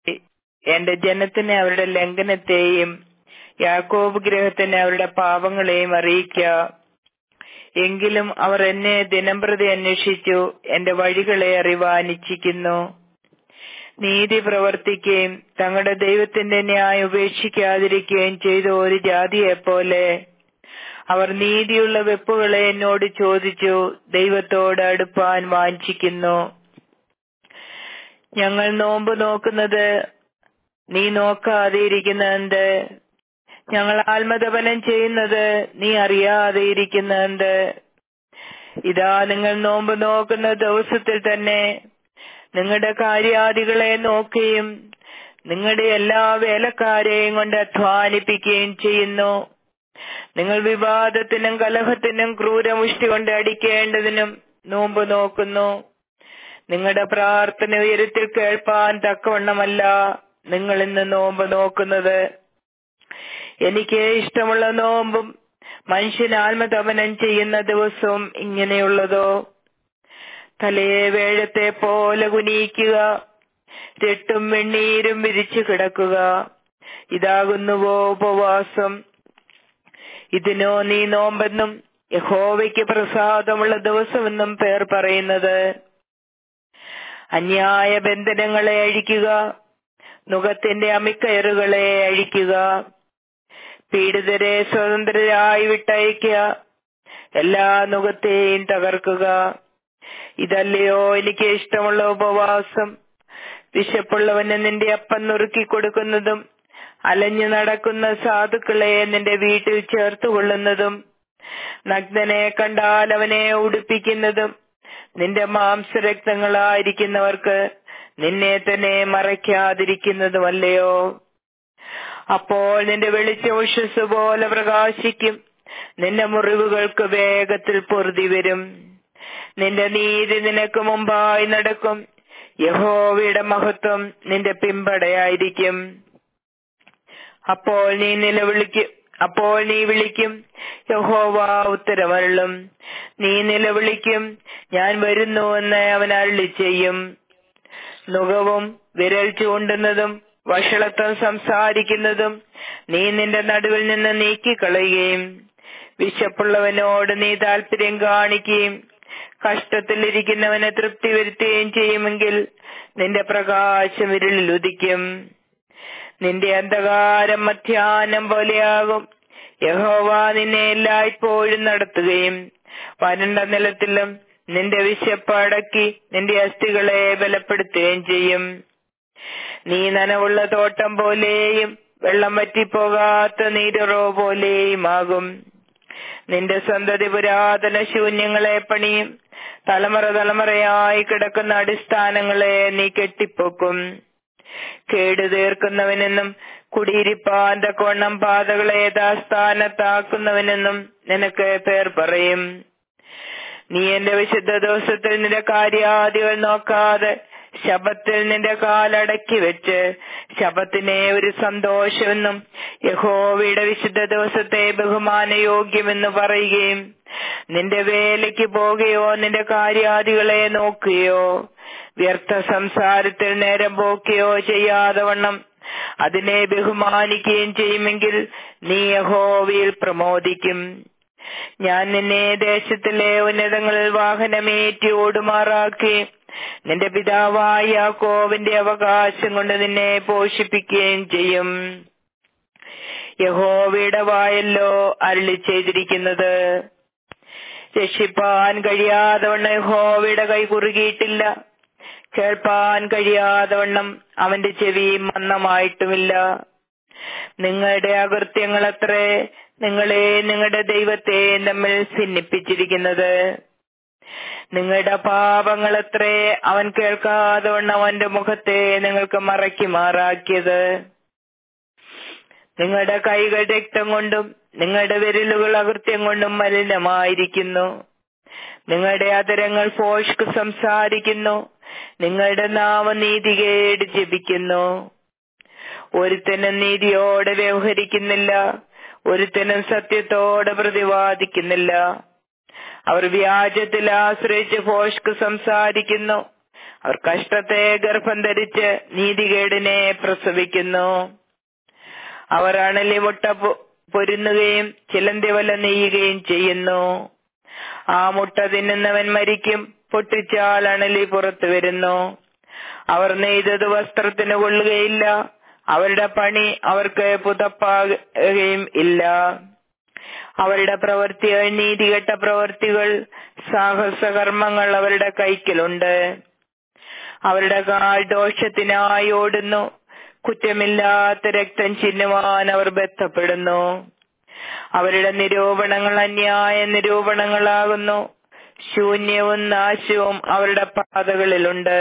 എന്റെ ജനത്തിന് അവരുടെ ലംഘനത്തെയും യാക്കോബ് ഗ്രഹത്തിന് അവരുടെ പാപങ്ങളെയും അറിയിക്ക എങ്കിലും അവർ എന്നെ ദിനംപ്രതി അന്വേഷിച്ചു എന്റെ വഴികളെ അറിവാൻ ഇച്ഛിക്കുന്നു നീതി പ്രവർത്തിക്കുകയും തങ്ങളുടെ ദൈവത്തിന്റെ ന്യായം ഉപേക്ഷിക്കാതിരിക്കുകയും ചെയ്ത ഒരു ജാതിയെ പോലെ അവർ നീതിയുള്ള വെപ്പുകളെ എന്നോട് ചോദിച്ചു ദൈവത്തോട് അടുപ്പാൻ വാഞ്ചിക്കുന്നു ഞങ്ങൾ നോമ്പ് നോക്കുന്നത് നീ നോക്കാതെ ഇരിക്കുന്നതെന്ത് ഞങ്ങൾ ആത്മതപനം ചെയ്യുന്നത് നീ അറിയാതെ ഇരിക്കുന്നതെന്ത് ഇതാ നിങ്ങൾ നോമ്പ് നോക്കുന്ന ദിവസത്തിൽ തന്നെ നിങ്ങളുടെ കാര്യാദികളെ നോക്കുകയും നിങ്ങളുടെ എല്ലാ വേലക്കാരെയും കൊണ്ട് അധ്വാനിപ്പിക്കുകയും ചെയ്യുന്നു നിങ്ങൾ വിവാദത്തിനും കലഹത്തിനും ക്രൂരമുഷ്ടി കൊണ്ട് അടിക്കേണ്ടതിനും നോമ്പ് നോക്കുന്നു നിങ്ങളുടെ പ്രാർത്ഥന ഉയരത്തിൽ കേൾപ്പാൻ തക്കവണ്ണമല്ല നിങ്ങൾ ഇന്ന് നോമ്പ് നോക്കുന്നത് എനിക്ക് ഇഷ്ടമുള്ള നോമ്പും മനുഷ്യൻ ആത്മതപനം ചെയ്യുന്ന ദിവസവും ഇങ്ങനെയുള്ളതോ തലയെ വേഴത്തെ പോലെ കുനിയിക്കുക രട്ടും വെണ്ണീരും വിരിച്ചു കിടക്കുക ഇതാകുന്നുവോ ഉപവാസം ഇതിനോ നീ നോമ്പെന്നും യഹോവയ്ക്ക് പ്രസാദമുള്ള ദിവസമെന്നും പേർ പറയുന്നത് അന്യായ ബന്ധനങ്ങളെ അഴിക്കുക നുഖത്തിന്റെ അമിക്കയറുകളെ അഴിക്കുക പീഡിതരെ സ്വതന്ത്രരായി വിട്ടയക്കുക എല്ലാ നുഖത്തെയും തകർക്കുക ഇതല്ലയോ എനിക്ക് ഇഷ്ടമുള്ള ഉപവാസം വിശപ്പുള്ളവന് നിന്റെ അപ്പം നുറുക്കി കൊടുക്കുന്നതും അലഞ്ഞു നടക്കുന്ന സാധുക്കളെ നിന്റെ വീട്ടിൽ ചേർത്തുകൊള്ളുന്നതും നഗ്നനെ കണ്ടാൽ അവനെ ഉടുപ്പിക്കുന്നതും നിന്റെ മാംസരക്തങ്ങളായിരിക്കുന്നവർക്ക് നിന്നെ തന്നെ മറയ്ക്കാതിരിക്കുന്നതുമല്ലയോ അപ്പോൾ നിന്റെ വെളിച്ചോഷസ് പോലെ പ്രകാശിക്കും നിന്റെ മുറിവുകൾക്ക് വേഗത്തിൽ പൊറുതി വരും നിന്റെ നീതി നിനക്ക് മുമ്പായി നടക്കും യഹോവയുടെ മഹത്വം നിന്റെ പിമ്പടയായിരിക്കും അപ്പോൾ നീ നിലവിളിക്കും അപ്പോൾ നീ വിളിക്കും യഹോവ ഉത്തരമരുളും നീ നിലവിളിക്കും ഞാൻ വരുന്നുവെന്ന് അവൻ അരുളി ചെയ്യും നുകവും വിരൽ ചൂണ്ടുന്നതും വഷളത്വം സംസാരിക്കുന്നതും നീ നിന്റെ നടുവിൽ നിന്ന് നീക്കിക്കളയുകയും വിശപ്പുള്ളവനോട് നീ താല്പര്യം കാണിക്കുകയും കഷ്ടത്തിലിരിക്കുന്നവനെ തൃപ്തി വരുത്തുകയും ചെയ്യുമെങ്കിൽ നിന്റെ പ്രകാശം ഇരുളിൽ ഉദിക്കും നിന്റെ അന്ധകാരം മധ്യാഹ്നം പോലെയാകും യഹോവ നിന്നെ എല്ലായ്പ്പോഴും നടത്തുകയും വരണ്ട നിലത്തിലും നിന്റെ വിശപ്പ് അടക്കി നിന്റെ അസ്ഥികളെ ബലപ്പെടുത്തുകയും ചെയ്യും നീ നനവുള്ള തോട്ടം പോലെയും വെള്ളം വറ്റിപ്പോകാത്ത നീരറോ പോലെയും ആകും നിന്റെ സന്തതി പുരാതന ശൂന്യങ്ങളെ പണിയും തലമുറ തലമുറയായി കിടക്കുന്ന അടിസ്ഥാനങ്ങളെ നീ കെട്ടിപ്പൊക്കും കേടു തീർക്കുന്നവനെന്നും കുടിയിരിപ്പാൻ തക്കവണ്ണം പാതകളെ യഥാസ്ഥാനത്താക്കുന്നവനെന്നും നിനക്ക് പേർ പറയും നീ എന്റെ വിശുദ്ധ ദിവസത്തിൽ നിന്റെ കാര്യാദികൾ നോക്കാതെ ശബത്തിൽ നിന്റെ കാലടക്കി വെച്ച് ശബത്തിനെ ഒരു സന്തോഷമെന്നും യഹോവയുടെ വിശുദ്ധ ദിവസത്തെ ബഹുമാനയോഗ്യമെന്ന് പറയുകയും നിന്റെ വേലയ്ക്ക് പോകുകയോ നിന്റെ കാര്യാദികളെ നോക്കുകയോ വ്യർത്ഥ സംസാരത്തിൽ നേരം പോക്കുകയോ ചെയ്യാതെ വണ്ണം അതിനെ ബഹുമാനിക്കുകയും ചെയ്യുമെങ്കിൽ നീ യഹോവയിൽ പ്രമോദിക്കും ഞാൻ നിന്നെ ദേശത്തിലെ ഉന്നതങ്ങളിൽ വാഹനമേറ്റി ഓടുമാറാക്കി നിന്റെ പിതാവായ യാക്കോവിന്റെ അവകാശം കൊണ്ട് നിന്നെ പോഷിപ്പിക്കുകയും ചെയ്യും യഹോവയുടെ വായല്ലോ അരുളി ചെയ്തിരിക്കുന്നത് രക്ഷിപ്പാൻ കഴിയാതെ വണ്ണം യഹോവയുടെ കൈ കുറുകിയിട്ടില്ല കേൾപ്പാൻ കഴിയാതെ വണ്ണം അവന്റെ ചെവി മന്ദമായിട്ടുമില്ല നിങ്ങളുടെ അകൃത്യങ്ങൾ അത്രേ നിങ്ങളെ നിങ്ങളുടെ ദൈവത്തെ തമ്മിൽ ഭിന്നിപ്പിച്ചിരിക്കുന്നത് നിങ്ങളുടെ പാപങ്ങൾ അത്രേ അവൻ കേൾക്കാതെ വണ്ണം അവന്റെ മുഖത്തെ നിങ്ങൾക്ക് മറയ്ക്കുമാറാക്കിയത് നിങ്ങളുടെ കൈകൾ രക്തം കൊണ്ടും നിങ്ങളുടെ വിരലുകൾ അകൃത്യം കൊണ്ടും മലിനമായിരിക്കുന്നു നിങ്ങളുടെ അതരങ്ങൾ ഫോഷ്ക്ക് സംസാരിക്കുന്നു നിങ്ങളുടെ നാമനീതികേട് ജപിക്കുന്നു ഒരുത്തനും നീതിയോടെ വ്യവഹരിക്കുന്നില്ല ഒരുത്തനും സത്യത്തോടെ പ്രതിവാദിക്കുന്നില്ല അവർ വ്യാജത്തിൽ ആശ്രയിച്ച് ഫോഷ്ക്ക് സംസാരിക്കുന്നു അവർ കഷ്ടത്തെ ഗർഭം ധരിച്ച് നീതികേടിനെ പ്രസവിക്കുന്നു അവർ അണലി മുട്ട പൊ- പൊരുന്നുകയും ചിലന്തി വല നെയ്യുകയും ചെയ്യുന്നു ആ മുട്ട തിന്നുന്നവൻ മരിക്കും പൊട്ടിച്ചാൽ അണലി പുറത്തു വരുന്നു അവർ നെയ്തത് വസ്ത്രത്തിന് കൊള്ളുകയില്ല അവരുടെ പണി അവർക്ക് പുതപ്പാകുകയും ഇല്ല അവരുടെ പ്രവൃത്തികൾ നീതികെട്ട പ്രവൃത്തികൾ സാഹസകർമ്മങ്ങൾ അവരുടെ കൈക്കലുണ്ട് അവരുടെ കാൽ ദോഷത്തിനായി ഓടുന്നു കുറ്റമില്ലാത്ത രക്തം ചിന്നുവാൻ അവർ ബന്ധപ്പെടുന്നു അവരുടെ നിരൂപണങ്ങൾ അന്യായ നിരൂപണങ്ങളാകുന്നു ശൂന്യവും നാശവും അവരുടെ പാതകളിലുണ്ട്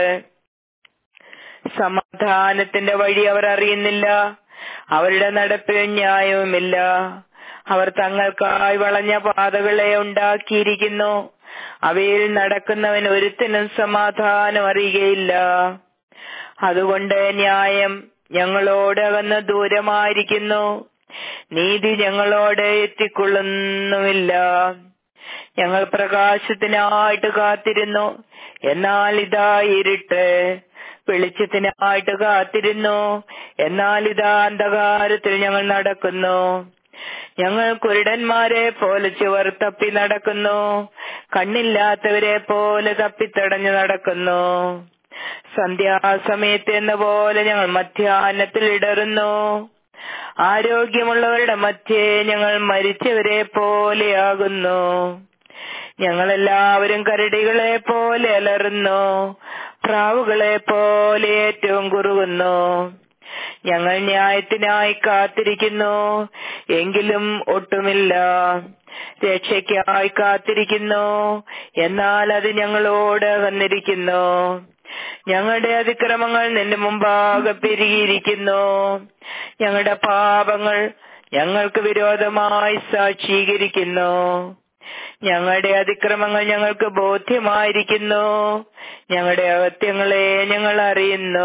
സമാധാനത്തിന്റെ വഴി അവർ അറിയുന്നില്ല അവരുടെ നടപ്പിൽ ന്യായവുമില്ല അവർ തങ്ങൾക്കായി വളഞ്ഞ പാതകളെ ഉണ്ടാക്കിയിരിക്കുന്നു അവയിൽ നടക്കുന്നവൻ ഒരുത്തിനും സമാധാനം അറിയുകയില്ല അതുകൊണ്ട് ന്യായം ഞങ്ങളോട് അകന്ന് ദൂരമായിരിക്കുന്നു നീതി ഞങ്ങളോട് എത്തിക്കൊള്ളുന്നുമില്ല ഞങ്ങൾ പ്രകാശത്തിനായിട്ട് കാത്തിരുന്നു എന്നാൽ ഇതാ ഇരുട്ട് വെളിച്ചത്തിനായിട്ട് കാത്തിരുന്നു എന്നാൽ ഇതാ അന്ധകാരത്തിൽ ഞങ്ങൾ നടക്കുന്നു ഞങ്ങൾ കുരുടന്മാരെ പോലെ ചുവർ തപ്പി നടക്കുന്നു കണ്ണില്ലാത്തവരെ പോലെ തപ്പിത്തടഞ്ഞു നടക്കുന്നു സന്ധ്യാസമയത്ത് എന്ന പോലെ ഞങ്ങൾ മധ്യാഹ്നത്തിൽ ഇടറുന്നു ആരോഗ്യമുള്ളവരുടെ മധ്യേ ഞങ്ങൾ മരിച്ചവരെ പോലെയാകുന്നു ഞങ്ങളെല്ലാവരും കരടികളെ പോലെ അലറുന്നു പ്രാവുകളെ പോലെ ഏറ്റവും കുറുകുന്നു ഞങ്ങൾ ന്യായത്തിനായി കാത്തിരിക്കുന്നു എങ്കിലും ഒട്ടുമില്ല രക്ഷയ്ക്കായി കാത്തിരിക്കുന്നു എന്നാൽ അത് ഞങ്ങളോട് വന്നിരിക്കുന്നു ഞങ്ങളുടെ അതിക്രമങ്ങൾ നിന്റെ മുമ്പാകെ പെരുകിയിരിക്കുന്നു ഞങ്ങളുടെ പാപങ്ങൾ ഞങ്ങൾക്ക് വിരോധമായി സാക്ഷീകരിക്കുന്നു ഞങ്ങളുടെ അതിക്രമങ്ങൾ ഞങ്ങൾക്ക് ബോധ്യമായിരിക്കുന്നു ഞങ്ങളുടെ അകത്യങ്ങളെ ഞങ്ങൾ അറിയുന്നു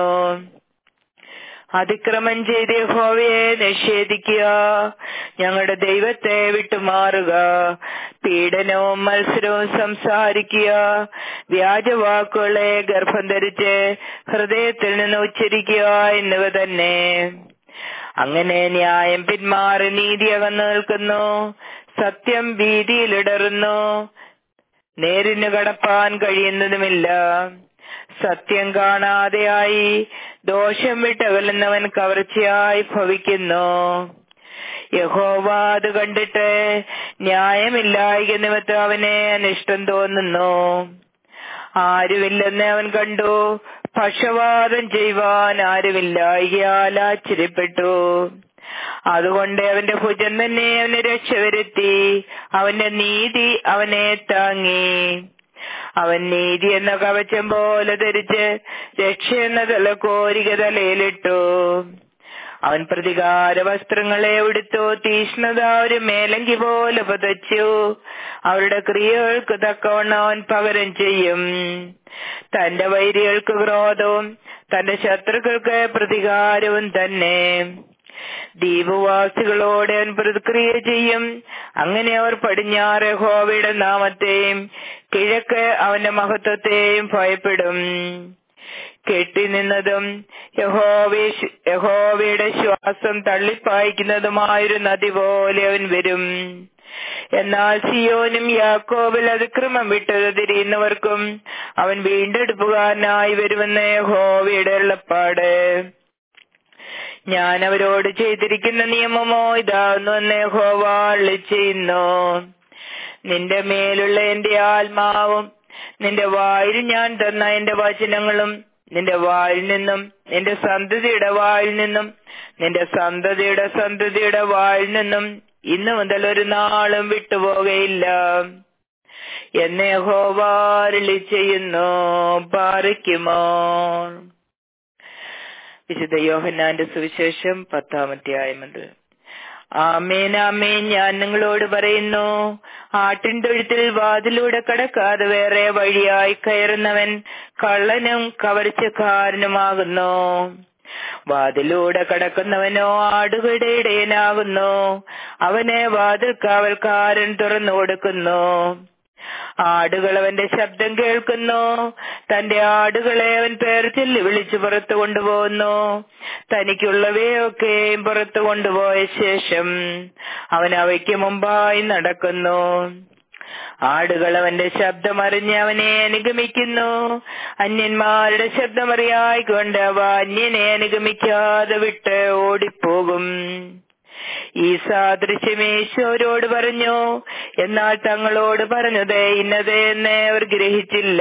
അതിക്രമം ചെയ്ത് യഹോവയെ നിഷേധിക്കുക ഞങ്ങളുടെ ദൈവത്തെ വിട്ടുമാറുക പീഡനവും മത്സരവും സംസാരിക്കുക വ്യാജവാക്കുകളെ ഗർഭം ധരിച്ച് ഹൃദയത്തിൽ നിന്ന് ഉച്ചരിക്കുക എന്നിവ തന്നെ അങ്ങനെ ന്യായം പിന്മാറി നീതി അകന്നു നിൽക്കുന്നു സത്യം ഭീതിയിലിടറുന്നു നേരിന് കടപ്പാൻ കഴിയുന്നതുമില്ല സത്യം കാണാതെയായി ദോഷം വിട്ടകലുന്നവൻ കവർച്ചയായി ഭവിക്കുന്നു യഹോവ അത് കണ്ടിട്ട് ന്യായമില്ലായിക നിമിത്തം അവനെ അനിഷ്ടം തോന്നുന്നു ആരുമില്ലെന്ന് അവൻ കണ്ടു പക്ഷവാദം ചെയ്യുവാൻ ആരുമില്ലായികയാൽ ആശ്ചര്യപ്പെട്ടു അതുകൊണ്ട് അവന്റെ ഭുജം തന്നെ അവന് രക്ഷ വരുത്തി അവന്റെ നീതി അവനെ താങ്ങി അവൻ നീതി എന്ന കവചം പോലെ ധരിച്ച് രക്ഷ എന്ന തലക്കോരിക തലയിലിട്ടു അവൻ പ്രതികാര വസ്ത്രങ്ങളെ ഉടുത്തു തീഷ്ണത ഒരു മേലങ്കി പോലെ പുതച്ചു അവരുടെ ക്രിയകൾക്ക് തക്കവണ്ണം അവൻ പകരം ചെയ്യും തന്റെ വൈരികൾക്ക് ക്രോധവും തന്റെ ശത്രുക്കൾക്ക് പ്രതികാരവും തന്നെ ദ്വീപവാസികളോട് അവൻ പ്രതിക്രിയ ചെയ്യും അങ്ങനെ അവർ പടിഞ്ഞാറ് ഹോവയുടെ നാമത്തെയും കിഴക്ക് അവന്റെ മഹത്വത്തെയും ഭയപ്പെടും കെട്ടിനിന്നതും യഹോവേ യഹോവയുടെ ശ്വാസം തള്ളിപ്പായിക്കുന്നതുമായൊരു നദി പോലെ അവൻ വരും എന്നാൽ സിയോനും യാക്കോബിൽ അതിക്രമം വിട്ടത് തിരിയുന്നവർക്കും അവൻ വീണ്ടെടുപ്പുകാരനായി വരുമെന്ന് യഹോവയുടെ ഉള്ളപ്പാട് ഞാൻ അവരോട് ചെയ്തിരിക്കുന്ന നിയമമോ ഇതാവുന്നു എന്ന് യഹോവ അരുളി ചെയ്യുന്നു നിന്റെ മേലുള്ള എന്റെ ആത്മാവും നിന്റെ വായിൽ ഞാൻ തന്ന എന്റെ വചനങ്ങളും നിന്റെ വായിൽ നിന്നും നിന്റെ സന്തതിയുടെ വായിൽ നിന്നും നിന്റെ സന്തതിയുടെ സന്തതിയുടെ വായിൽ നിന്നും ഇന്നു മുതൽ ഒരു നാളും വിട്ടുപോകയില്ല എന്നെ ഹോവാരളി ചെയ്യുന്നു പാറിക്കുമോ വിശുദ്ധ യോഹന്നാന്റെ സുവിശേഷം പത്താമധ്യായമുണ്ട് ആമേൻ ആമേൻ ഞാൻ നിങ്ങളോട് പറയുന്നു ആട്ടിൻ തൊഴുത്തിൽ വാതിലൂടെ കടക്കാതെ വേറെ വഴിയായി കയറുന്നവൻ കള്ളനും കവർച്ചക്കാരനുമാകുന്നു വാതിലൂടെ കടക്കുന്നവനോ ആടുകളുടെ ഇടയനാകുന്നു അവനെ വാതിൽ കാവൽക്കാരൻ തുറന്നു കൊടുക്കുന്നു ആടുകൾ അവന്റെ ശബ്ദം കേൾക്കുന്നു തന്റെ ആടുകളെ അവൻ പേർ ചൊല്ലി വിളിച്ചു പുറത്തു കൊണ്ടുപോകുന്നു തനിക്കുള്ളവയൊക്കെയും പുറത്തു കൊണ്ടുപോയ ശേഷം അവൻ അവയ്ക്ക് മുമ്പായി നടക്കുന്നു ആടുകൾ അവന്റെ ശബ്ദമറിഞ്ഞ് അവനെ അനുഗമിക്കുന്നു അന്യന്മാരുടെ ശബ്ദമറിയായിക്കൊണ്ട് അവ അന്യനെ അനുഗമിക്കാതെ വിട്ട് ഓടിപ്പോകും ഈ സാദൃശ്യം യേശുവരോട് പറഞ്ഞു എന്നാൽ തങ്ങളോട് പറഞ്ഞത് ഇന്നത് എന്ന് അവർ ഗ്രഹിച്ചില്ല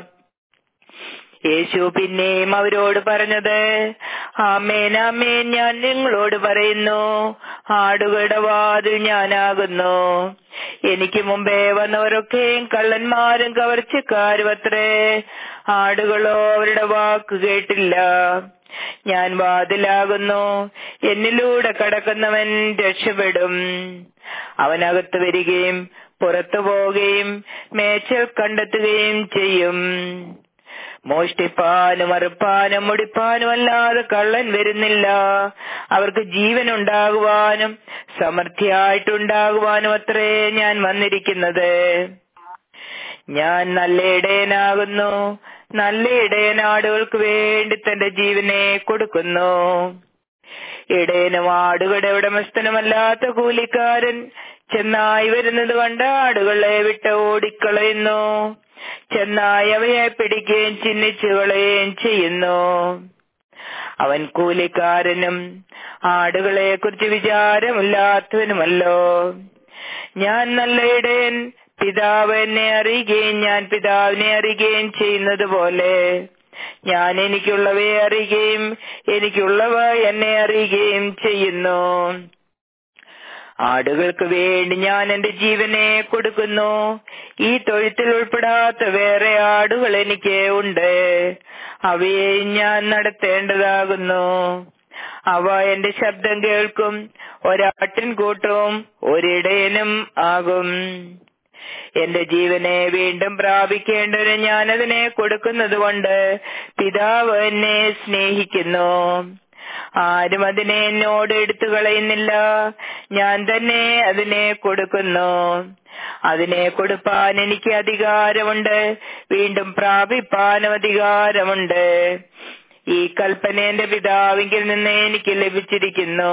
യേശു പിന്നെയും അവരോട് പറഞ്ഞത് ആമേൻ ആമേൻ ഞാൻ നിങ്ങളോട് പറയുന്നു ആടുകളുടെ വാതിൽ ഞാനാകുന്നു എനിക്ക് മുമ്പേ വന്നവരൊക്കെയും കള്ളന്മാരും കവർച്ചക്കാരും അത്രേ ആടുകളോ അവരുടെ വാക്ക് കേട്ടില്ല ഞാൻ വാതിലാകുന്നു എന്നിലൂടെ കടക്കുന്നവൻ രക്ഷപ്പെടും അവനകത്ത് വരികയും പുറത്തു പോവുകയും മേച്ചൽ കണ്ടെത്തുകയും ചെയ്യും മോഷ്ടിപ്പാനും അറുപ്പാനും മുടിപ്പാനും അല്ലാതെ കള്ളൻ വരുന്നില്ല അവർക്ക് ജീവൻ ഉണ്ടാകുവാനും സമൃദ്ധിയായിട്ടുണ്ടാകുവാനും അത്രേ ഞാൻ വന്നിരിക്കുന്നത് ഞാൻ നല്ല ഇടയനാകുന്നു നല്ല ഇടയനാടുകൾക്ക് വേണ്ടി തന്റെ ജീവനെ കൊടുക്കുന്നു ഇടയനും ആടുകളുടെ ഉടമസ്ഥനുമല്ലാത്ത കൂലിക്കാരൻ ചെന്നായി വരുന്നത് കണ്ട് ആടുകളെ വിട്ട് ഓടിക്കളയുന്നു ചെന്നായി അവയെ പിടിക്കുകയും ചിഹ്നിച്ചു കളയുകയും ചെയ്യുന്നു അവൻ കൂലിക്കാരനും ആടുകളെ കുറിച്ച് വിചാരമില്ലാത്തവനുമല്ലോ ഞാൻ നല്ല ഇടയൻ പിതാവ് എന്നെ അറിയുകയും ഞാൻ പിതാവിനെ അറിയുകയും ചെയ്യുന്നത് പോലെ ഞാൻ എനിക്കുള്ളവയെ അറിയുകയും എനിക്കുള്ളവ എന്നെ അറിയുകയും ചെയ്യുന്നു ആടുകൾക്ക് വേണ്ടി ഞാൻ എന്റെ ജീവനെ കൊടുക്കുന്നു ഈ തൊഴുത്തിൽ ഉൾപ്പെടാത്ത വേറെ ആടുകൾ എനിക്ക് ഉണ്ട് അവയെ ഞാൻ നടത്തേണ്ടതാകുന്നു അവ എന്റെ ശബ്ദം കേൾക്കും ഒരാട്ടിൻ കൂട്ടവും ഒരിടയനും ആകും എന്റെ ജീവനെ വീണ്ടും പ്രാപിക്കേണ്ടതിന് ഞാനതിനെ കൊടുക്കുന്നത് കൊണ്ട് പിതാവ് എന്നെ സ്നേഹിക്കുന്നു ആരും അതിനെ എന്നോട് എടുത്തു കളയുന്നില്ല ഞാൻ തന്നെ അതിനെ കൊടുക്കുന്നു അതിനെ കൊടുപ്പാൻ എനിക്ക് അധികാരമുണ്ട് വീണ്ടും പ്രാപിപ്പാനും അധികാരമുണ്ട് ഈ കൽപ്പന എന്റെ പിതാവിങ്കിൽ നിന്ന് എനിക്ക് ലഭിച്ചിരിക്കുന്നു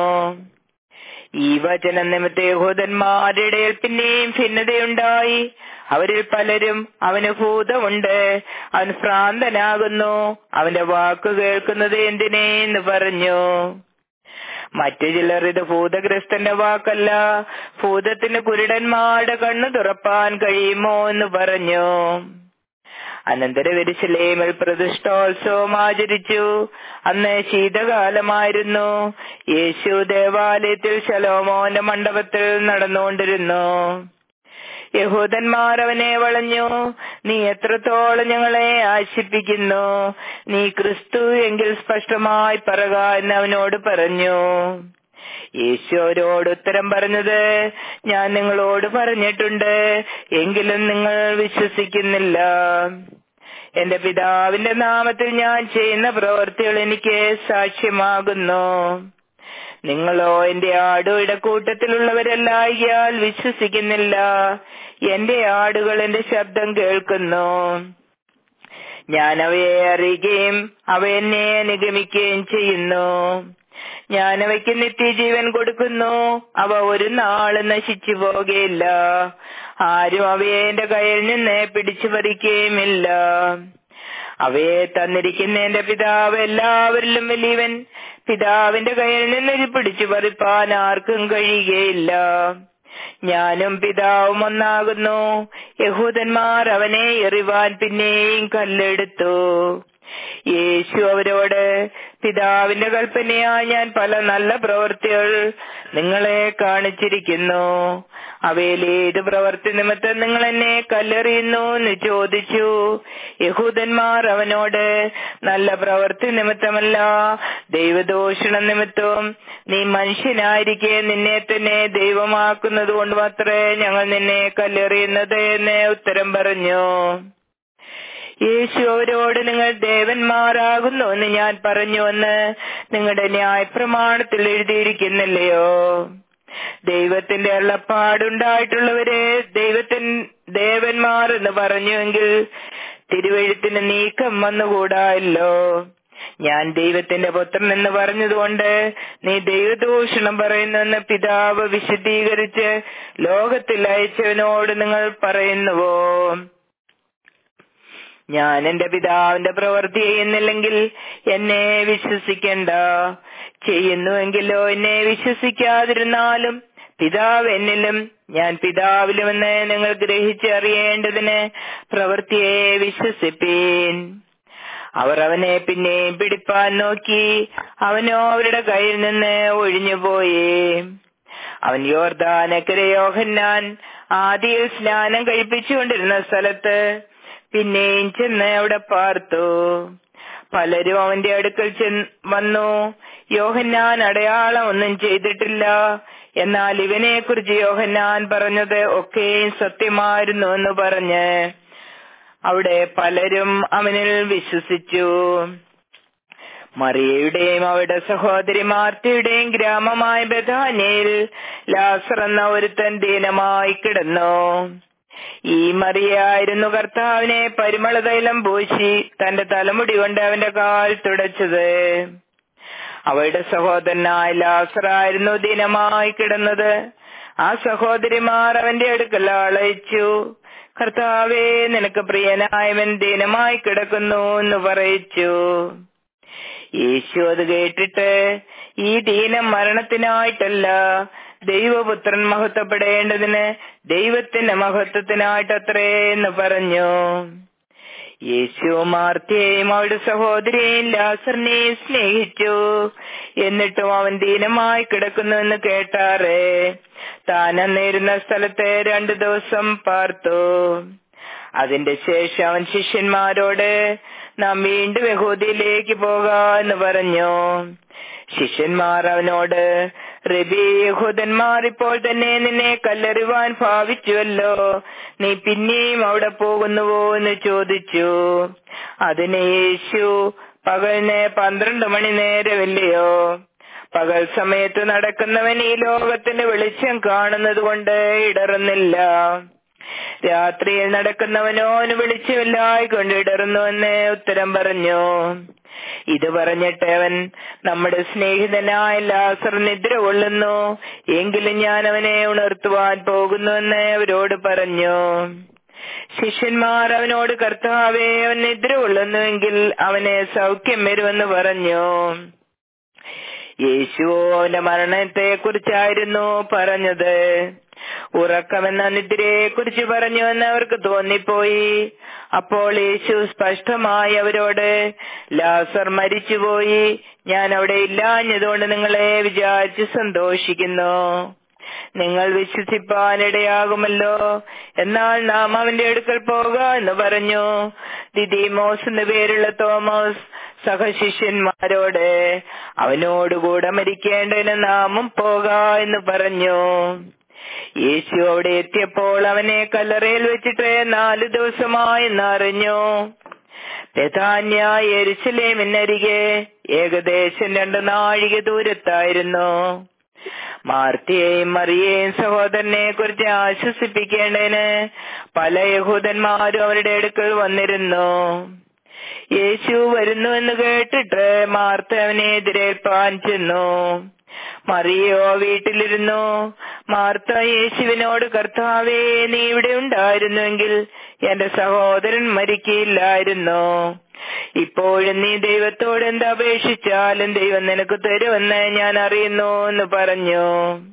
ഈ വചനം നിമിത്ത യഹൂദന്മാരുടെ ഇടയിൽ പിന്നെയും ഭിന്നതയുണ്ടായി അവരിൽ പലരും അവന് ഭൂതമുണ്ട് അവൻ ഭ്രാന്തനാകുന്നു അവന്റെ വാക്ക് കേൾക്കുന്നത് എന്തിനേന്ന് പറഞ്ഞു മറ്റു ചിലർ ഇത് ഭൂതഗ്രസ്തന്റെ വാക്കല്ല ഭൂതത്തിന് കുരുടന്മാരുടെ കണ്ണു തുറപ്പാൻ കഴിയുമോ എന്ന് പറഞ്ഞു അനന്തര വെരിശിലേമിൽ പ്രതിഷ്ഠോത്സവം ആചരിച്ചു അന്ന് ശീതകാലമായിരുന്നു യേശു ദേവാലയത്തിൽ ശലോമോന്റെ മണ്ഡപത്തിൽ നടന്നുകൊണ്ടിരുന്നു യഹൂദന്മാർ അവനെ വളഞ്ഞു നീ എത്രത്തോളം ഞങ്ങളെ ആശിപ്പിക്കുന്നു നീ ക്രിസ്തു എങ്കിൽ സ്പഷ്ടമായി പറക എന്ന് അവനോട് പറഞ്ഞു യേശു അവരോട് ഉത്തരം പറഞ്ഞത് ഞാൻ നിങ്ങളോട് പറഞ്ഞിട്ടുണ്ട് എങ്കിലും നിങ്ങൾ വിശ്വസിക്കുന്നില്ല എന്റെ പിതാവിന്റെ നാമത്തിൽ ഞാൻ ചെയ്യുന്ന പ്രവൃത്തികൾ എനിക്ക് സാക്ഷ്യമാകുന്നു നിങ്ങളോ എന്റെ ആടുകളുടെ കൂട്ടത്തിലുള്ളവരല്ലായാൽ വിശ്വസിക്കുന്നില്ല എന്റെ ആടുകൾ എന്റെ ശബ്ദം കേൾക്കുന്നു ഞാൻ അവയെ അറിയുകയും അവ എന്നെ അനുഗമിക്കുകയും ചെയ്യുന്നു ഞാൻ അവയ്ക്ക് നിത്യജീവൻ കൊടുക്കുന്നു അവ ഒരു നാള് നശിച്ചു പോകുകയില്ല ആരും അവയെ എന്റെ കയ്യിൽ നിന്ന് പിടിച്ചു പറിക്കുകയുമില്ല അവയെ തന്നിരിക്കുന്ന എന്റെ പിതാവ് എല്ലാവരിലും വലിയവൻ പിതാവിന്റെ കയ്യിൽ നിന്ന് ഇത് പിടിച്ചു പറിപ്പാൻ ആർക്കും കഴിയുകയില്ല ഞാനും പിതാവും ഒന്നാകുന്നു യഹൂദന്മാർ അവനെ എറിവാൻ പിന്നെയും കല്ലെടുത്തു യേശു അവരോട് പിതാവിന്റെ കൽപ്പനയായി ഞാൻ പല നല്ല പ്രവൃത്തികൾ നിങ്ങളെ കാണിച്ചിരിക്കുന്നു അവയിൽ ഏത് പ്രവൃത്തി നിമിത്തം നിങ്ങൾ എന്നെ കല്ലെറിയുന്നു എന്ന് ചോദിച്ചു യഹൂദന്മാർ അവനോട് നല്ല പ്രവൃത്തി നിമിത്തമല്ല ദൈവദോഷണ നിമിത്തവും നീ മനുഷ്യനായിരിക്കെ നിന്നെ തന്നെ ദൈവമാക്കുന്നത് കൊണ്ട് മാത്രമേ ഞങ്ങൾ നിന്നെ കല്ലെറിയുന്നത് എന്ന് ഉത്തരം പറഞ്ഞു യേശു അവരോട് നിങ്ങൾ ദേവന്മാരാകുന്നു എന്ന് ഞാൻ പറഞ്ഞുവെന്ന് നിങ്ങളുടെ ന്യായപ്രമാണത്തിൽ എഴുതിയിരിക്കുന്നില്ലയോ ദൈവത്തിന്റെ അള്ളപ്പാടുണ്ടായിട്ടുള്ളവരെ ദൈവത്തിൻ ദേവന്മാർ എന്ന് പറഞ്ഞുവെങ്കിൽ തിരുവഴുത്തിന് നീക്കം വന്നുകൂടായല്ലോ ഞാൻ ദൈവത്തിന്റെ പുത്രൻ എന്ന് പറഞ്ഞതുകൊണ്ട് നീ ദൈവദൂഷണം പറയുന്നെന്ന് പിതാവ് വിശദീകരിച്ച് ലോകത്തിൽ അയച്ചവനോട് നിങ്ങൾ പറയുന്നുവോ ഞാൻ എന്റെ പിതാവിന്റെ പ്രവൃത്തി ചെയ്യുന്നില്ലെങ്കിൽ എന്നെ വിശ്വസിക്കണ്ട ചെയ്യുന്നുവെങ്കിലോ എന്നെ വിശ്വസിക്കാതിരുന്നാലും പിതാവ് എന്നിലും ഞാൻ പിതാവിലുമെന്ന് നിങ്ങൾ ഗ്രഹിച്ചറിയേണ്ടതിന് പ്രവൃത്തിയെ വിശ്വസിപ്പീൻ അവർ അവനെ പിന്നെയും പിടിപ്പാൻ നോക്കി അവനോ അവരുടെ കയ്യിൽ നിന്ന് ഒഴിഞ്ഞുപോയി അവൻ യോർദാനക്കരെ യോഹന്നാൻ ആദിയിൽ സ്നാനം കഴിപ്പിച്ചുകൊണ്ടിരുന്ന സ്ഥലത്ത് പിന്നെയും ചെന്ന് അവിടെ പാർത്തു പലരും അവന്റെ അടുക്കൽ ചെന്ന് വന്നു യോഹന്നാൻ അടയാളം ഒന്നും ചെയ്തിട്ടില്ല എന്നാൽ ഇവനെ കുറിച്ച് യോഹന്നാൻ പറഞ്ഞത് ഒക്കെയും സത്യമായിരുന്നു എന്ന് പറഞ്ഞ് അവിടെ പലരും അവനിൽ വിശ്വസിച്ചു മറിയയുടെയും അവരുടെ സഹോദരി മാർത്തയുടെയും ഗ്രാമമായ ബഥാനയിൽ ലാസർ എന്ന ഒരുത്തൻ ദീനമായി കിടന്നു ഈ മറിയായിരുന്നു കർത്താവിനെ പരിമള തൈലം പൂശി തന്റെ തലമുടി കൊണ്ട് അവന്റെ കാൽ തുടച്ചത് അവയുടെ സഹോദരനായ ലാസറായിരുന്നു ദിനമായി കിടന്നത് ആ സഹോദരിമാർ അവന്റെ അടുക്കൽ അളയിച്ചു കർത്താവേ നിനക്ക് പ്രിയനായവൻ ദീനമായി കിടക്കുന്നു എന്ന് പറയിച്ചു യേശു അത് കേട്ടിട്ട് ഈ ദീനം മരണത്തിനായിട്ടല്ല ദൈവപുത്രൻ മഹത്വപ്പെടേണ്ടതിന് ദൈവത്തിന്റെ മഹത്വത്തിനായിട്ടത്രേ എന്ന് പറഞ്ഞു യേശു മാർത്തിയെയും അവരുടെ സഹോദരിയെയും ലാസറിനെയും സ്നേഹിച്ചു എന്നിട്ടും അവൻ ദീനമായി കിടക്കുന്നുവെന്ന് കേട്ടാറേ താൻ അന്നേരുന്ന സ്ഥലത്ത് രണ്ടു ദിവസം പാർത്തു അതിന്റെ ശേഷം അവൻ ശിഷ്യന്മാരോട് നാം വീണ്ടും യഹൂദിയിലേക്ക് പോകാന്ന് പറഞ്ഞു ശിഷ്യന്മാർ അവനോട് റബി യഹൂദന്മാർ ഇപ്പോൾ തന്നെ നിന്നെ കല്ലെറിവാൻ ഭാവിച്ചുവല്ലോ നീ പിന്നെയും അവിടെ പോകുന്നുവോ എന്ന് ചോദിച്ചു അതിന് യേശു പകലിന് പന്ത്രണ്ട് മണി നേരമില്ലയോ പകൽ സമയത്ത് നടക്കുന്നവൻ ഈ ലോകത്തിന്റെ വെളിച്ചം കാണുന്നത് കൊണ്ട് ഇടറുന്നില്ല രാത്രിയിൽ നടക്കുന്നവനോ വെളിച്ചമില്ലായി കൊണ്ട് ഇടറുന്നുവെന്ന് ഉത്തരം പറഞ്ഞു ഇത് പറഞ്ഞിട്ട് അവൻ നമ്മുടെ സ്നേഹിതനായ ലാസർ നിദ്ര കൊള്ളുന്നു എങ്കിലും ഞാൻ അവനെ ഉണർത്തുവാൻ പോകുന്നുവെന്ന് അവരോട് പറഞ്ഞു ശിഷ്യന്മാർ അവനോട് കർത്താവെ അവൻ നിദ്ര കൊള്ളുന്നുവെങ്കിൽ അവന് സൗഖ്യം വരുമെന്ന് പറഞ്ഞു യേശു അവന്റെ മരണത്തെ കുറിച്ചായിരുന്നു പറഞ്ഞത് ഉറക്കമെന്ന നിദ്രയെ കുറിച്ച് പറഞ്ഞു എന്ന് അവർക്ക് തോന്നിപ്പോയി അപ്പോൾ യേശു സ്പഷ്ടമായി അവരോട് ലാസർ മരിച്ചുപോയി ഞാൻ അവിടെ ഇല്ലാഞ്ഞതുകൊണ്ട് നിങ്ങളെ വിചാരിച്ച് സന്തോഷിക്കുന്നു നിങ്ങൾ വിശ്വസിപ്പാനിടയാകുമല്ലോ എന്നാൽ നാം അവന്റെ അടുക്കൽ പോക എന്ന് പറഞ്ഞു ദിദിമോസ് എന്ന് പേരുള്ള തോമസ് സഹശിഷ്യന്മാരോട് അവനോടുകൂടെ മരിക്കേണ്ടതിന് നാമും പോക എന്ന് പറഞ്ഞു യേശു അവിടെ എത്തിയപ്പോൾ അവനെ കല്ലറയിൽ വെച്ചിട്ട് നാലു ദിവസമായി എന്നറിഞ്ഞു ബഥാന്യ എരിശിലേമിനരികെ ഏകദേശം രണ്ടു നാഴിക ദൂരത്തായിരുന്നു മാർത്തിയെയും മറിയെയും സഹോദരനെ കുറിച്ച് ആശ്വസിപ്പിക്കേണ്ടതിന് പല യഹൂദന്മാരും അവരുടെ അടുക്കൽ വന്നിരുന്നു യേശു വരുന്നു എന്ന് കേട്ടിട്ട് മാർത്ത അവനെ എതിരേൽപ്പാൻ ചെന്നു മറിയോ വീട്ടിലിരുന്നു മാർത്ത യേശുവിനോട് കർത്താവേ നീ ഇവിടെ ഉണ്ടായിരുന്നുവെങ്കിൽ എന്റെ സഹോദരൻ മരിക്കില്ലായിരുന്നു ഇപ്പോഴും നീ ദൈവത്തോട് എന്ത് അപേക്ഷിച്ചാലും ദൈവം നിനക്ക് തരുമെന്ന് ഞാൻ അറിയുന്നു എന്ന് പറഞ്ഞു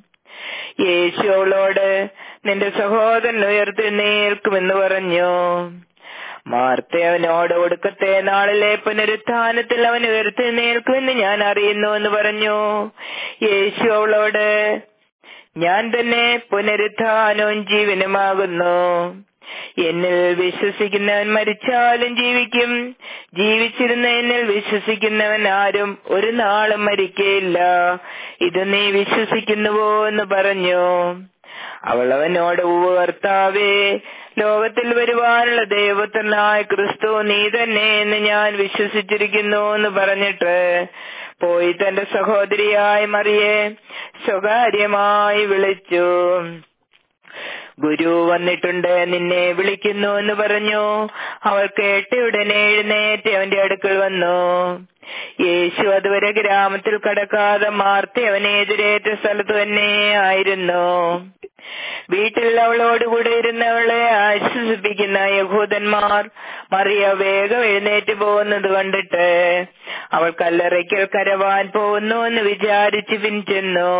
യേശു അവളോട് നിന്റെ സഹോദരൻ ഉയർത്തെഴുന്നേൽക്കുമെന്ന് പറഞ്ഞു മാർത്ത അവനോട് ഒടുക്കത്തെ നാളിലെ പുനരുത്ഥാനത്തിൽ അവൻ ഉയർത്തെഴുന്നേൽക്കുമെന്ന് ഞാൻ അറിയുന്നു എന്ന് പറഞ്ഞു യേശു അവളോട് ഞാൻ തന്നെ പുനരുത്ഥാനവും ജീവനുമാകുന്നു എന്നിൽ വിശ്വസിക്കുന്നവൻ മരിച്ചാലും ജീവിക്കും ജീവിച്ചിരുന്ന എന്നിൽ വിശ്വസിക്കുന്നവൻ ആരും ഒരു നാളും മരിക്കയില്ല ഇത് നീ വിശ്വസിക്കുന്നുവോ എന്ന് പറഞ്ഞു അവൾ അവനോട് കർത്താവേ ലോകത്തിൽ വരുവാനുള്ള ദൈവത്തിനായ ക്രിസ്തു നീ തന്നെ എന്ന് ഞാൻ വിശ്വസിച്ചിരിക്കുന്നു എന്ന് പറഞ്ഞിട്ട് പോയി തന്റെ സഹോദരിയായി മറിയെ സ്വകാര്യമായി വിളിച്ചു ഗുരു വന്നിട്ടുണ്ട് നിന്നെ വിളിക്കുന്നു എന്ന് പറഞ്ഞു അവൾ കേട്ട ഉടനെ എഴുന്നേറ്റ് അവന്റെ അടുക്കൽ വന്നു യേശു അതുവരെ ഗ്രാമത്തിൽ കടക്കാതെ മാർത്തി അവനെ എതിരേറ്റ സ്ഥലത്ത് തന്നെ ആയിരുന്നു വീട്ടിൽ അവളോടുകൂടെ ഇരുന്നവളെ ആശ്വസിപ്പിക്കുന്ന യഹൂദന്മാർ മറിയ വേഗം എഴുന്നേറ്റ് പോകുന്നത് കണ്ടിട്ട് അവൾ കല്ലറയ്ക്കൽ കരവാൻ പോകുന്നു എന്ന് വിചാരിച്ച് പിൻചെന്നു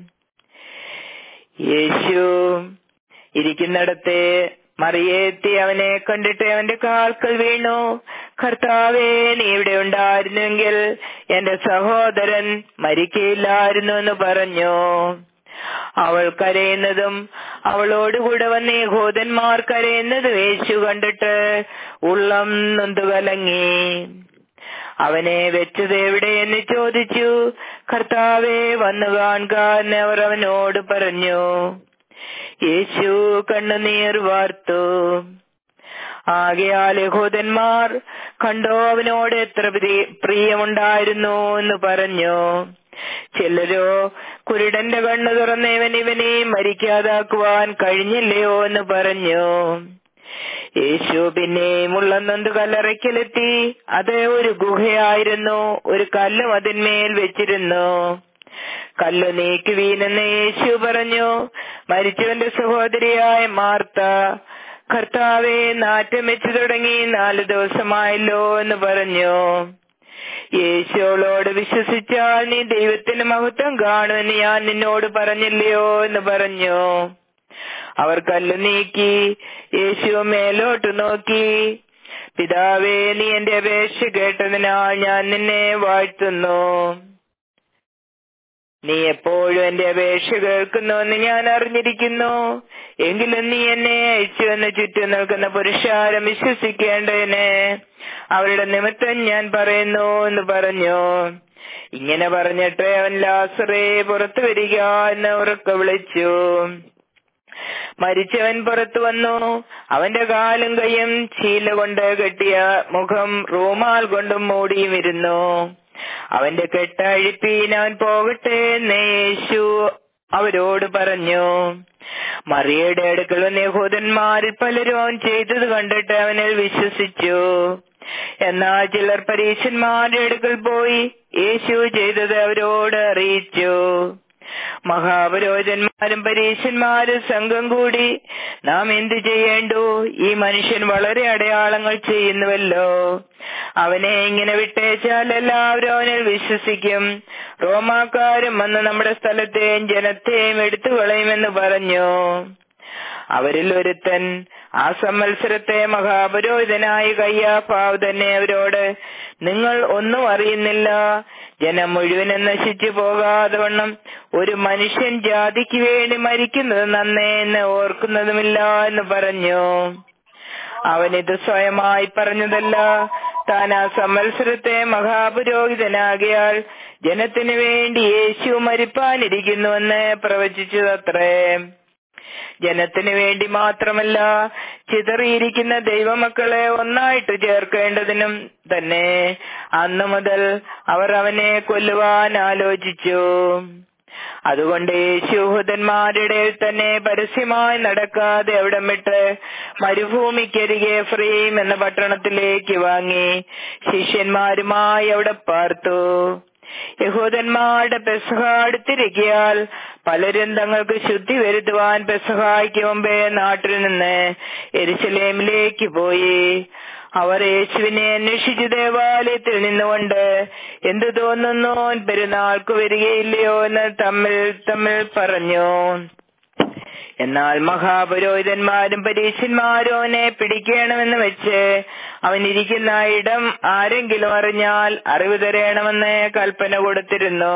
യേശു ഇരിക്കുന്നിടത്ത് മറിയെത്തി അവനെ കണ്ടിട്ട് അവന്റെ കാൽക്കൽ വീണു കർത്താവേ നീ ഇവിടെ ഉണ്ടായിരുന്നെങ്കിൽ എന്റെ സഹോദരൻ മരിക്കയില്ലായിരുന്നു എന്ന് പറഞ്ഞു അവൾ കരയുന്നതും അവളോടുകൂടെ വന്ന യഹൂദന്മാർ കരയുന്നതും യേശു കണ്ടിട്ട് ഉള്ളം നൊന്തു കലങ്ങി അവനെ വെച്ചത് എവിടെയെന്ന് ചോദിച്ചു കർത്താവെ വന്നു കാണുക എന്ന് അവർ അവനോട് പറഞ്ഞു യേശു കണ്ണുനീർ വാർത്തു ആകയാൽ യഹൂദന്മാർ കണ്ടോ അവനോട് എത്ര പ്രിയമുണ്ടായിരുന്നു എന്ന് പറഞ്ഞു ചിലരോ കുരുടന്റെ കണ്ണു തുറന്ന് ഇവൻ ഇവനെ മരിക്കാതാക്കുവാൻ കഴിഞ്ഞില്ലയോ എന്ന് പറഞ്ഞു യേശു പിന്നെയും ഉള്ളന്നൊന്ത് കല്ലറയ്ക്കലെത്തി അത് ഒരു ഗുഹയായിരുന്നു ഒരു കല്ലും അതിന്മേൽ വെച്ചിരുന്നു കല്ലു നീക്കി വീണെന്ന് യേശു പറഞ്ഞു മരിച്ചവന്റെ സഹോദരിയായ മാർത്ത കർത്താവെ നാറ്റം വെച്ചു തുടങ്ങി നാല് ദിവസമായല്ലോ എന്ന് പറഞ്ഞു യേശുവളോട് വിശ്വസിച്ചാൽ നീ ദൈവത്തിന്റെ മഹത്വം കാണുമെന്ന് ഞാൻ നിന്നോട് പറഞ്ഞില്ലയോ എന്ന് പറഞ്ഞു അവർ കല്ല് നീക്കി യേശു മേലോട്ട് നോക്കി പിതാവേ നീ എന്റെ അപേക്ഷ കേട്ടതിനാൽ ഞാൻ നിന്നെ വാഴ്ത്തുന്നു നീ എപ്പോഴും എന്റെ അപേക്ഷ കേൾക്കുന്നുവെന്ന് ഞാൻ അറിഞ്ഞിരിക്കുന്നു എങ്കിലും നീ എന്നെ അയച്ചു എന്ന് ചുറ്റും നിൽക്കുന്ന പുരുഷാരം വിശ്വസിക്കേണ്ടതിന് അവരുടെ നിമിത്തം ഞാൻ പറയുന്നു എന്ന് പറഞ്ഞു ഇങ്ങനെ പറഞ്ഞിട്ട് അവൻ ലാസറേ പുറത്തു വരിക എന്ന് ഉറക്കെ വിളിച്ചു മരിച്ചവൻ പുറത്തു വന്നു അവന്റെ കാലും കൈയും ചീല കൊണ്ട് കെട്ടിയ മുഖം റൂമാൽ കൊണ്ടും മൂടിയും ഇരുന്നു അവന്റെ കെട്ടഴിപ്പീൻ അവൻ പോകട്ടെ എന്ന് യേശു അവരോട് പറഞ്ഞു മറിയയുടെ അടുക്കൽ വന്ന യഹൂദന്മാരിൽ പലരും അവൻ ചെയ്തത് കണ്ടിട്ട് അവനിൽ വിശ്വസിച്ചു എന്നാൽ ചിലർ പരീക്ഷന്മാരുടെ അടുക്കൽ പോയി യേശു ചെയ്തത് അവരോട് അറിയിച്ചു മഹാപുരോജന്മാരും പരീക്ഷന്മാരും സംഘം കൂടി നാം എന്തു ചെയ്യേണ്ടു ഈ മനുഷ്യൻ വളരെ അടയാളങ്ങൾ ചെയ്യുന്നുവല്ലോ അവനെ ഇങ്ങനെ വിട്ടേച്ചാൽ എല്ലാവരും അവനിൽ വിശ്വസിക്കും റോമാക്കാരും വന്ന് നമ്മുടെ സ്ഥലത്തെയും ജനത്തെയും എടുത്തു കളയുമെന്ന് പറഞ്ഞു അവരിൽ ഒരുത്തൻ ആ സംവത്സരത്തെ മഹാപുരോഹിതനായി കയ്യാപ്പാവ് തന്നെ അവരോട് നിങ്ങൾ ഒന്നും അറിയുന്നില്ല ജനം മുഴുവനും നശിച്ചു പോകാതെ വണ്ണം ഒരു മനുഷ്യൻ ജാതിക്ക് വേണ്ടി മരിക്കുന്നത് നന്നേ എന്ന് ഓർക്കുന്നതുമില്ല എന്ന് പറഞ്ഞു അവനിത് സ്വയമായി പറഞ്ഞതല്ല താൻ ആ സംവത്സരത്തെ മഹാപുരോഹിതനാകിയാൽ ജനത്തിനു വേണ്ടി യേശു മരിപ്പാനിരിക്കുന്നുവെന്ന് പ്രവചിച്ചതത്രേ ജനത്തിനു വേണ്ടി മാത്രമല്ല ചിതറിയിരിക്കുന്ന ദൈവമക്കളെ ഒന്നായിട്ട് ചേർക്കേണ്ടതിനും തന്നെ അന്നു മുതൽ അവർ അവനെ കൊല്ലുവാൻ ആലോചിച്ചു അതുകൊണ്ട് യേശുഹൂദന്മാരുടെ തന്നെ പരസ്യമായി നടക്കാതെ അവിടം വിട്ട് മരുഭൂമിക്കരികെ ഫ്രീം എന്ന പട്ടണത്തിലേക്ക് വാങ്ങി ശിഷ്യന്മാരുമായി അവിടെ പാർത്തു യഹൂദന്മാരുടെ പെസഹ അടുത്തിരിക്കിയാൽ പലരും തങ്ങൾക്ക് ശുദ്ധി വരുത്തുവാൻ പെസഹായ്ക്ക് മുമ്പേ നാട്ടിൽ നിന്ന് എരുസലേമിലേക്ക് പോയി അവർ യേശുവിനെ അന്വേഷിച്ചു ദേവാലയത്തിൽ നിന്നുകൊണ്ട് എന്തു തോന്നുന്നു പെരുന്നാൾക്ക് വരികയില്ലയോ എന്ന് തമ്മിൽ തമ്മിൽ പറഞ്ഞു എന്നാൽ മഹാപുരോഹിതന്മാരും പരീക്ഷന്മാരും അവനെ പിടിക്കണമെന്ന് വെച്ച് അവൻ ഇരിക്കുന്ന ഇടം ആരെങ്കിലും അറിഞ്ഞാൽ അറിവ് തരണമെന്ന് കൽപ്പന കൊടുത്തിരുന്നു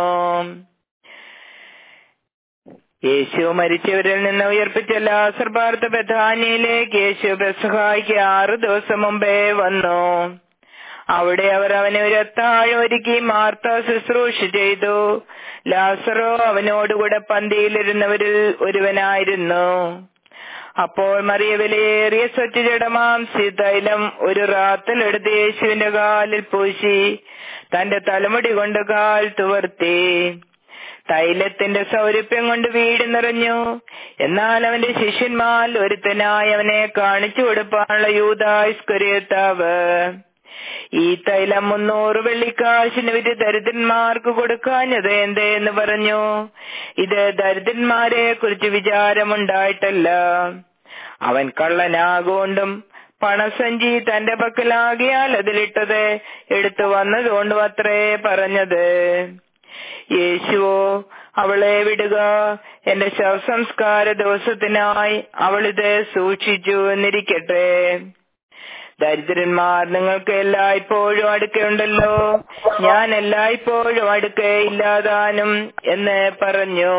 യേശു മരിച്ചവരിൽ നിന്ന് ഉയർപ്പിച്ച ലാസർ പാർത്ത ബഥാനിയിലേക്ക് യേശു ബസഹായിക്ക് ആറു ദിവസം മുമ്പേ വന്നു അവിടെ അവർ അവനെ ഒരു അത്താഴം ഒരുക്കി മാർത്ത ശുശ്രൂഷ ചെയ്തു ലാസറോ അവനോടുകൂടെ പന്തിയിലിരുന്നവരിൽ ഒരുവനായിരുന്നു അപ്പോൾ മറിയ വിലയേറിയ സ്വച്ഛജടമാം സീതൈലം ഒരു റാത്തലെടുത്ത് യേശുവിന്റെ കാലിൽ പൂശി തന്റെ തലമുടി കൊണ്ട് കാൽ തുവർത്തി തൈലത്തിന്റെ സൗരഭ്യം കൊണ്ട് വീട് നിറഞ്ഞു എന്നാൽ അവന്റെ ശിഷ്യന്മാർ ഒരുത്തനായി അവനെ കാണിച്ചു കൊടുക്കാനുള്ള യൂതാസ്കര്യത്താവ് ഈ തൈലം മുന്നൂറ് വെള്ളിക്കാശിന് വിറ്റ് ദരിദ്രന്മാർക്ക് കൊടുക്കാഞ്ഞത് എന്തേ എന്ന് പറഞ്ഞു ഇത് ദരിദ്രന്മാരെ കുറിച്ച് വിചാരമുണ്ടായിട്ടല്ല അവൻ കള്ളനാകൊണ്ടും പണസഞ്ചി തന്റെ പക്കലാകിയാൽ അതിലിട്ടത് എടുത്തു വന്നതുകൊണ്ടും അത്രേ പറഞ്ഞത് യേശുവോ അവളെ വിടുക എന്റെ ശവസംസ്കാര ദിവസത്തിനായി അവളിത് സൂക്ഷിച്ചു എന്നിരിക്കട്ടെ ദരിദ്രന്മാർ നിങ്ങൾക്ക് എല്ലായ്പ്പോഴും അടുക്കയുണ്ടല്ലോ ഞാൻ എല്ലായ്പ്പോഴും അടുക്കെ ഇല്ലാതാനും എന്ന് പറഞ്ഞു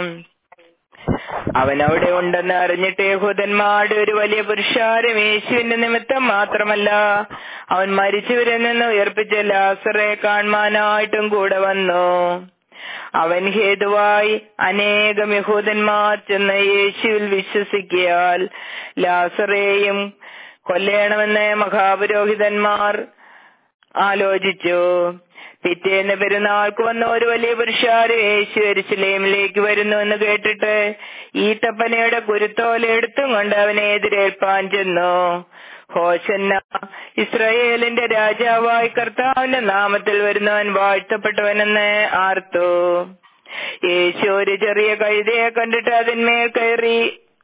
അവൻ അവിടെ ഉണ്ടെന്ന് അറിഞ്ഞിട്ട് യഹൂദന്മാരുടെ ഒരു വലിയ പുരുഷാരം യേശുവിന്റെ നിമിത്തം മാത്രമല്ല അവൻ മരിച്ചവരിൽ നിന്ന് ഉയർപ്പിച്ച ലാസറെ കാണുവാനായിട്ടും കൂടെ വന്നു അവൻ ഹേതുവായി അനേകം യഹൂദന്മാർ ചെന്ന് യേശുവിൽ വിശ്വസിക്കിയാൽ ലാസറേയും കൊല്ലേണമെന്ന് മഹാപുരോഹിതന്മാർ ആലോചിച്ചു പിറ്റേന്ന് പെരുന്നാൾക്ക് വന്ന ഒരു വലിയ പുരുഷാര് യേശു എരുസലേമിലേക്ക് വരുന്നു എന്ന് കേട്ടിട്ട് ഈത്തപ്പനയുടെ കുരുത്തോല എടുത്തും കൊണ്ട് അവനെ എതിരേൽപ്പാൻ ചെന്നു ഹോശന്ന ഇസ്രായേലിന്റെ രാജാവായി കർത്താവിന്റെ നാമത്തിൽ വരുന്നവൻ വാഴ്ത്തപ്പെട്ടവനെന്ന് ആർത്തു യേശു ഒരു ചെറിയ കഴുതയെ കണ്ടിട്ട് അതിന്മേൽ കയറി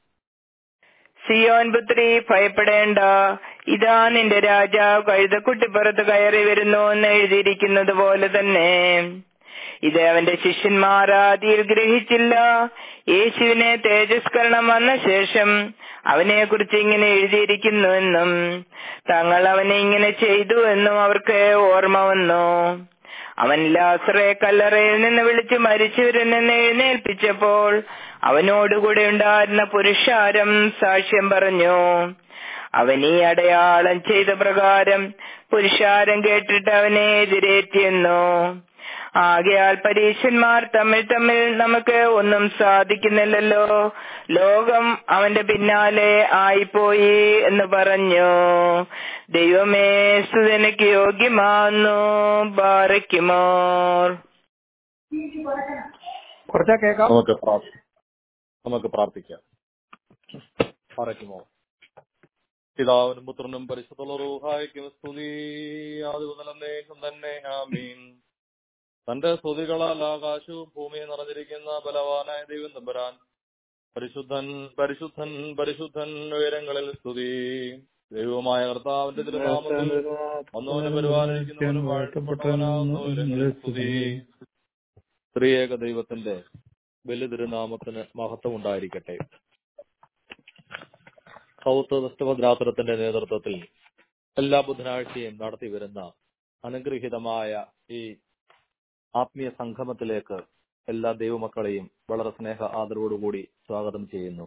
സിയോൻ പുത്രി ഭയപ്പെടേണ്ട ഇതാ നിന്റെ രാജാവ് കഴുതക്കുട്ടിപ്പുറത്ത് കയറി വരുന്നു എന്ന് എഴുതിയിരിക്കുന്നത് പോലെ തന്നെ ഇത് അവന്റെ ശിഷ്യന്മാർ ആദിയിൽ ഗ്രഹിച്ചില്ല യേശുവിനെ തേജസ്കരണം വന്ന ശേഷം അവനെ കുറിച്ച് ഇങ്ങനെ എഴുതിയിരിക്കുന്നുവെന്നും തങ്ങൾ അവനെ ഇങ്ങനെ ചെയ്തു എന്നും അവർക്ക് ഓർമ്മ വന്നു അവൻ ലാസറെ കല്ലറയിൽ നിന്ന് വിളിച്ച് മരിച്ചവരിൽ നിന്ന് എഴുന്നേൽപ്പിച്ചപ്പോൾ അവനോടുകൂടെ ഉണ്ടായിരുന്ന പുരുഷാരം സാക്ഷ്യം പറഞ്ഞു അവൻ ഈ അടയാളം ചെയ്ത പ്രകാരം പുരുഷാരം കേട്ടിട്ട് അവനെ എതിരേറ്റിയെന്നു ആകയാൽ പരീക്ഷന്മാർ തമ്മിൽ തമ്മിൽ നമുക്ക് ഒന്നും സാധിക്കുന്നില്ലല്ലോ ലോകം അവന്റെ പിന്നാലെ ആയിപ്പോയി എന്ന് പറഞ്ഞു ദൈവമേ സുതനക്ക് യോഗ്യമാന്നു ബാറയ്ക്കുമോർ കുറച്ചാ കേൾക്കാം നമുക്ക് പ്രാർത്ഥി- നമുക്ക് പ്രാർത്ഥിക്കാം പറയുമോ പിതാവിനും പുത്രനും പരിശുദ്ധ റൂഹായിക്കും സ്തുതി ആദ്യം തന്നെ ആമീൻ തന്റെ സ്തുതികളാൽ ആകാശവും ഭൂമിയും നിറഞ്ഞിരിക്കുന്ന ബലവാനായ ദൈവം തമ്പുരാൻ പരിശുദ്ധൻ പരിശുദ്ധൻ പരിശുദ്ധൻ ഉയരങ്ങളിൽ സ്തുതി ദൈവമായ കർത്താവിന്റെ തിരുനാമത്തിൽ വന്നവനും പരിപാലിക്കുന്നവനും വാഴ്ത്തപ്പെട്ടവനാകുന്നു ഉയരങ്ങളിൽ സ്തുതി സ്ത്രീയേക ദൈവത്തിന്റെ വലിയ തിരുനാമത്തിന് മഹത്വം ഉണ്ടായിരിക്കട്ടെ സൗത്ത് വെസ്റ്റ് ഭദ്രാസുരത്തിന്റെ നേതൃത്വത്തിൽ എല്ലാ ബുധനാഴ്ചയും നടത്തി വരുന്ന അനുഗ്രഹീതമായ ഈ ആത്മീയ സംഗമത്തിലേക്ക് എല്ലാ ദൈവമക്കളെയും വളരെ സ്നേഹ ആദരവോടുകൂടി സ്വാഗതം ചെയ്യുന്നു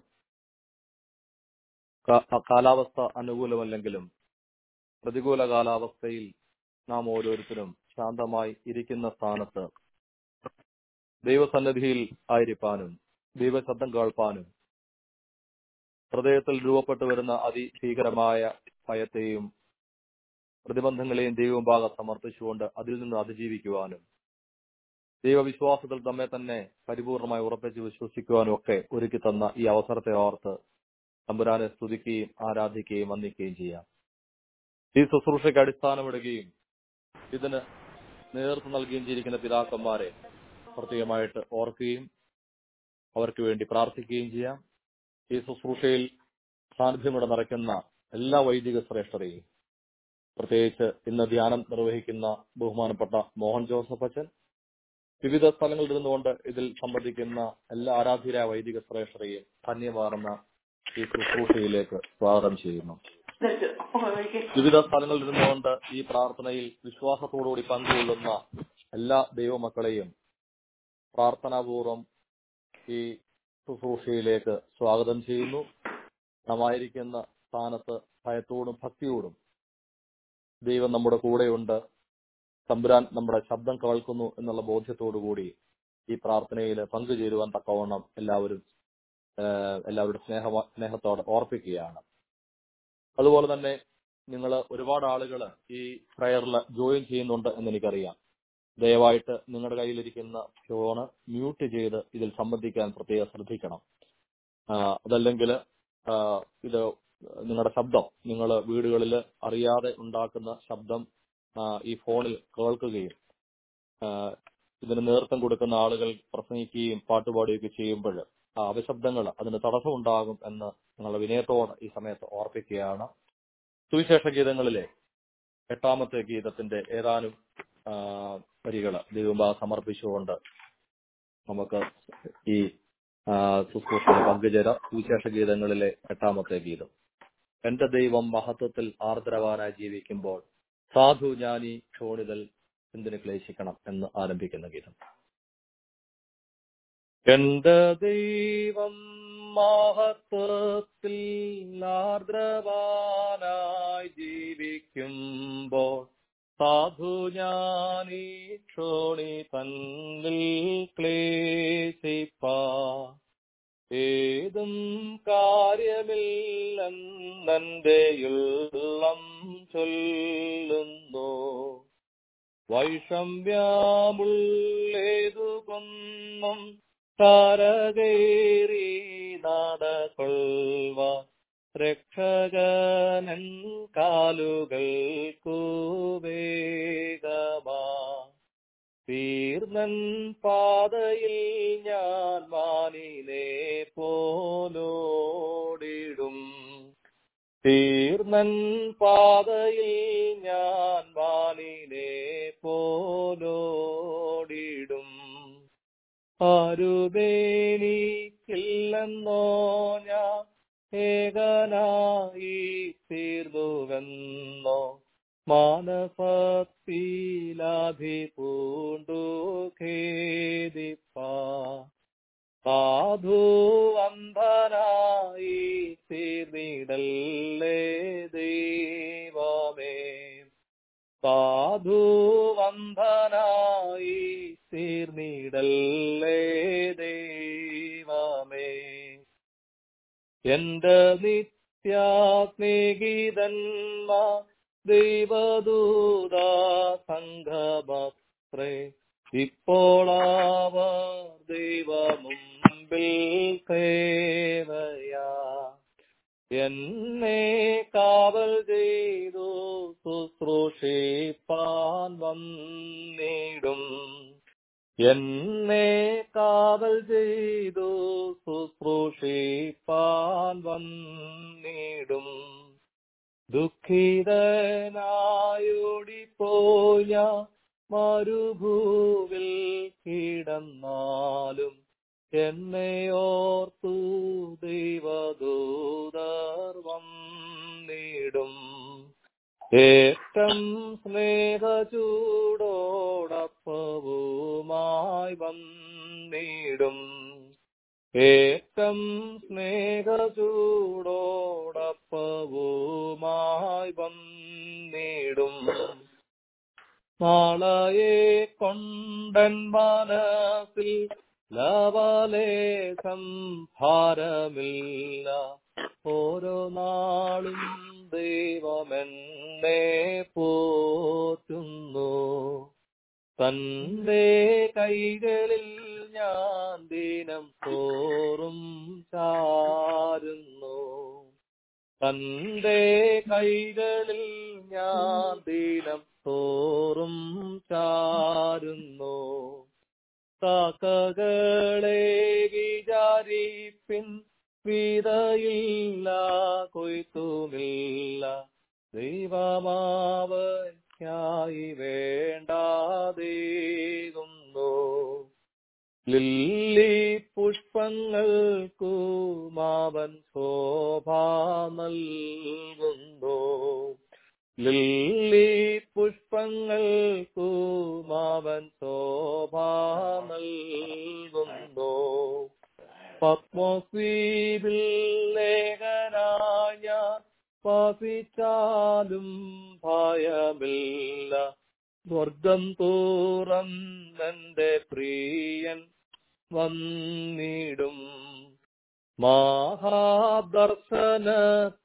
കാ- കാലാവസ്ഥ അനുകൂലമല്ലെങ്കിലും പ്രതികൂല കാലാവസ്ഥയിൽ നാം ഓരോരുത്തരും ശാന്തമായി ഇരിക്കുന്ന സ്ഥാനത്ത് ദൈവസന്നിധിയിൽ ആയിരിക്കാനും ദൈവശബ്ദം കേൾപ്പാനും ഹൃദയത്തിൽ രൂപപ്പെട്ടു വരുന്ന അതിഭീകരമായ ഭയത്തെയും പ്രതിബന്ധങ്ങളെയും ദൈവമുമ്പാകെ സമർപ്പിച്ചുകൊണ്ട് അതിൽ നിന്ന് അതിജീവിക്കുവാനും ദൈവവിശ്വാസത്തിൽ നമ്മെ തന്നെ പരിപൂർണമായി ഉറപ്പിച്ച് വിശ്വസിക്കുവാനും ഒക്കെ ഒരുക്കി തന്ന ഈ അവസരത്തെ ഓർത്ത് തമ്പുരാനെ സ്തുതിക്കുകയും ആരാധിക്കുകയും വന്ദിക്കുകയും ചെയ്യാം ഈ ശുശ്രൂഷയ്ക്ക് അടിസ്ഥാനമിടുകയും ഇതിന് നേതൃത്വം നൽകുകയും ചെയ്തിരിക്കുന്ന പിതാക്കന്മാരെ പ്രത്യേകമായിട്ട് ഓർക്കുകയും അവർക്ക് വേണ്ടി പ്രാർത്ഥിക്കുകയും ചെയ്യാം ഈ ശുശ്രൂഷയിൽ സാന്നിധ്യമിടെ നിറയ്ക്കുന്ന എല്ലാ വൈദിക ശ്രേഷ്ഠരെയും പ്രത്യേകിച്ച് ഇന്ന് ധ്യാനം നിർവഹിക്കുന്ന ബഹുമാനപ്പെട്ട മോഹൻ ജോസഫ് അച്ഛൻ വിവിധ സ്ഥലങ്ങളിൽ ഇരുന്നുകൊണ്ട് ഇതിൽ സംബന്ധിക്കുന്ന എല്ലാ ആരാധ്യരായ വൈദിക ശ്രേഷ്ഠരെയും ധന്യമാർന്ന ഈ ശുശ്രൂഷയിലേക്ക് സ്വാഗതം ചെയ്യുന്നു വിവിധ സ്ഥലങ്ങളിൽ ഇരുന്നുകൊണ്ട് ഈ പ്രാർത്ഥനയിൽ വിശ്വാസത്തോടുകൂടി പങ്കുകൊള്ളുന്ന എല്ലാ ദൈവമക്കളെയും പ്രാർത്ഥനാപൂർവം ഈ ശുശ്രൂഷയിലേക്ക് സ്വാഗതം ചെയ്യുന്നു നാം ആയിരിക്കുന്ന സ്ഥാനത്ത് ഭയത്തോടും ഭക്തിയോടും ദൈവം നമ്മുടെ കൂടെയുണ്ട് തമ്പുരാൻ നമ്മുടെ ശബ്ദം കേൾക്കുന്നു എന്നുള്ള ബോധ്യത്തോടുകൂടി ഈ പ്രാർത്ഥനയിൽ പങ്കുചേരുവാൻ തക്കവണ്ണം എല്ലാവരും ഏഹ്, എല്ലാവരുടെ സ്നേഹ സ്നേഹത്തോടെ ഓർപ്പിക്കുകയാണ് അതുപോലെ തന്നെ നിങ്ങൾ ഒരുപാട് ആളുകൾ ഈ പ്രയറിൽ ജോയിൻ ചെയ്യുന്നുണ്ട് എന്ന് എനിക്കറിയാം ദയവായിട്ട് നിങ്ങളുടെ കയ്യിലിരിക്കുന്ന ഫോണ് മ്യൂട്ട് ചെയ്ത് ഇതിൽ സംബന്ധിക്കാൻ പ്രത്യേകം ശ്രദ്ധിക്കണം ആ, അതല്ലെങ്കിൽ ആ, ഇത് നിങ്ങളുടെ ശബ്ദം നിങ്ങൾ വീടുകളിൽ അറിയാതെ ഉണ്ടാക്കുന്ന ശബ്ദം ആ, ഈ ഫോണിൽ കേൾക്കുകയും ആ, ഇതിന് നേതൃത്വം കൊടുക്കുന്ന ആളുകൾ പ്രസംഗിക്കുകയും പാട്ടുപാടുകയൊക്കെ ചെയ്യുമ്പോൾ ആ അപശബ്ദങ്ങൾ അതിന് തടസ്സമുണ്ടാകും എന്ന് നിങ്ങളുടെ വിനയത്തോടെ ഈ സമയത്ത് ഓർപ്പിക്കുകയാണ് സുവിശേഷ ഗീതങ്ങളിലെ എട്ടാമത്തെ ഗീതത്തിന്റെ ഏതാനും വരികൾ ദൈവം സമർപ്പിച്ചുകൊണ്ട് നമുക്ക് ഈ ആ, ശുശ്രൂഷയിൽ പങ്കുചേരാം സുവിശേഷ ഗീതങ്ങളിലെ എട്ടാമത്തെ ഗീതം എന്റെ ദൈവം മഹത്വത്തിൽ ആർദ്രവാനായി ജീവിക്കുമ്പോൾ സാധു ജ്ഞാനി ക്ഷോണിതൽ എന്തിന് ക്ലേശിക്കണം എന്ന് ആരംഭിക്കുന്ന ഗീതം എന്റെ ദൈവം മഹത്വത്തിൽ ആർദ്രവാനായി ജീവിക്കുമ്പോൾ സാധു ജ്ഞാനി ക്ഷോണി തന്നിൽ ക്ലേശിപ്പാ ഏതും കാര്യമില്ലെന്നെ ഉള്ളം ചൊല്ലുന്നു വൈഷമ്യാമുള്ളേതു കൊന്നും താരകേറി നടകൊള്ളുവ രക്ഷകനൻ കാലുകൾക്കു വേഗമാ തീർന്നൻ പാതയിൽ ഞാൻ മാനിനെ പോലോടിടും തീർന്നൻ പാതയിൽ ഞാൻ മാനിനെ പോലോടിടും ആരുമേനിക്കില്ലെന്നോ ഞാൻ ഏകനായി തീർന്നുവെന്നോ മാനസത്തിലാധി പൂണ്ടു ഖേദിപ്പാ സാധു അന്ധനായി തീർന്നിടല്ലേ ദൈവമേ സാധു അന്ധനായി തീർന്നിടല്ലേ ദൈവമേ എന്റെ നിത്യാസ്നേഹിതന്മാ ദൈവദൂത സംഘമത്രേ ഇപ്പോൾ അവർ ദൈവമുമ്പിൽ സേവയാ എന്നെ കാവൽ ചെയ്തു ശുശ്രൂഷിപ്പാൻ വന്നിടും എന്നെ കാവൽ ചെയ്തു ശുശ്രൂഷിപ്പാൻ വന്നിടും ദുഃഖിതനായോടിപ്പോയ മരുഭൂവിൽ കിടന്നാലും എന്നെ ഓർത്തു ദൈവദൂതർ വന്നിടും ഏറ്റം സ്നേഹചൂടോടപ്പവുമായി വന്നിടും ഏറ്റം സ്നേഹചൂടോടപ്പവുമായി വന്നിടും നാളയെ കൊണ്ടൻ മനസ്സിൽ ലവലേശം ഭാരമില്ല ഓരോ നാളും ദൈവമെന്നെ പോറ്റുന്നു തന്റെ കൈകളിൽ ഞാൻ ദിനം തോറും ചാരുന്നു തന്റെ കൈകളിൽ ഞാൻ ദിനം തോറും ചാരുന്നു കാക്കകളെ വിചാരിപ്പിൻ വിതയില്ല കൊയ്ത്തുമില്ല ദൈവമാവയ്ക്കായി വേണ്ടാതേകുന്നു ലില്ലി പുഷ്പങ്ങൾക്കു മാവൻ ശോഭ നൽകുന്നു ലില്ലി പുഷ്പങ്ങൾക്കു മാവൻ ശോഭ നൽകുന്നു പത്മസ്വീപിൽ ലേഖനായ പാപിച്ചാലും ഭയമില്ല സ്വർഗം തുറന്നെന്റെ പ്രിയൻ വന്നിടും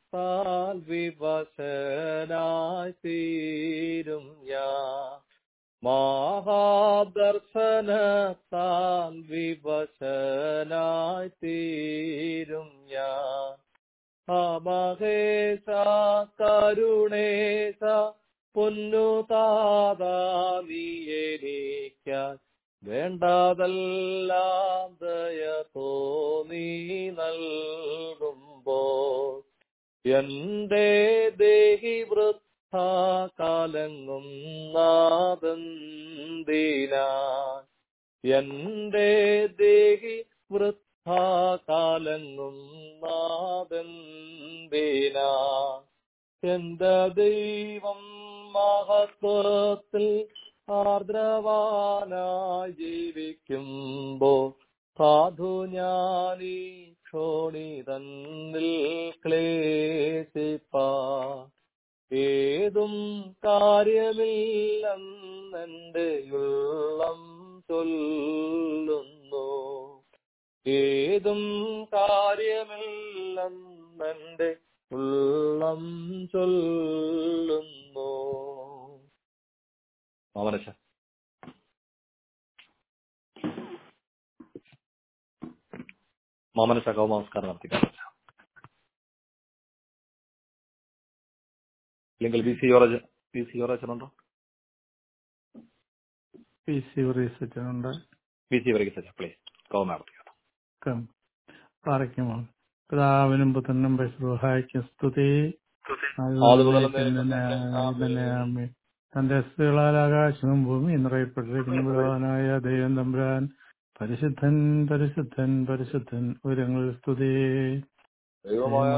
മഹാദർശനത്താൽ വിവശനായി തീരും ഞാൻ മഹാദർശനത്താൽ വിവശനായി തീരും ഞാൻ അമഹേശ കരുണേശ പൊന്നു താതാ നീ എനിക്കാൻ വേണ്ടതെല്ലാം ദയ തോന്നി നൽകുമ്പോൾ എന്റെ ദേഹി വൃദ്ധ കാലങ്ങും നാദന്തിന എന്റെ ദേഹി വൃദ്ധ കാലങ്ങും നാദന്തിന എന്റെ ദൈവം മഹത്വത്തിൽ ആർദ്രവാനായി ജീവിക്കുമ്പോ സാധു ഞാനീ ക്ഷോണി തന്നിൽ ക്ലേശിപ്പ ഏതും കാര്യമില്ലെന്നെന്റെ ഉള്ളം ചൊല്ലുന്നു ഏതും കാര്യമില്ലെന്നെന്റെ ഉള്ളം ചൊല്ലുന്നു മാമനശ മാമനശ കൗമാസ്കാരം നടത്തിക്കാം ഇല്ലെങ്കിൽ ബി സി യോറജ് ബി സി യോറച്ചനുണ്ടോ പി സി റീസെറ്റുണ്ട് ബി സി വരയ്ക്ക് പ്ലീസ് കൗമ നടത്തിക്കാം പാറയ്ക്കുമോ പിതാവിനും പുത്രനും പരിശുഹായ്ക്കും സ്തുതി ആദ്യമുതൽ ആമേ. തന്റെ സ്ത്രീകളാൽ ആകാശവും ഭൂമിയും നിറയപ്പെട്ടിരിക്കുന്ന ബലവാനായ ദൈവം തമ്പുരാൻ പരിശുദ്ധൻ പരിശുദ്ധൻ പരിശുദ്ധൻ ഉയരങ്ങളിൽ സ്തുതി ദൈവമായ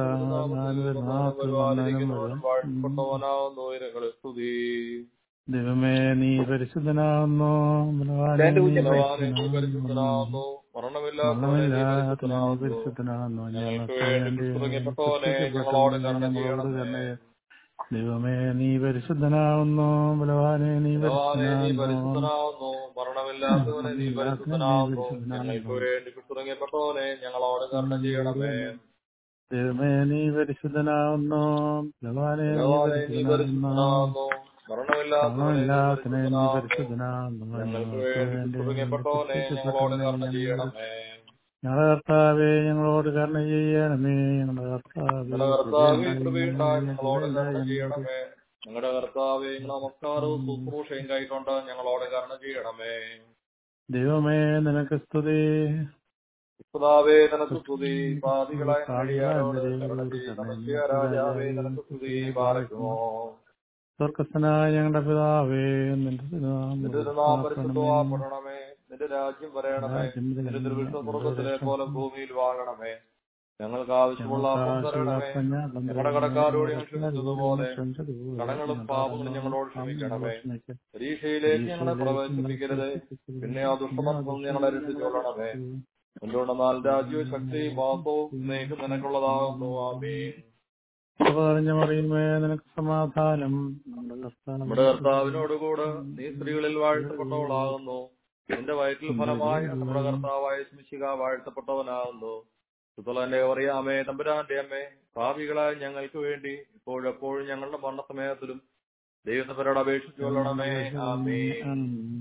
ദൈവമായ സ്തുതി ദൈവമേ നീ പരിശുദ്ധനാവുന്നു ബലവാനേ, നീ പരിശുദ്ധനാവുന്നു. മരണമില്ലാത്തവനെ നീ മരണമില്ലാത്തവനെ നീ പരിശുദ്ധനാവുന്നു. പരിശുദ്ധനാവുന്നു ഞങ്ങൾക്ക് ഞങ്ങൾക്ക് വേണ്ടി വേണ്ടി ക്രിസ്തുതപ്പെട്ടവനെ ഞങ്ങളോട് കരുണ ഞങ്ങളോട് ചെയ്യണമേ. കരുണ ദൈവമേ നീ പരിശുദ്ധനാവുന്നു ബലവാനെ നീ ഭഗവാനെ നീ പരിശുദ്ധനാവുന്നു പരിശുദ്ധനാവുന്നു മരണമില്ലാത്തവനെ നീ പരിശുദ്ധനാവുന്നു പരിശുദ്ധനാവുന്നു. ഞങ്ങൾക്ക് വേണ്ടി തുടങ്ങിയപ്പെട്ടവനെ ഞങ്ങളോട് കരുണ ചെയ്യണമേ ദൈവമേ നീ പരിശുദ്ധനാവുന്നു ബലവാനെ നീ ഭഗവാനെ നീ പരിശുദ്ധനാവുന്നു പരിശുദ്ധനാവുന്നു മരണമില്ലാത്തവനെ നീ മരണമില്ലാത്തവനെ നീ പരിശുദ്ധനാവുന്നു പരിശുദ്ധനാവുന്നു ഞങ്ങൾക്ക് ഞങ്ങൾക്ക് വേണ്ടി വേണ്ടി തുടങ്ങിയപ്പെട്ടവനെ ഞങ്ങളോട് കരുണ ചെയ്യണമേ ഞങ്ങളുടെ കർത്താവേ ഞങ്ങളോട് കരുണ ചെയ്യണമേ ഞങ്ങളുടെ കർത്താവേ ഞങ്ങളുടെ കർത്താവെ കൃപയുണ്ടായി ഞങ്ങളോട് കരുണ കൃപയുണ്ടായി ചെയ്യണമേ ഞങ്ങളുടെ കർത്താവെ നമസ്കാരവും ശുശ്രൂഷയും കൈക്കൊണ്ട് ഞങ്ങളോട് കരുണ ചെയ്യണമേ ദൈവമേ നിനക്ക് സ്തുതി കർത്താവേ നിനക്ക് സ്തുതി പാതികളായ നടിയാരോട് കരുണ ചെയ്യുന്ന രാജാവേ നിനക്ക് സ്തുതി പാലിക്കുമോ സ്വർഗസ്ഥനായ ഞങ്ങളുടെ പിതാവേ നിന്റെ നിന്റെ നാം പരിശുദ്ധമാപ്പെടണമേ നിന്റെ രാജ്യം വരയണമേ നിന്റെ തിരുവിഷ്ണു സ്വർഗത്തിലെ പോലെ ഭൂമിയിൽ വാങ്ങണമേ ഞങ്ങൾക്ക് ആവശ്യമുള്ള അപ്പം തരണമേ ഞങ്ങളുടെ കടക്കാരോട് ഞങ്ങൾ ക്ഷമിച്ചതുപോലെ കടങ്ങളും പാപങ്ങളും ഞങ്ങളോട് ക്ഷമിക്കണമേ പരീക്ഷയിലേക്ക് ഞങ്ങളെ പ്രവേശിപ്പിക്കരുത് പിന്നെ ആ ദുഷ്ടമത്വം ഞങ്ങളെ രക്ഷിച്ചുകൊള്ളണമേ എന്തുകൊണ്ടെന്നാൽ രാജ്യവും ശക്തിയും വാസവും സ്നേഹം നിനക്കുള്ളതാകുന്നു ആമീൻ പറഞ്ഞ മറിയുമേ നിനക്ക് സമാധാനം നമ്മുടെ കർത്താവിനോടുകൂടെ നീ സ്ത്രീകളിൽ വാഴ്ത്തപ്പെട്ടവളാകുന്നു നിന്റെ വയറ്റിൽ ഫലമായി നമ്മുടെ കർത്താവായ സ്മിശിക വാഴ്ത്തപ്പെട്ടവനാകുന്നു സുതലന്റെ അറിയാമേ തമ്പുരാന്റെ അമ്മേ ഭാവികളായ ഞങ്ങൾക്ക് വേണ്ടി ഇപ്പോഴെപ്പോഴും ഞങ്ങളുടെ മരണസമയത്തിലും ദൈവത്തിനോട് അപേക്ഷിച്ചു കൊള്ളണമേ ആമീൻ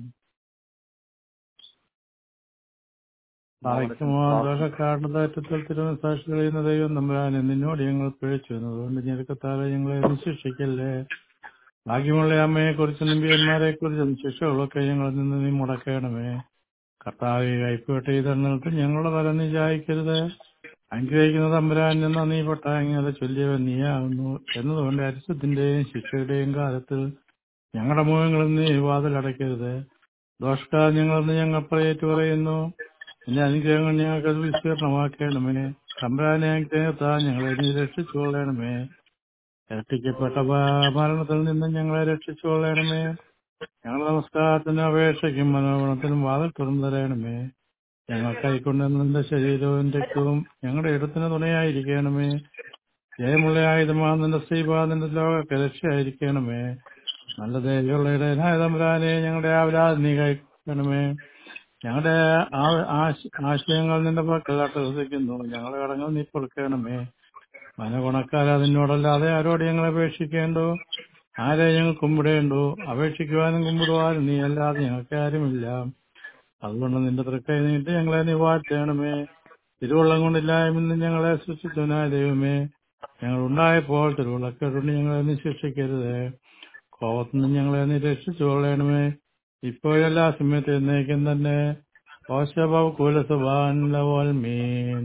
ദോഷക്കാരണത്തിൽ തിരുവനസാക്ഷി കഴിയുന്ന ദൈവം നമ്പുരാനെ നിന്നോട് ഞങ്ങൾ പിഴച്ചു എന്നതുകൊണ്ട് ഞെരുക്കത്താലെ ഞങ്ങളെ നിശിക്ഷിക്കല്ലേ ഭാഗ്യമുള്ള അമ്മയെ കുറിച്ച് നമ്പിയന്മാരെ കുറിച്ചും ശിക്ഷകളൊക്കെ ഞങ്ങളിൽ നിന്ന് നീ മുടക്കണമേ കർത്താവെ കൈപ്പേട്ട ചെയ്തെന്നിട്ട് ഞങ്ങളുടെ തല നീ ചായ്ക്കരുത് അനുഗ്രഹിക്കുന്ന തമ്പുരാൻ എന്ന നീ പൊട്ടാങ്ങിയത് ചൊല്ലിയവൻ നീയാകുന്നു എന്നതുകൊണ്ട് അരിശത്തിന്റെയും ശിക്ഷയുടെയും കാലത്തിൽ ഞങ്ങളുടെ മുഖങ്ങളിൽ നീ വാതിലടയ്ക്കരുത് ദോഷക്കാർ ഞങ്ങളെന്ന് ഞങ്ങൾ പറയേറ്റു പറയുന്നു എന്റെ അനുഗ്രഹങ്ങൾ ഞങ്ങൾക്ക് വിസ്തീർണമാക്കണമേ തമ്പുരാനെ അനുഗ്രഹത്താ ഞങ്ങളെ നീ രക്ഷിച്ചുകൊള്ളണമേ രക്ഷിക്കപ്പെട്ട മരണത്തിൽ നിന്ന് ഞങ്ങളെ രക്ഷിച്ചുകൊള്ളണമേ ഞങ്ങളുടെ നമസ്കാരത്തിനും അപേക്ഷയ്ക്കും മനോഗുണത്തിനും വാതിൽ തുറന്നു തരണമേ ഞങ്ങൾ കൈക്കൊണ്ട് നിന്റെ ശരീരവും രക്തവും ഞങ്ങളുടെ ഇടത്തിന് തുണയായിരിക്കണമേ ജയമുള്ള ആയുധമാ നിന്റെ ശ്രീപാദിന്റെ ലോകಕ್ಕೆ രക്ഷയായിരിക്കണമേ നല്ല ദേവിയുള്ള ഇടയനായ തമ്പുരാനെ ഞങ്ങളുടെ ആവലാതെ നീ കഴിക്കണമേ ഞങ്ങളുടെ ആശയങ്ങൾ നിന്റെ പക്കൽ അട്ടഹസിക്കുന്നു ഞങ്ങളുടെ കടങ്ങൾ നീ പൊറുക്കണമേ മനഗുണക്കാരെ നിന്നോടല്ലാതെ ആരോട് ഞങ്ങൾ അപേക്ഷിക്കേണ്ടു ആരെ ഞങ്ങൾ കുമ്പിടേണ്ടു അപേക്ഷിക്കുവാനും കുമ്പിടുവാനും നീ അല്ലാതെ ഞങ്ങൾക്ക് ആരുമില്ല അതുകൊണ്ട് നിന്റെ തൃക്കൈ നീട്ടി ഞങ്ങളെ നീ വാഴ്ത്തണമേ തിരുവള്ളം കൊണ്ടില്ലായ്മെന്ന് ഞങ്ങളെ സൃഷ്ടിച്ചവനായ ദൈവമേ ഞങ്ങൾ ഉണ്ടായപ്പോൾ തിരുവള്ളക്കേടുകൊണ്ട് ഞങ്ങളെ നീ ശിക്ഷിക്കരുത് കോപത്തിൽ നിന്ന് ഞങ്ങളെ നീ രക്ഷിച്ചു കൊള്ളണമേ ഇപ്പോഴെല്ലാ സമയത്ത് എന്നേക്കും തന്നെ ഓശബാബ് കുലസഭാൻ ലവൽ മീൻ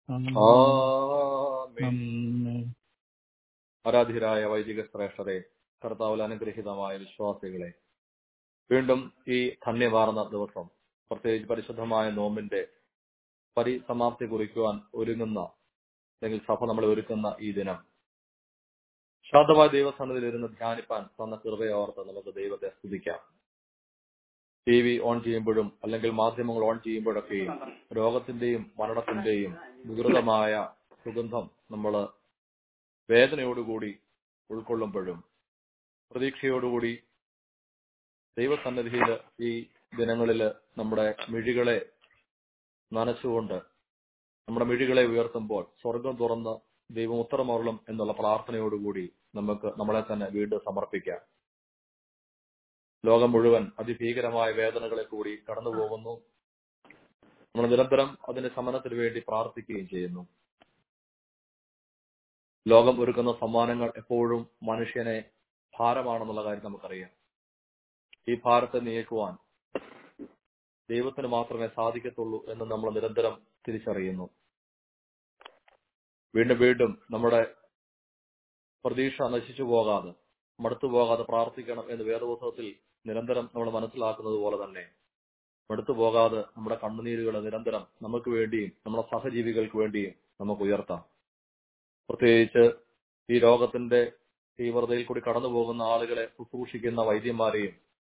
ആമേൻ. ആരാധ്യരായ വൈദിക ശ്രേഷ്ഠരെ കർത്താവിൽ അനുഗ്രഹീതമായ വിശ്വാസികളെ വീണ്ടും ഈ ധന്യമാർന്ന ദിവസം പ്രത്യേകിച്ച് പരിശുദ്ധമായ നോമ്പിന്റെ പരിസമാപ്തി കുറിക്കുവാൻ ഒരുങ്ങുന്ന അല്ലെങ്കിൽ സഭ നമ്മളെ ഒരുക്കുന്ന ഈ ദിനം ശാന്തമായ ദൈവസന്നിധിയിൽ ഇരുന്ന് ധ്യാനിപ്പാൻ തന്ന കൃപയോർത്ത് നമുക്ക് ദൈവത്തെ സ്തുതിക്കാം ടി വി ഓൺ ചെയ്യുമ്പോഴും അല്ലെങ്കിൽ മാധ്യമങ്ങൾ ഓൺ ചെയ്യുമ്പോഴൊക്കെയും രോഗത്തിന്റെയും മരണത്തിന്റെയും വികൃതമായ സുഗന്ധം നമ്മൾ വേദനയോടുകൂടി ഉൾക്കൊള്ളുമ്പോഴും പ്രതീക്ഷയോടുകൂടി ദൈവസന്നിധിയിൽ ഈ ദിനങ്ങളിൽ നമ്മുടെ മിഴികളെ നനച്ചുകൊണ്ട് നമ്മുടെ മിഴികളെ ഉയർത്തുമ്പോൾ സ്വർഗം തുറന്ന് ദൈവം ഉത്തരമരുളും എന്നുള്ള പ്രാർത്ഥനയോടുകൂടി നമുക്ക് നമ്മളെ തന്നെ വീണ്ടും സമർപ്പിക്കാം ലോകം മുഴുവൻ അതിഭീകരമായ വേദനകളെ കൂടി കടന്നു പോകുന്നു നമ്മൾ നിരന്തരം അതിന്റെ ശമനത്തിന് വേണ്ടി പ്രാർത്ഥിക്കുകയും ചെയ്യുന്നു ലോകം ഒരുക്കുന്ന സമ്മാനങ്ങൾ എപ്പോഴും മനുഷ്യനെ ഭാരമാണെന്നുള്ള കാര്യം നമുക്കറിയാം ഈ ഭാരത്തെ നീക്കുവാൻ ദൈവത്തിന് മാത്രമേ സാധിക്കത്തുള്ളൂ എന്ന് നമ്മൾ നിരന്തരം തിരിച്ചറിയുന്നു വീണ്ടും വീണ്ടും നമ്മുടെ പ്രതീക്ഷ നശിച്ചു പോകാതെ മടുത്തു പോകാതെ പ്രാർത്ഥിക്കണം എന്ന് വേദപുസ്തകത്തിൽ നിരന്തരം നമ്മൾ മനസ്സിലാക്കുന്നത് പോലെ തന്നെ മടുത്തു പോകാതെ നമ്മുടെ കണ്ണുനീരുകൾ നിരന്തരം നമുക്ക് വേണ്ടിയും നമ്മുടെ സഹജീവികൾക്ക് വേണ്ടിയും നമുക്ക് ഉയർത്താം പ്രത്യേകിച്ച് ഈ രോഗത്തിന്റെ തീവ്രതയിൽ കൂടി കടന്നു പോകുന്ന ആളുകളെ ശുശ്രൂഷിക്കുന്ന വൈദ്യന്മാരെയും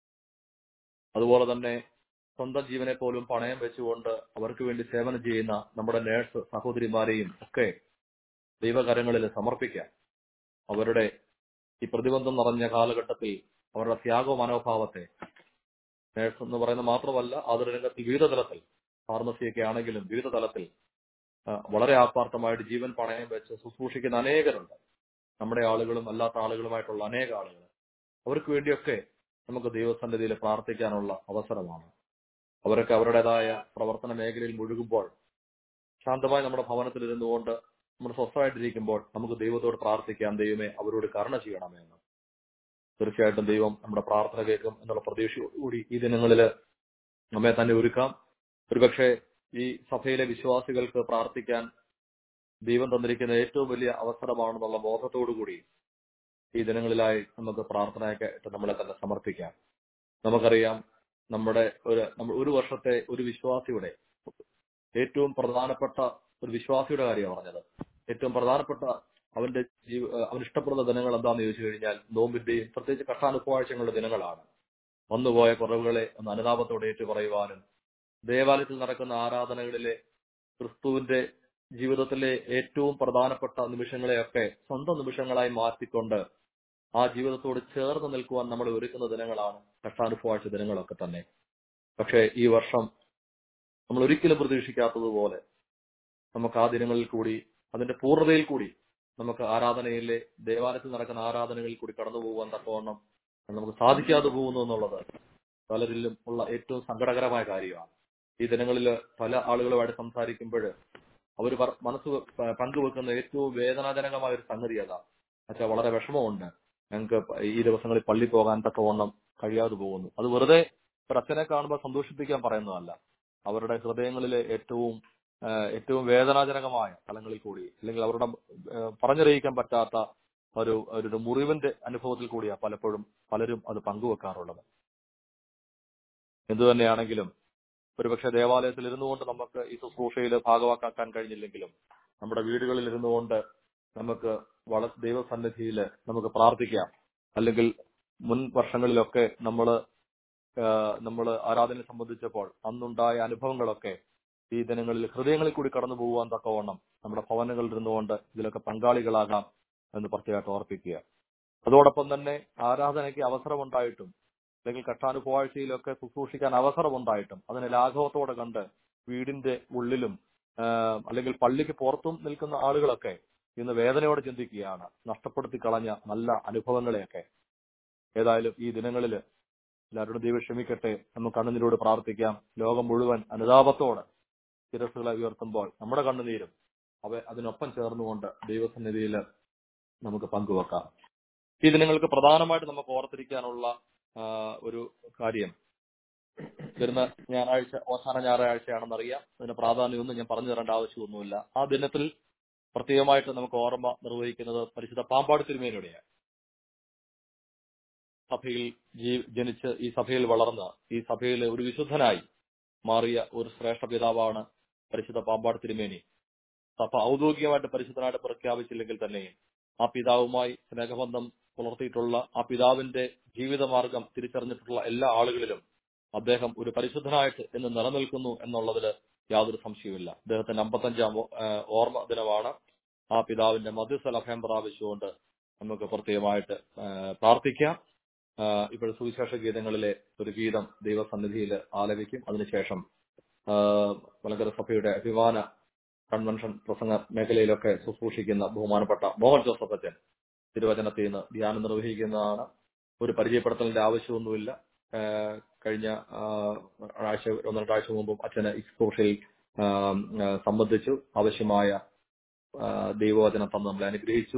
അതുപോലെ തന്നെ സ്വന്തം ജീവനെ പോലും പണയം വെച്ചുകൊണ്ട് അവർക്ക് വേണ്ടി സേവനം ചെയ്യുന്ന നമ്മുടെ നേഴ്സ് സഹോദരിമാരെയും ഒക്കെ ദൈവകരങ്ങളിൽ സമർപ്പിക്കാം അവരുടെ ഈ പ്രതിബന്ധം നിറഞ്ഞ കാലഘട്ടത്തിൽ അവരുടെ ത്യാഗ മനോഭാവത്തെ നേഴ്സ് എന്ന് പറയുന്നത് മാത്രമല്ല അതൊരു രംഗത്തിൽ വിവിധ തലത്തിൽ ഫാർമസിയൊക്കെ ആണെങ്കിലും വിവിധ തലത്തിൽ ആ, വളരെ ആത്മാർത്ഥമായിട്ട് ജീവൻ പണയം വെച്ച് ശുശ്രൂഷിക്കുന്ന അനേകരുണ്ട് നമ്മുടെ ആളുകളും അല്ലാത്ത ആളുകളുമായിട്ടുള്ള അനേക ആളുകൾ അവർക്ക് വേണ്ടിയൊക്കെ നമുക്ക് ദൈവസന്നിധിയിൽ പ്രാർത്ഥിക്കാനുള്ള അവസരമാണ് അവരൊക്കെ അവരുടേതായ പ്രവർത്തന മേഖലയിൽ മുഴുകുമ്പോൾ ശാന്തമായി നമ്മുടെ ഭവനത്തിൽ ഇരുന്നുകൊണ്ട് നമ്മൾ സ്വസ്ഥമായിട്ടിരിക്കുമ്പോൾ നമുക്ക് ദൈവത്തോട് പ്രാർത്ഥിക്കാം ദൈവമേ അവരോട് കരുണ ചെയ്യണമേ എന്ന് തീർച്ചയായിട്ടും ദൈവം നമ്മുടെ പ്രാർത്ഥന കേൾക്കും എന്നുള്ള പ്രതീക്ഷയോടുകൂടി ഈ ദിനങ്ങളിൽ നമ്മെ തന്നെ ഒരുക്കാം ഒരുപക്ഷെ ഈ സഭയിലെ വിശ്വാസികൾക്ക് പ്രാർത്ഥിക്കാൻ ദൈവം തന്നിരിക്കുന്ന ഏറ്റവും വലിയ അവസരമാണെന്നുള്ള ബോധത്തോടുകൂടി ഈ ദിനങ്ങളിലായി നമുക്ക് പ്രാർത്ഥനയൊക്കെ നമ്മളെ തന്നെ സമർപ്പിക്കാം നമുക്കറിയാം നമ്മുടെ ഒരു നമ്മൾ ഒരു വർഷത്തെ ഒരു വിശ്വാസിയുടെ ഏറ്റവും പ്രധാനപ്പെട്ട ഒരു വിശ്വാസിയുടെ കാര്യമാണ് പറഞ്ഞത് ഏറ്റവും പ്രധാനപ്പെട്ട അവന്റെ ജീവ അവൻ ഇഷ്ടപ്പെടുന്ന ദിനങ്ങൾ എന്താണെന്ന് ചോദിച്ചു കഴിഞ്ഞാൽ നോമ്പിന്റെയും പ്രത്യേകിച്ച് കഷ്ടാനുഭവാഴ്ചങ്ങളുടെ ദിനങ്ങളാണ് വന്നുപോയ കുറവുകളെ ഒന്ന് അനുതാപത്തോടെ ഏറ്റു പറയുവാനും ദേവാലയത്തിൽ നടക്കുന്ന ആരാധനകളിലെ ക്രിസ്തുവിന്റെ ജീവിതത്തിലെ ഏറ്റവും പ്രധാനപ്പെട്ട നിമിഷങ്ങളെയൊക്കെ സ്വന്തം നിമിഷങ്ങളായി മാറ്റിക്കൊണ്ട് ആ ജീവിതത്തോട് ചേർന്ന് നിൽക്കുവാൻ നമ്മൾ ഒരുക്കുന്ന ദിനങ്ങളാണ് കഷ്ടാനുഭവാഴ്ച ദിനങ്ങളൊക്കെ തന്നെ പക്ഷേ ഈ വർഷം നമ്മൾ ഒരിക്കലും പ്രതീക്ഷിക്കാത്തതുപോലെ നമുക്ക് ആ ദിനങ്ങളിൽ കൂടി അതിന്റെ പൂർണ്ണതയിൽ കൂടി നമുക്ക് ആരാധനയിലെ ദേവാലയത്തിൽ നടക്കുന്ന ആരാധനകളിൽ കൂടി കടന്നു പോകാൻ തക്കവണ്ണം നമുക്ക് സാധിക്കാതെ പോകുന്നു എന്നുള്ളത് പലരിലും ഉള്ള ഏറ്റവും സങ്കടകരമായ കാര്യമാണ് ഈ ദിനങ്ങളിൽ പല ആളുകളുമായിട്ട് സംസാരിക്കുമ്പോൾ അവർ മനസ്സ് വെ- പങ്കുവെക്കുന്ന ഏറ്റവും വേദനാജനകമായ ഒരു സംഗതി അതാ പക്ഷെ വളരെ വിഷമമുണ്ട് ഞങ്ങൾക്ക് ഈ ദിവസങ്ങളിൽ പള്ളി പോകാൻ തക്കവണ്ണം കഴിയാതെ പോകുന്നു അത് വെറുതെ ഒരു അച്ഛനെ കാണുമ്പോൾ സന്തോഷിപ്പിക്കാൻ പറയുന്നതല്ല അവരുടെ ഹൃദയങ്ങളിലെ ഏറ്റവും ആ, ഏറ്റവും വേദനാജനകമായ സ്ഥലങ്ങളിൽ കൂടി അല്ലെങ്കിൽ അവരുടെ ആ, പറഞ്ഞറിയിക്കാൻ പറ്റാത്ത ഒരു ഒരു മുറിവിന്റെ അനുഭവത്തിൽ കൂടിയാ പലപ്പോഴും പലരും അത് പങ്കുവെക്കാറുള്ളത് എന്തു തന്നെയാണെങ്കിലും ഒരുപക്ഷെ ദേവാലയത്തിൽ ഇരുന്നുകൊണ്ട് നമുക്ക് ഈ ശുശ്രൂഷയിൽ ഭാഗവാക്കാക്കാൻ കഴിഞ്ഞില്ലെങ്കിലും നമ്മുടെ വീടുകളിൽ ഇരുന്നുകൊണ്ട് നമുക്ക് വള ദൈവസന്നിധിയിൽ നമുക്ക് പ്രാർത്ഥിക്കാം അല്ലെങ്കിൽ മുൻ വർഷങ്ങളിലൊക്കെ നമ്മൾ നമ്മൾ ആരാധനയെ സംബന്ധിച്ചപ്പോൾ അന്നുണ്ടായ അനുഭവങ്ങളൊക്കെ ഈ ദിനങ്ങളിൽ ഹൃദയങ്ങളിൽ കൂടി കടന്നു പോകുവാൻ തക്കവണ്ണം നമ്മുടെ ഭവനങ്ങളിൽ ഇരുന്നുകൊണ്ട് ഇതിലൊക്കെ പങ്കാളികളാകാം എന്ന് പ്രത്യേകമായിട്ട് ഓർപ്പിക്കുക അതോടൊപ്പം തന്നെ ആരാധനയ്ക്ക് അവസരമുണ്ടായിട്ടും അല്ലെങ്കിൽ കഷ്ടാനുഭവാഴ്ചയിലൊക്കെ ശുശ്രൂഷിക്കാൻ അവസരമുണ്ടായിട്ടും അതിനെ ലാഘവത്തോടെ കണ്ട് വീടിന്റെ ഉള്ളിലും ആ, അല്ലെങ്കിൽ പള്ളിക്ക് പുറത്തും നിൽക്കുന്ന ആളുകളൊക്കെ ഇന്ന് വേദനയോടെ ചിന്തിക്കുകയാണ് നഷ്ടപ്പെടുത്തി കളഞ്ഞ നല്ല അനുഭവങ്ങളെയൊക്കെ ഏതായാലും ഈ ദിനങ്ങളിൽ എല്ലാവരോടും ദൈവം ക്ഷമിക്കട്ടെ നമുക്ക് കണ്ണുനീരോട് പ്രാർത്ഥിക്കാം ലോകം മുഴുവൻ അനുതാപത്തോടെ ശിരസ്സുകളെ ഉയർത്തുമ്പോൾ നമ്മുടെ കണ്ണുനീരും അവ അതിനൊപ്പം ചേർന്നുകൊണ്ട് ദൈവസന്നിധിയിൽ നമുക്ക് പങ്കുവെക്കാം ഈ ദിനങ്ങൾക്ക് പ്രധാനമായിട്ട് നമുക്ക് ഓർത്തിരിക്കാനുള്ള ആ, ഒരു കാര്യം വരുന്ന ഞായറാഴ്ച അവസാന ഞായറാഴ്ചയാണെന്നറിയാം അതിന് പ്രാധാന്യമൊന്നും ഞാൻ പറഞ്ഞു തരേണ്ട ആവശ്യമൊന്നുമില്ല ആ ദിനത്തിൽ പ്രത്യേകമായിട്ട് നമുക്ക് ഓർമ്മ നിർവഹിക്കുന്നത് പരിശുദ്ധ പാമ്പാട് തിരുമേനിയുടെയാണ് സഭയിൽ ജീ- ജനിച്ച് ഈ സഭയിൽ വളർന്ന ഈ സഭയിലെ ഒരു വിശുദ്ധനായി മാറിയ ഒരു ശ്രേഷ്ഠ പിതാവാണ് പരിശുദ്ധ പാമ്പാട് തിരുമേനി സഭ ഔദ്യോഗികമായിട്ട് പരിശുദ്ധനായിട്ട് പ്രഖ്യാപിച്ചില്ലെങ്കിൽ തന്നെയും ആ പിതാവുമായി സ്നേഹബന്ധം പുലർത്തിയിട്ടുള്ള ആ പിതാവിന്റെ ജീവിതമാർഗം തിരിച്ചറിഞ്ഞിട്ടുള്ള എല്ലാ ആളുകളിലും അദ്ദേഹം ഒരു പരിശുദ്ധനായിട്ട് എന്ന് നിലനിൽക്കുന്നു എന്നുള്ളതിൽ യാതൊരു സംശയവുമില്ല അദ്ദേഹത്തിന്റെ അമ്പത്തഞ്ചാം ഓ- ആ, ഓർമ്മ ദിനമാണ് ആ പിതാവിന്റെ മധ്യസ്ഥല അഭയം പ്രാപിച്ചുകൊണ്ട് നമുക്ക് പ്രത്യേകമായിട്ട് ആ, പ്രാർത്ഥിക്കാം ആ, ഇപ്പോൾ സുവിശേഷ ഗീതങ്ങളിലെ ഒരു ഗീതം ദൈവസന്നിധിയിൽ ആലപിക്കും അതിനുശേഷം ആ, മലങ്കര സഭയുടെ അഭിമാന കൺവെൻഷൻ പ്രസംഗ മേഖലയിലൊക്കെ ശുശ്രൂഷിക്കുന്ന ബഹുമാനപ്പെട്ട മോഹൻ ജോസഫ് അച്ഛൻ തിരുവചനത്തിൽ നിന്ന് ധ്യാനം നിർവഹിക്കുന്നതാണ് ഒരു പരിചയപ്പെടുത്തലിന്റെ ആവശ്യമൊന്നുമില്ല ആ, കഴിഞ്ഞ ആ, ആഴ്ച ഒന്ന് രണ്ടാഴ്ച മുമ്പും അച്ഛന് ഇക്സ്പോഷയിൽ സംബന്ധിച്ചു ആവശ്യമായ ആ, ദൈവവചനം തന്ന് നമ്മളെ അനുഗ്രഹിച്ചു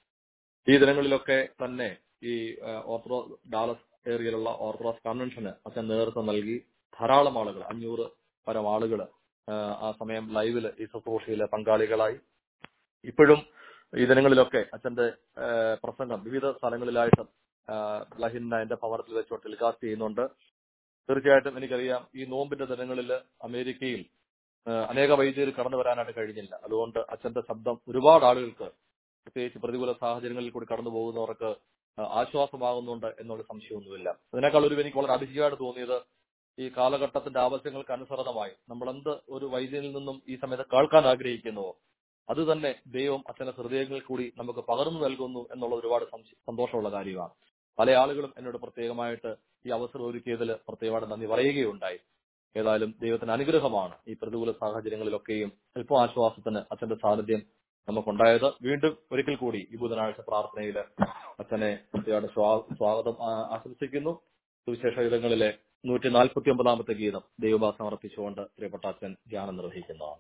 ഈ ദിനങ്ങളിലൊക്കെ തന്നെ ഈ ആ, ഓർത്തഡോ ഡാലസ് ഏരിയയിലുള്ള ഓർത്തഡോക്സ് കൺവെൻഷന് അച്ഛൻ നേതൃത്വം നൽകി ധാരാളം ആളുകൾ അഞ്ഞൂറ് പരം ആളുകൾ ആ സമയം ലൈവില് ഈ ശുശ്രൂഷയിൽ പങ്കാളികളായി ഇപ്പോഴും ഈ ദിനങ്ങളിലൊക്കെ അച്ഛന്റെ ആ, പ്രസംഗം വിവിധ സ്ഥലങ്ങളിലായിട്ട് ലഹിന്ന എന്റെ ഭവനത്തിൽ വെച്ച് ടെലികാസ്റ്റ് ചെയ്യുന്നുണ്ട് തീർച്ചയായിട്ടും എനിക്കറിയാം ഈ നോമ്പിന്റെ ദിനങ്ങളിൽ അമേരിക്കയിൽ ആ, അനേക വൈദ്യർ കടന്നു വരാനായിട്ട് കഴിഞ്ഞില്ല അതുകൊണ്ട് അച്ഛന്റെ ശബ്ദം ഒരുപാട് ആളുകൾക്ക് പ്രത്യേകിച്ച് പ്രതികൂല സാഹചര്യങ്ങളിൽ കൂടി കടന്നു പോകുന്നവർക്ക് ആ, ആശ്വാസമാകുന്നുണ്ട് എന്നുള്ള സംശയമൊന്നുമില്ല അതിനേക്കാൾ ഒരു എനിക്ക് വളരെ അതിശയമായിട്ട് തോന്നിയത് ഈ കാലഘട്ടത്തിന്റെ ആവശ്യങ്ങൾക്ക് അനുസൃതമായി നമ്മൾ എന്ത് ഒരു വൈദ്യനിൽ നിന്നും ഈ സമയത്ത് കേൾക്കാൻ ആഗ്രഹിക്കുന്നുവോ അത് തന്നെ ദൈവം അച്ഛന്റെ ഹൃദയങ്ങളിൽ കൂടി നമുക്ക് പകർന്നു നൽകുന്നു എന്നുള്ള ഒരുപാട് സംശ- സന്തോഷമുള്ള കാര്യമാണ് പല ആളുകളും എന്നോട് പ്രത്യേകമായിട്ട് ഈ അവസരം ഒരുക്കിയതിൽ പ്രത്യേകമായിട്ട് നന്ദി പറയുകയുണ്ടായി ഏതായാലും ദൈവത്തിന്റെ അനുഗ്രഹമാണ് ഈ പ്രതികൂല സാഹചര്യങ്ങളിലൊക്കെയും അല്പം ആശ്വാസത്തിന് അച്ഛന്റെ സാന്നിധ്യം നമുക്കുണ്ടായത് വീണ്ടും ഒരിക്കൽ കൂടി ഈ ബുധനാഴ്ച പ്രാർത്ഥനയിൽ അച്ഛനെ പ്രത്യേകമായിട്ട് സ്വാ- സ്വാഗതം ആ- ആശംസിക്കുന്നു സുവിശേഷ ഗീതങ്ങളിലെ നൂറ്റി നാൽപ്പത്തി ഒമ്പതാമത്തെ ഗീതം ദൈവഭാസം അർപ്പിച്ചുകൊണ്ട് പ്രിയപ്പെട്ട അച്ഛൻ ധ്യാനം നിർവഹിക്കുന്നതാണ്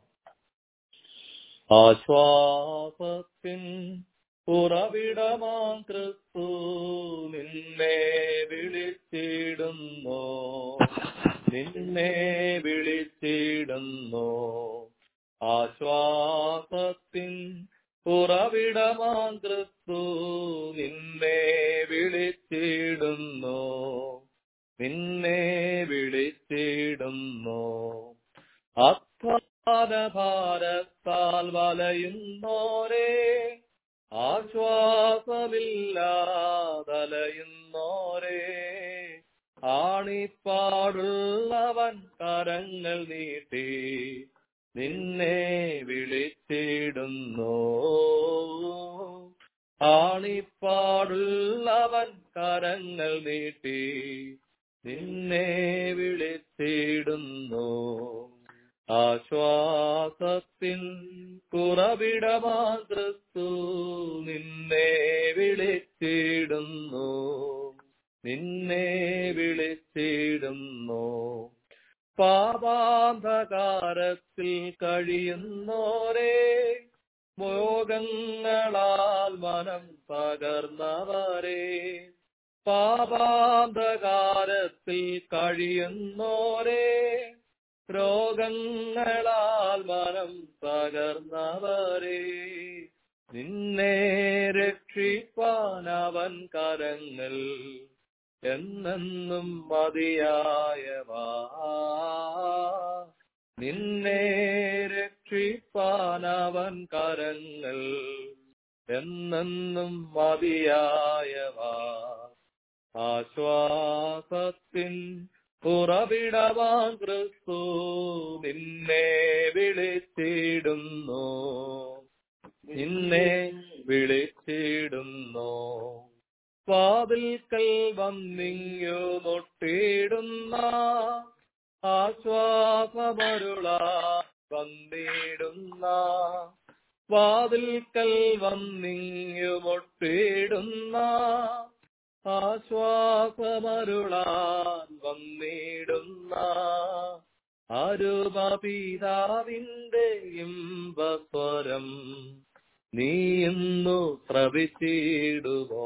ആശ്വാസത്തിൻ ഉറവിടമാം ക്രിസ്തു നിന്നെ വിളിച്ചിടുന്നു നിന്നെ വിളിച്ചിടുന്നു ആശ്വാസത്തിൻ ഉറവിടമാം ക്രിസ്തു നിന്നെ വിളിച്ചിടുന്നു നിന്നെ വിളിച്ചിടുന്നു അധ്വാന ഭാരത്താൽ വലയുന്നോരേ ആശ്വാസമില്ലാതലയുന്നോരേ ആണിപ്പാടുള്ളവൻ കരങ്ങൾ നീട്ടി നിന്നെ വിളിച്ചിടുന്നു ആണിപ്പാടുള്ളവൻ കരങ്ങൾ നീട്ടി നിന്നെ വിളിച്ചിടുന്നു ആശ്വാസത്തിൻ കുറവിടമാ ക്രിസ്തു നിന്നെ വിളിച്ചിടുന്നു നിന്നെ വിളിച്ചിടുന്നു പാപാന്ധകാരത്തിൽ കഴിയുന്നോരേ മോഹങ്ങളാൽ മനം പകർന്നവരെ പാപാന്ധകാരത്തിൽ കഴിയുന്നോരേ രോഗങ്ങളാൽ മനം പകർന്നവരെ നിന്നെ രക്ഷിപ്പാൻ അവൻ കരങ്ങൾ എന്നെന്നും മതിയായവാ നിന്നെ രക്ഷിപ്പാൻ അവൻ കരങ്ങൾ എന്നെന്നും മതിയായവാ ആശ്വാസത്തിൻ ഉറവിടവാൻ ക്രിസ്തു നിന്നെ വിളിച്ചിടുന്നു നിന്നെ വിളിച്ചിടുന്നു വാതിൽക്കൽ വന്നിങ്ങു നൊട്ടിടുന്ന ആശ്വാസമരുള വന്നിടുന്ന വാതിൽക്കൽ വന്നിങ്ങു മൊട്ടിടുന്ന ആശ്വാസമരുളാൻ വന്നിടുന്ന അരുമപിതാവിന്റെ ഇമ്പസ്വരം നീ ഇന്നു ശ്രവിച്ചിടുമോ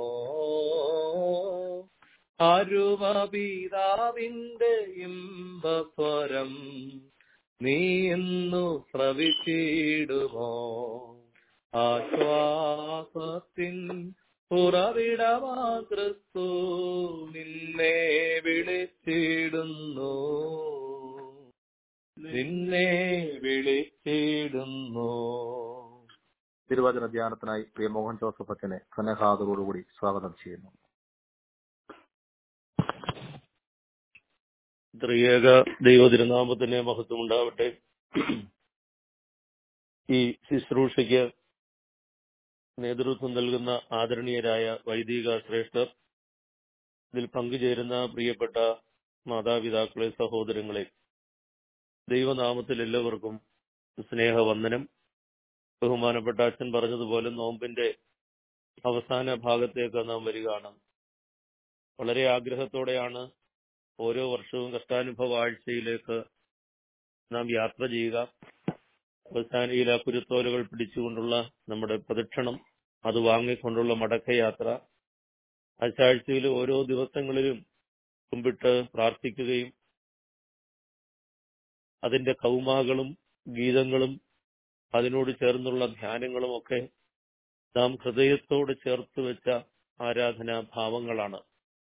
അരുമപിതാവിന്റെ ഇമ്പസ്വരം നീ ഇന്നു ശ്രവിച്ചിടുമോ ആശ്വാസത്തിൻ ഉറവിടമാ ക്രിസ്തു നിന്നെ വിളിച്ചിടുന്നു നിന്നെ വിളിച്ചിടുന്നു തിരുവചന ധ്യാനത്തിനായി പ്രിയ മോഹൻ ജോസഫ് അച്ഛനെ സ്നേഹാദരോടുകൂടി സ്വാഗതം ചെയ്യുന്നു ത്രിയേക ദൈവ തിരുനാമത്തിന് മഹത്വം ഉണ്ടാവട്ടെ ഈ ശുശ്രൂഷയ്ക്ക് നേതൃത്വം നൽകുന്ന ആദരണീയരായ വൈദിക ശ്രേഷ്ഠർ ഇതിൽ പങ്കുചേരുന്ന പ്രിയപ്പെട്ട മാതാപിതാക്കളെ സഹോദരങ്ങളെ ദൈവനാമത്തിൽ എല്ലാവർക്കും സ്നേഹവന്ദനം ബഹുമാനപ്പെട്ട അച്ഛൻ പറഞ്ഞതുപോലെ നോമ്പിന്റെ അവസാന ഭാഗത്തേക്ക് നാം വരികയാണ് വളരെ ആഗ്രഹത്തോടെയാണ് ഓരോ വർഷവും കഷ്ടാനുഭവ ആഴ്ചയിലേക്ക് നാം യാത്ര ചെയ്യുക അവസാനയിൽ ആ കുരുത്തോലുകൾ പിടിച്ചുകൊണ്ടുള്ള നമ്മുടെ പ്രദക്ഷിണം അത് വാങ്ങിക്കൊണ്ടുള്ള മടക്കയാത്ര ആഴ്ചയിൽ ഓരോ ദിവസങ്ങളിലും കുമ്പിട്ട് പ്രാർത്ഥിക്കുകയും അതിന്റെ കൗമാകളും ഗീതങ്ങളും അതിനോട് ചേർന്നുള്ള ധ്യാനങ്ങളും ഒക്കെ നാം ഹൃദയത്തോട് ചേർത്ത് വെച്ച ആരാധനാ ഭാവങ്ങളാണ്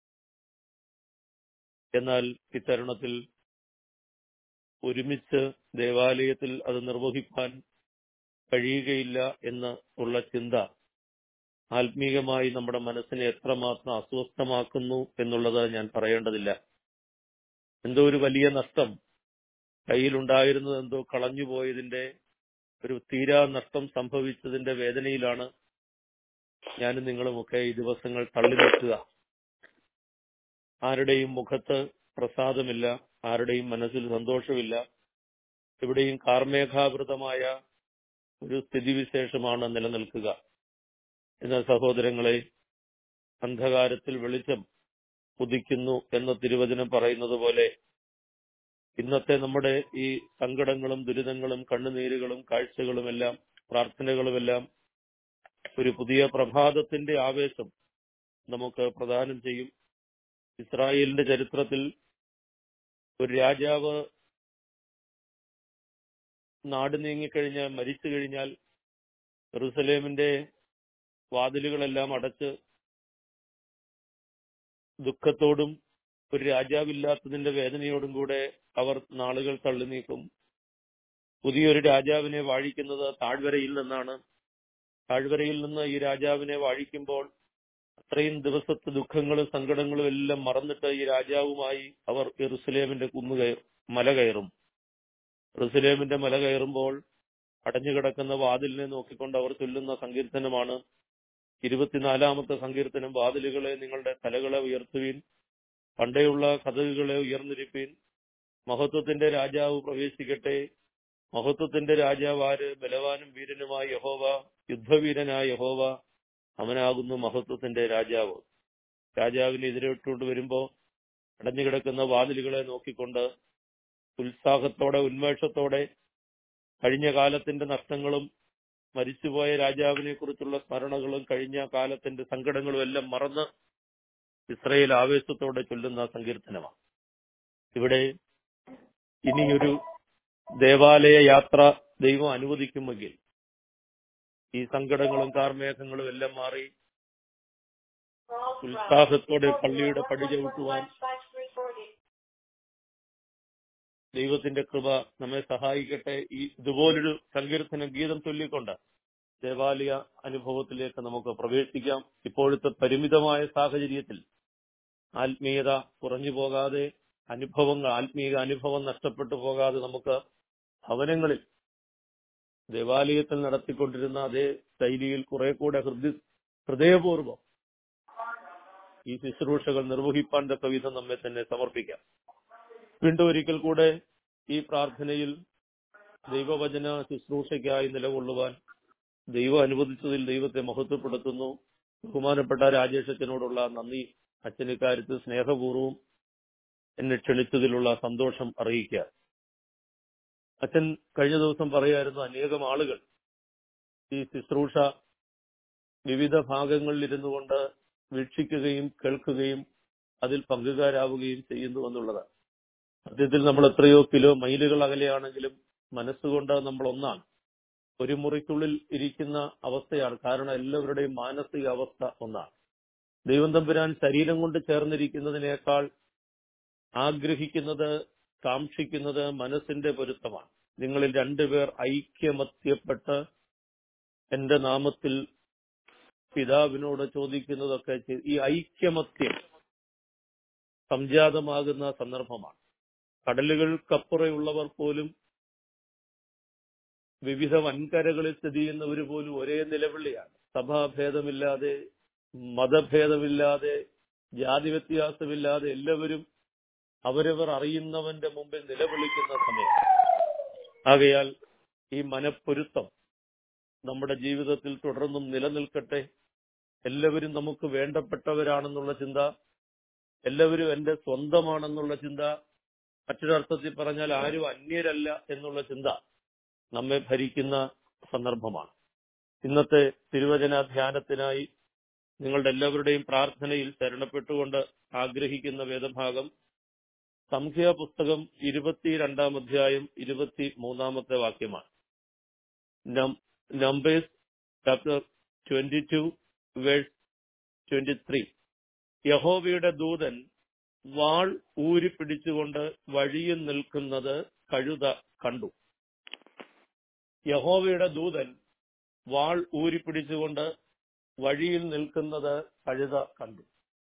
എന്നാൽ ഇത്തരുണത്തിൽ ഒരുമിച്ച് ദേവാലയത്തിൽ അത് നിർവഹിക്കാൻ കഴിയുകയില്ല എന്ന് ഉള്ള ചിന്ത ആത്മീകമായി നമ്മുടെ മനസ്സിനെ എത്രമാത്രം അസ്വസ്ഥമാക്കുന്നു എന്നുള്ളത് ഞാൻ പറയേണ്ടതില്ല എന്തോ ഒരു വലിയ നഷ്ടം കയ്യിലുണ്ടായിരുന്നത് എന്തോ കളഞ്ഞുപോയതിന്റെ ഒരു തീരാ നഷ്ടം സംഭവിച്ചതിന്റെ വേദനയിലാണ് ഞാനും നിങ്ങളുമൊക്കെ ഈ ദിവസങ്ങൾ തള്ളി നിൽക്കുക ആരുടെയും മുഖത്ത് പ്രസാദമില്ല ആരുടെയും മനസ്സിൽ സന്തോഷമില്ല എവിടെയും കാർമേഘാവൃതമായ ഒരു സ്ഥിതിവിശേഷമാണ് നിലനിൽക്കുക എന്നാൽ സഹോദരങ്ങളെ അന്ധകാരത്തിൽ വെളിച്ചം ഉദിക്കുന്നു എന്ന തിരുവചനം പറയുന്നത് പോലെ ഇന്നത്തെ നമ്മുടെ ഈ സങ്കടങ്ങളും ദുരിതങ്ങളും കണ്ണുനീരുകളും കാഴ്ചകളുമെല്ലാം പ്രാർത്ഥനകളുമെല്ലാം ഒരു പുതിയ പ്രഭാതത്തിന്റെ ആവേശം നമുക്ക് പ്രദാനം ചെയ്യും ഇസ്രായേലിന്റെ ചരിത്രത്തിൽ ഒരു രാജാവ് നാട് നീങ്ങിക്കഴിഞ്ഞാൽ മരിച്ചു കഴിഞ്ഞാൽ ജെറുസലേമിന്റെ വാതിലുകളെല്ലാം അടച്ച് ദുഃഖത്തോടും ഒരു രാജാവില്ലാത്തതിന്റെ വേദനയോടും കൂടെ അവർ നാളുകൾ തള്ളി നീക്കും പുതിയൊരു രാജാവിനെ വാഴിക്കുന്നത് താഴ്വരയിൽ നിന്നാണ് താഴ്വരയിൽ നിന്ന് ഈ രാജാവിനെ വാഴിക്കുമ്പോൾ അത്രയും ദിവസത്തെ ദുഃഖങ്ങളും സങ്കടങ്ങളും എല്ലാം മറന്നിട്ട് ഈ രാജാവുമായി അവർ യെറുസലേമിന്റെ കുന്നു കയർ മല കയറും യെറുസലേമിന്റെ മല കയറുമ്പോൾ അടഞ്ഞുകിടക്കുന്ന വാതിലിനെ നോക്കിക്കൊണ്ട് അവർ ചൊല്ലുന്ന സങ്കീർത്തനമാണ് ഇരുപത്തിനാലാമത്തെ സങ്കീർത്തനം വാതിലുകളെ നിങ്ങളുടെ തലകളെ ഉയർത്തുവീൻ പണ്ടേയുള്ള കഥകുകളെ ഉയർന്നിരിപ്പീൻ മഹത്വത്തിന്റെ രാജാവ് പ്രവേശിക്കട്ടെ മഹത്വത്തിന്റെ രാജാവ് ആര് ബലവാനും വീരനുമായ യഹോവ യുദ്ധവീരനായ യഹോവ അവനാകുന്നു മഹത്വത്തിന്റെ രാജാവ് രാജാവിനെ എതിരിട്ടുകൊണ്ട് വരുമ്പോ അടഞ്ഞുകിടക്കുന്ന വാതിലുകളെ നോക്കിക്കൊണ്ട് ഉത്സാഹത്തോടെ ഉന്മേഷത്തോടെ കഴിഞ്ഞ കാലത്തിന്റെ നഷ്ടങ്ങളും മരിച്ചുപോയ രാജാവിനെ കുറിച്ചുള്ള സ്മരണകളും കഴിഞ്ഞ കാലത്തിന്റെ സങ്കടങ്ങളും എല്ലാം മറന്ന് ഇസ്രയേൽ ആവേശത്തോടെ ചൊല്ലുന്ന സങ്കീർത്തനമാണ് ഇവിടെ ഇനിയൊരു ദേവാലയ യാത്ര ദൈവം അനുവദിക്കുമെങ്കിൽ ഈ സങ്കടങ്ങളും കാർമേഘങ്ങളും എല്ലാം മാറി ഉത്സാഹത്തോടെ പള്ളിയുടെ പടി ചവിട്ടുവാൻ ദൈവത്തിന്റെ കൃപ നമ്മെ സഹായിക്കട്ടെ ഈ ഇതുപോലൊരു സങ്കീർത്തന ഗീതം ചൊല്ലിക്കൊണ്ട് ദേവാലയ അനുഭവത്തിലേക്ക് നമുക്ക് പ്രവേശിക്കാം ഇപ്പോഴത്തെ പരിമിതമായ സാഹചര്യത്തിൽ ആത്മീയത കുറഞ്ഞു പോകാതെ അനുഭവങ്ങൾ ആത്മീയ അനുഭവം നഷ്ടപ്പെട്ടു പോകാതെ നമുക്ക് ഭവനങ്ങളിൽ ദേവാലയത്തിൽ നടത്തിക്കൊണ്ടിരുന്ന അതേ ശൈലിയിൽ കുറെ കൂടെ ഹൃദയ ഹൃദയപൂർവ്വം ഈ ശുശ്രൂഷകൾ നിർവഹിപ്പാൻ തക്ക വിധം നമ്മെ തന്നെ സമർപ്പിക്കാം വീണ്ടും ഒരിക്കൽ കൂടെ ഈ പ്രാർത്ഥനയിൽ ദൈവവചന ശുശ്രൂഷയ്ക്കായി നിലകൊള്ളുവാൻ ദൈവം അനുവദിച്ചതിൽ ദൈവത്തെ മഹത്വപ്പെടുത്തുന്നു ബഹുമാനപ്പെട്ട രാജേഷ് അച്ഛനോടുള്ള നന്ദി അച്ഛൻ ഇക്കാര്യത്തിൽ സ്നേഹപൂർവ്വം എന്നെ ക്ഷണിച്ചതിലുള്ള സന്തോഷം അറിയിക്കുക അച്ഛൻ കഴിഞ്ഞ ദിവസം പറയായിരുന്നു അനേകം ആളുകൾ ഈ ശുശ്രൂഷ വിവിധ ഭാഗങ്ങളിൽ ഇരുന്നു കൊണ്ട് വീക്ഷിക്കുകയും കേൾക്കുകയും അതിൽ പങ്കുകാരാവുകയും ചെയ്യുന്നു എന്നുള്ളത് സത്യത്തിൽ നമ്മൾ എത്രയോ കിലോ മൈലുകൾ അകലെയാണെങ്കിലും മനസ്സുകൊണ്ട് നമ്മൾ ഒന്നാണ് ഒരു മുറിക്കുള്ളിൽ ഇരിക്കുന്ന അവസ്ഥയാണ് കാരണം എല്ലാവരുടെയും മാനസിക അവസ്ഥ ഒന്നാണ് ദൈവം തമ്പുരാൻ ശരീരം കൊണ്ട് ചേർന്നിരിക്കുന്നതിനേക്കാൾ ആഗ്രഹിക്കുന്നത് കാക്ഷിക്കുന്നത് മനസ്സിന്റെ പൊരുത്തമാണ് നിങ്ങളിൽ രണ്ടുപേർ ഐക്യമത്യപ്പെട്ട് എന്റെ നാമത്തിൽ പിതാവിനോട് ചോദിക്കുന്നതൊക്കെ ചെയ്ത് ഈ ഐക്യമത്യം സംജാതമാകുന്ന സന്ദർഭമാണ് കടലുകൾക്കപ്പുറയുള്ളവർ പോലും വിവിധ വൻകരകളിൽ സ്ഥിതി ചെയ്യുന്നവർ പോലും ഒരേ നിലവിളിയാണ് സഭാഭേദമില്ലാതെ മതഭേദമില്ലാതെ ജാതി വ്യത്യാസമില്ലാതെ എല്ലാവരും അവരവർ അറിയുന്നവന്റെ മുമ്പിൽ നിലവിളിക്കുന്ന സമയം ആകയാൽ ഈ മനപ്പൊരുത്തം നമ്മുടെ ജീവിതത്തിൽ തുടർന്നും നിലനിൽക്കട്ടെ എല്ലാവരും നമുക്ക് വേണ്ടപ്പെട്ടവരാണെന്നുള്ള ചിന്ത എല്ലാവരും എന്റെ സ്വന്തമാണെന്നുള്ള ചിന്ത മറ്റൊരർത്ഥത്തിൽ പറഞ്ഞാൽ ആരും അന്യരല്ല എന്നുള്ള ചിന്ത നമ്മെ ഭരിക്കുന്ന സന്ദർഭമാണ് ഇന്നത്തെ തിരുവചന ധ്യാനത്തിനായി നിങ്ങളുടെ എല്ലാവരുടെയും പ്രാർത്ഥനയിൽ ശരണപ്പെട്ടുകൊണ്ട് ആഗ്രഹിക്കുന്ന വേദഭാഗം സംഖ്യാ പുസ്തകം ഇരുപത്തിരണ്ടാം അധ്യായം ഇരുപത്തി മൂന്നാമത്തെ വാക്യമാണ് Numbers chapter twenty two verse twenty three യഹോവയുടെ ദൂതൻ വാൾ ഊരിപ്പിടിച്ചുകൊണ്ട് വഴിയിൽ നിൽക്കുന്നത് കഴുത കണ്ടു യഹോവയുടെ ദൂതൻ വാൾ ഊരിപ്പിടിച്ചുകൊണ്ട് വഴിയിൽ നിൽക്കുന്നത് കഴുത കണ്ടു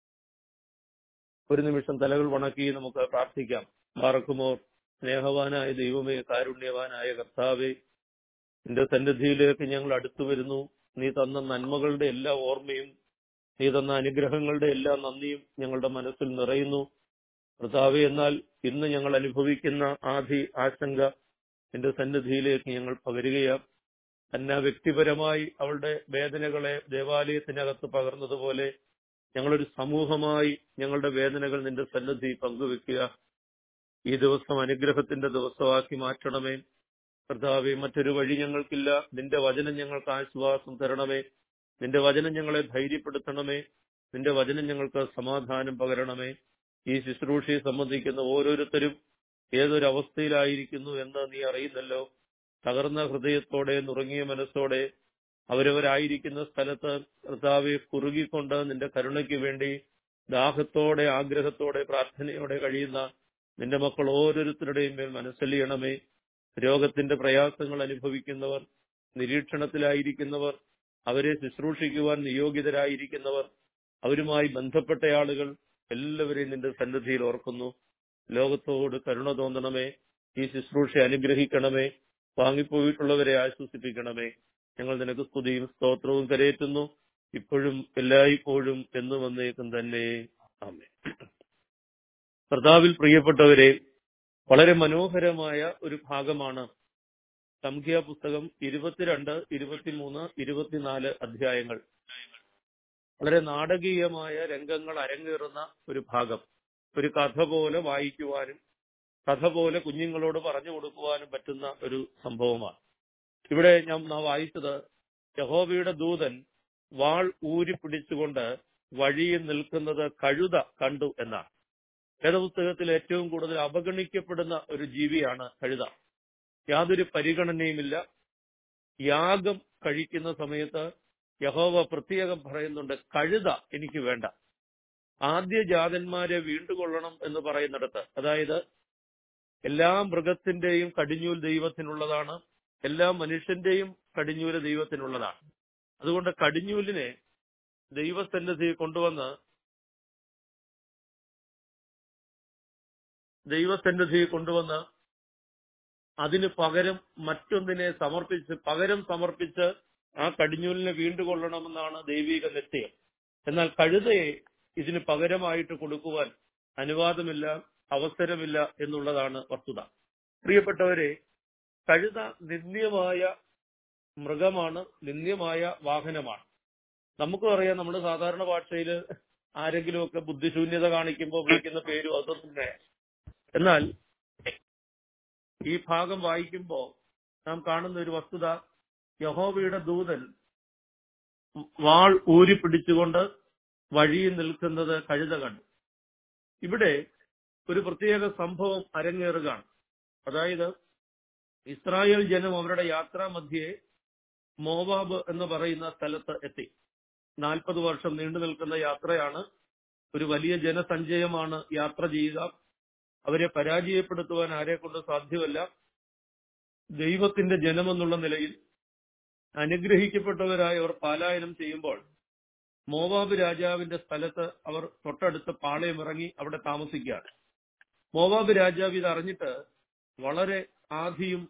ഒരു നിമിഷം തലകൾ വണക്കി നമുക്ക് പ്രാർത്ഥിക്കാം പാറക്കുമോർ സ്നേഹവാനായ ദൈവമേ കാരുണ്യവാനായ കർത്താവേ നിന്റെ സന്നിധിയിലേക്ക് ഞങ്ങൾ അടുത്തു വരുന്നു നീ തന്ന നന്മകളുടെ എല്ലാ ഓർമ്മയും നീ തന്ന അനുഗ്രഹങ്ങളുടെ എല്ലാ നന്ദിയും ഞങ്ങളുടെ മനസ്സിൽ നിറയുന്നു കർത്താവെ എന്നാൽ ഇന്ന് ഞങ്ങൾ അനുഭവിക്കുന്ന ആധി ആശങ്ക നിന്റെ സന്നിധിയിലേക്ക് ഞങ്ങൾ പകരുകയാണ് തന്നെ വ്യക്തിപരമായി അവളുടെ വേദനകളെ ദേവാലയത്തിനകത്ത് പകർന്നതുപോലെ ഞങ്ങളൊരു സമൂഹമായി ഞങ്ങളുടെ വേദനകൾ നിന്റെ സന്നിധി പങ്കുവെക്കുക ഈ ദിവസം അനുഗ്രഹത്തിന്റെ ദിവസമാക്കി മാറ്റണമേ കർത്താവെ മറ്റൊരു വഴി ഞങ്ങൾക്കില്ല നിന്റെ വചനം ഞങ്ങൾക്ക് ആശ്വാസം തരണമേ നിന്റെ വചനം ഞങ്ങളെ ധൈര്യപ്പെടുത്തണമേ നിന്റെ വചനം ഞങ്ങൾക്ക് സമാധാനം പകരണമേ ഈ ശുശ്രൂഷയെ സംബന്ധിക്കുന്ന ഓരോരുത്തരും ഏതൊരു അവസ്ഥയിലായിരിക്കുന്നു എന്ന് നീ അറിയുന്നല്ലോ തകർന്ന ഹൃദയത്തോടെ നുറങ്ങിയ മനസ്സോടെ അവരവരായിരിക്കുന്ന സ്ഥലത്ത് കർത്താവെ കുറുകിക്കൊണ്ട് നിന്റെ കരുണയ്ക്ക് വേണ്ടി ദാഹത്തോടെ ആഗ്രഹത്തോടെ പ്രാർത്ഥനയോടെ കഴിയുന്ന നിന്റെ മക്കൾ ഓരോരുത്തരുടെയും മേൽ മനസ്സലിയണമേ രോഗത്തിന്റെ പ്രയാസങ്ങൾ അനുഭവിക്കുന്നവർ നിരീക്ഷണത്തിലായിരിക്കുന്നവർ അവരെ ശുശ്രൂഷിക്കുവാൻ നിയോഗിതരായിരിക്കുന്നവർ അവരുമായി ബന്ധപ്പെട്ട ആളുകൾ എല്ലാവരെയും നിന്റെ സന്നിധിയിൽ ഓർക്കുന്നു ലോകത്തോട് കരുണ തോന്നണമേ ഈ ശുശ്രൂഷ അനുഗ്രഹിക്കണമേ വാങ്ങിപ്പോയിട്ടുള്ളവരെ ആശ്വസിപ്പിക്കണമേ ഞങ്ങൾ നിനക്ക് സ്തുതിയും സ്തോത്രവും കരയേറ്റുന്നു ഇപ്പോഴും എല്ലായ്പ്പോഴും എന്ന് വന്നേക്കും തന്നെ ആമേ കർത്താവിൽ പ്രിയപ്പെട്ടവരെ വളരെ മനോഹരമായ ഒരു ഭാഗമാണ് സംഖ്യാ പുസ്തകം ഇരുപത്തിരണ്ട് ഇരുപത്തിമൂന്ന് ഇരുപത്തിനാല് അധ്യായങ്ങൾ വളരെ നാടകീയമായ രംഗങ്ങൾ അരങ്ങേറുന്ന ഒരു ഭാഗം ഒരു കഥ പോലെ വായിക്കുവാനും കഥ പോലെ കുഞ്ഞുങ്ങളോട് പറഞ്ഞു കൊടുക്കുവാനും പറ്റുന്ന ഒരു സംഭവമാണ് ഇവിടെ ഞാൻ വായിച്ചത് യഹോവയുടെ ദൂതൻ വാൾ ഊരിപ്പിടിച്ചുകൊണ്ട് വഴിയിൽ നിൽക്കുന്നത് കഴുത കണ്ടു എന്നാണ് വേദപുസ്തകത്തിൽ ഏറ്റവും കൂടുതൽ അവഗണിക്കപ്പെടുന്ന ഒരു ജീവിയാണ് കഴുത യാതൊരു പരിഗണനയുമില്ല യാഗം കഴിക്കുന്ന സമയത്ത് യഹോവ പ്രത്യേകം പറയുന്നുണ്ട് കഴുത എനിക്ക് വേണ്ട ആദ്യ ജാതന്മാരെ വീണ്ടുകൊള്ളണം എന്ന് പറയുന്നിടത്ത് അതായത് എല്ലാ മൃഗത്തിന്റെയും കടിഞ്ഞൂൽ ദൈവത്തിനുള്ളതാണ് എല്ലാ മനുഷ്യന്റെയും കടിഞ്ഞൂല് ദൈവത്തിനുള്ളതാണ് അതുകൊണ്ട് കടിഞ്ഞൂലിനെ ദൈവസന്നിധി കൊണ്ടുവന്ന് ദൈവസന്നിധി കൊണ്ടുവന്ന് അതിന് പകരം മറ്റൊന്നിനെ സമർപ്പിച്ച് പകരം സമർപ്പിച്ച് ആ കടിഞ്ഞൂലിനെ വീണ്ടുകൊള്ളണമെന്നാണ് ദൈവിക നിശ്ചയം എന്നാൽ കഴുതയെ ഇതിന് പകരമായിട്ട് കൊടുക്കുവാൻ അനുവാദമില്ല അവസരമില്ല എന്നുള്ളതാണ് വസ്തുത പ്രിയപ്പെട്ടവരെ കഴുത നിന്ദ്യമായ മൃഗമാണ് നിന്ദ്യമായ വാഹനമാണ് നമുക്കും അറിയാം നമ്മുടെ സാധാരണ ഭാഷയിൽ ആരെങ്കിലുമൊക്കെ ബുദ്ധിശൂന്യത കാണിക്കുമ്പോൾ വിളിക്കുന്ന പേരും അത് തന്നെ എന്നാൽ ഈ ഭാഗം വായിക്കുമ്പോൾ നാം കാണുന്ന ഒരു വസ്തുത യഹോവയുടെ ദൂതൻ വാൾ ഊരി പിടിച്ചുകൊണ്ട് വഴിയിൽ നിൽക്കുന്നത് കഴുത കണ്ടു ഇവിടെ ഒരു പ്രത്യേക സംഭവം അരങ്ങേറുകയാണ് അതായത് ഇസ്രായേൽ ജനം അവരുടെ യാത്രാമധ്യേ മോവാബ് എന്ന് പറയുന്ന സ്ഥലത്ത് എത്തി നാൽപ്പത് വർഷം നീണ്ടു നിൽക്കുന്ന യാത്രയാണ് ഒരു വലിയ ജനസഞ്ചയമാണ് യാത്ര ചെയ്യുക അവരെ പരാജയപ്പെടുത്തുവാൻ ആരെ കൊണ്ട് സാധ്യമല്ല ദൈവത്തിന്റെ ജനമെന്നുള്ള നിലയിൽ അനുഗ്രഹിക്കപ്പെട്ടവരായി അവർ പാലായനം ചെയ്യുമ്പോൾ മോവാബ് രാജാവിന്റെ സ്ഥലത്ത് അവർ തൊട്ടടുത്ത് പാളയമിറങ്ങി അവിടെ താമസിക്കുകയാണ് മോവാബ് രാജാവ് ഇത് അറിഞ്ഞിട്ട് വളരെ ആധിയും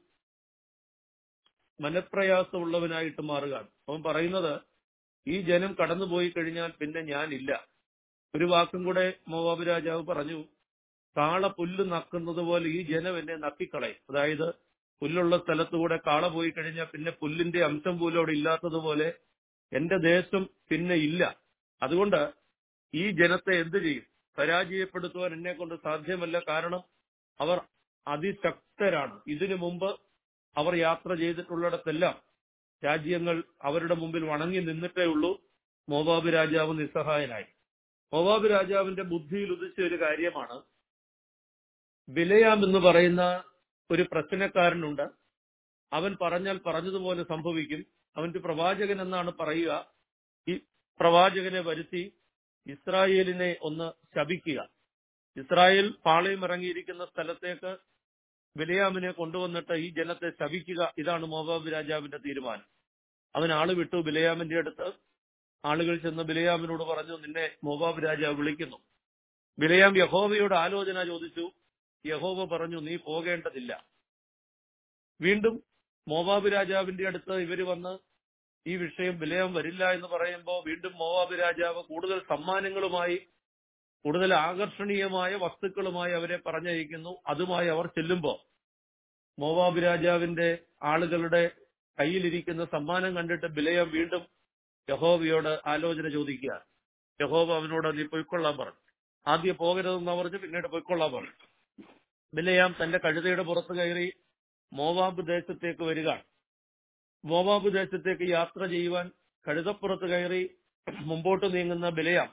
മനപ്രയാസമുള്ളവനായിട്ട് മാറുകയാണ് അവൻ പറയുന്നത് ഈ ജനം കടന്നുപോയി കഴിഞ്ഞാൽ പിന്നെ ഞാനില്ല ഒരു വാക്കും കൂടെ മോവാബ് രാജാവ് പറഞ്ഞു കാള പുല്ല് നക്കുന്നത് പോലെ ഈ ജനം എന്നെ നക്കിക്കളയും അതായത് പുല്ലുള്ള സ്ഥലത്തുകൂടെ കാള പോയി കഴിഞ്ഞാൽ പിന്നെ പുല്ലിന്റെ അംശം പോലും അവിടെ ഇല്ലാത്തതുപോലെ എന്റെ ദേശം പിന്നെ ഇല്ല അതുകൊണ്ട് ഈ ജനത്തെ എന്ത് ചെയ്യും പരാജയപ്പെടുത്തുവാൻ എന്നെ കൊണ്ട് സാധ്യമല്ല കാരണം അവർ അതിശക്തരാണ് ഇതിനു മുമ്പ് അവർ യാത്ര ചെയ്തിട്ടുള്ളിടത്തെല്ലാം രാജ്യങ്ങൾ അവരുടെ മുമ്പിൽ വണങ്ങി നിന്നിട്ടേ ഉള്ളൂ മോവാബ് രാജാവ് നിസ്സഹായനായി മോവാബ് രാജാവിന്റെ ബുദ്ധിയിൽ ഉദിച്ച ഒരു കാര്യമാണ് വിലയാം എന്ന് പറയുന്ന ഒരു പ്രശ്നക്കാരനുണ്ട് അവൻ പറഞ്ഞാൽ പറഞ്ഞതുപോലെ സംഭവിക്കും അവന്റെ പ്രവാചകൻ എന്നാണ് പറയുക ഈ പ്രവാചകനെ വരുത്തി ഇസ്രായേലിനെ ഒന്ന് ശപിക്കുക ഇസ്രായേൽ പാളയം ഇറങ്ങിയിരിക്കുന്ന സ്ഥലത്തേക്ക് ബിലയാമിനെ കൊണ്ടുവന്നിട്ട് ഈ ജനത്തെ ശപിക്കുക ഇതാണ് മോവാബ് രാജാവിന്റെ തീരുമാനം അവൻ ആള് വിട്ടു ബിലയാമിന്റെ അടുത്ത് ആളുകൾ ചെന്ന് ബിലയാമിനോട് പറഞ്ഞു നിന്നെ മോവാബ് രാജാവ് വിളിക്കുന്നു ബിലയാം യഹോവയോട് ആലോചന ചോദിച്ചു യഹോവ പറഞ്ഞു നീ പോകേണ്ടതില്ല വീണ്ടും മോവാബ് രാജാവിന്റെ അടുത്ത് ഇവര് വന്ന് ഈ വിഷയം വിലയം വരില്ല എന്ന് പറയുമ്പോൾ വീണ്ടും മോവാബ് രാജാവ് കൂടുതൽ സമ്മാനങ്ങളുമായി കൂടുതൽ ആകർഷണീയമായ വസ്തുക്കളുമായി അവരെ പറഞ്ഞയക്കുന്നു അതുമായി അവർ ചെല്ലുമ്പോൾ മോവാബ് രാജാവിന്റെ ആളുകളുടെ കയ്യിലിരിക്കുന്ന സമ്മാനം കണ്ടിട്ട് ബിലയം വീണ്ടും യഹോവയോട് ആലോചന ചോദിക്കുക യഹോവ അവനോട് നീ പൊയ്ക്കൊള്ളാൻ പറഞ്ഞു ആദ്യം പോകരുതെന്ന് പറഞ്ഞു പിന്നീട് പൊയ്ക്കൊള്ളാൻ പറഞ്ഞു ബിലയാം തന്റെ കഴുതയുടെ പുറത്ത് കയറി മോവാബ് ദേശത്തേക്ക് വരിക മോവാബ് ദേശത്തേക്ക് യാത്ര ചെയ്യുവാൻ കഴുതപ്പുറത്ത് കയറി മുമ്പോട്ട് നീങ്ങുന്ന ബിലയാം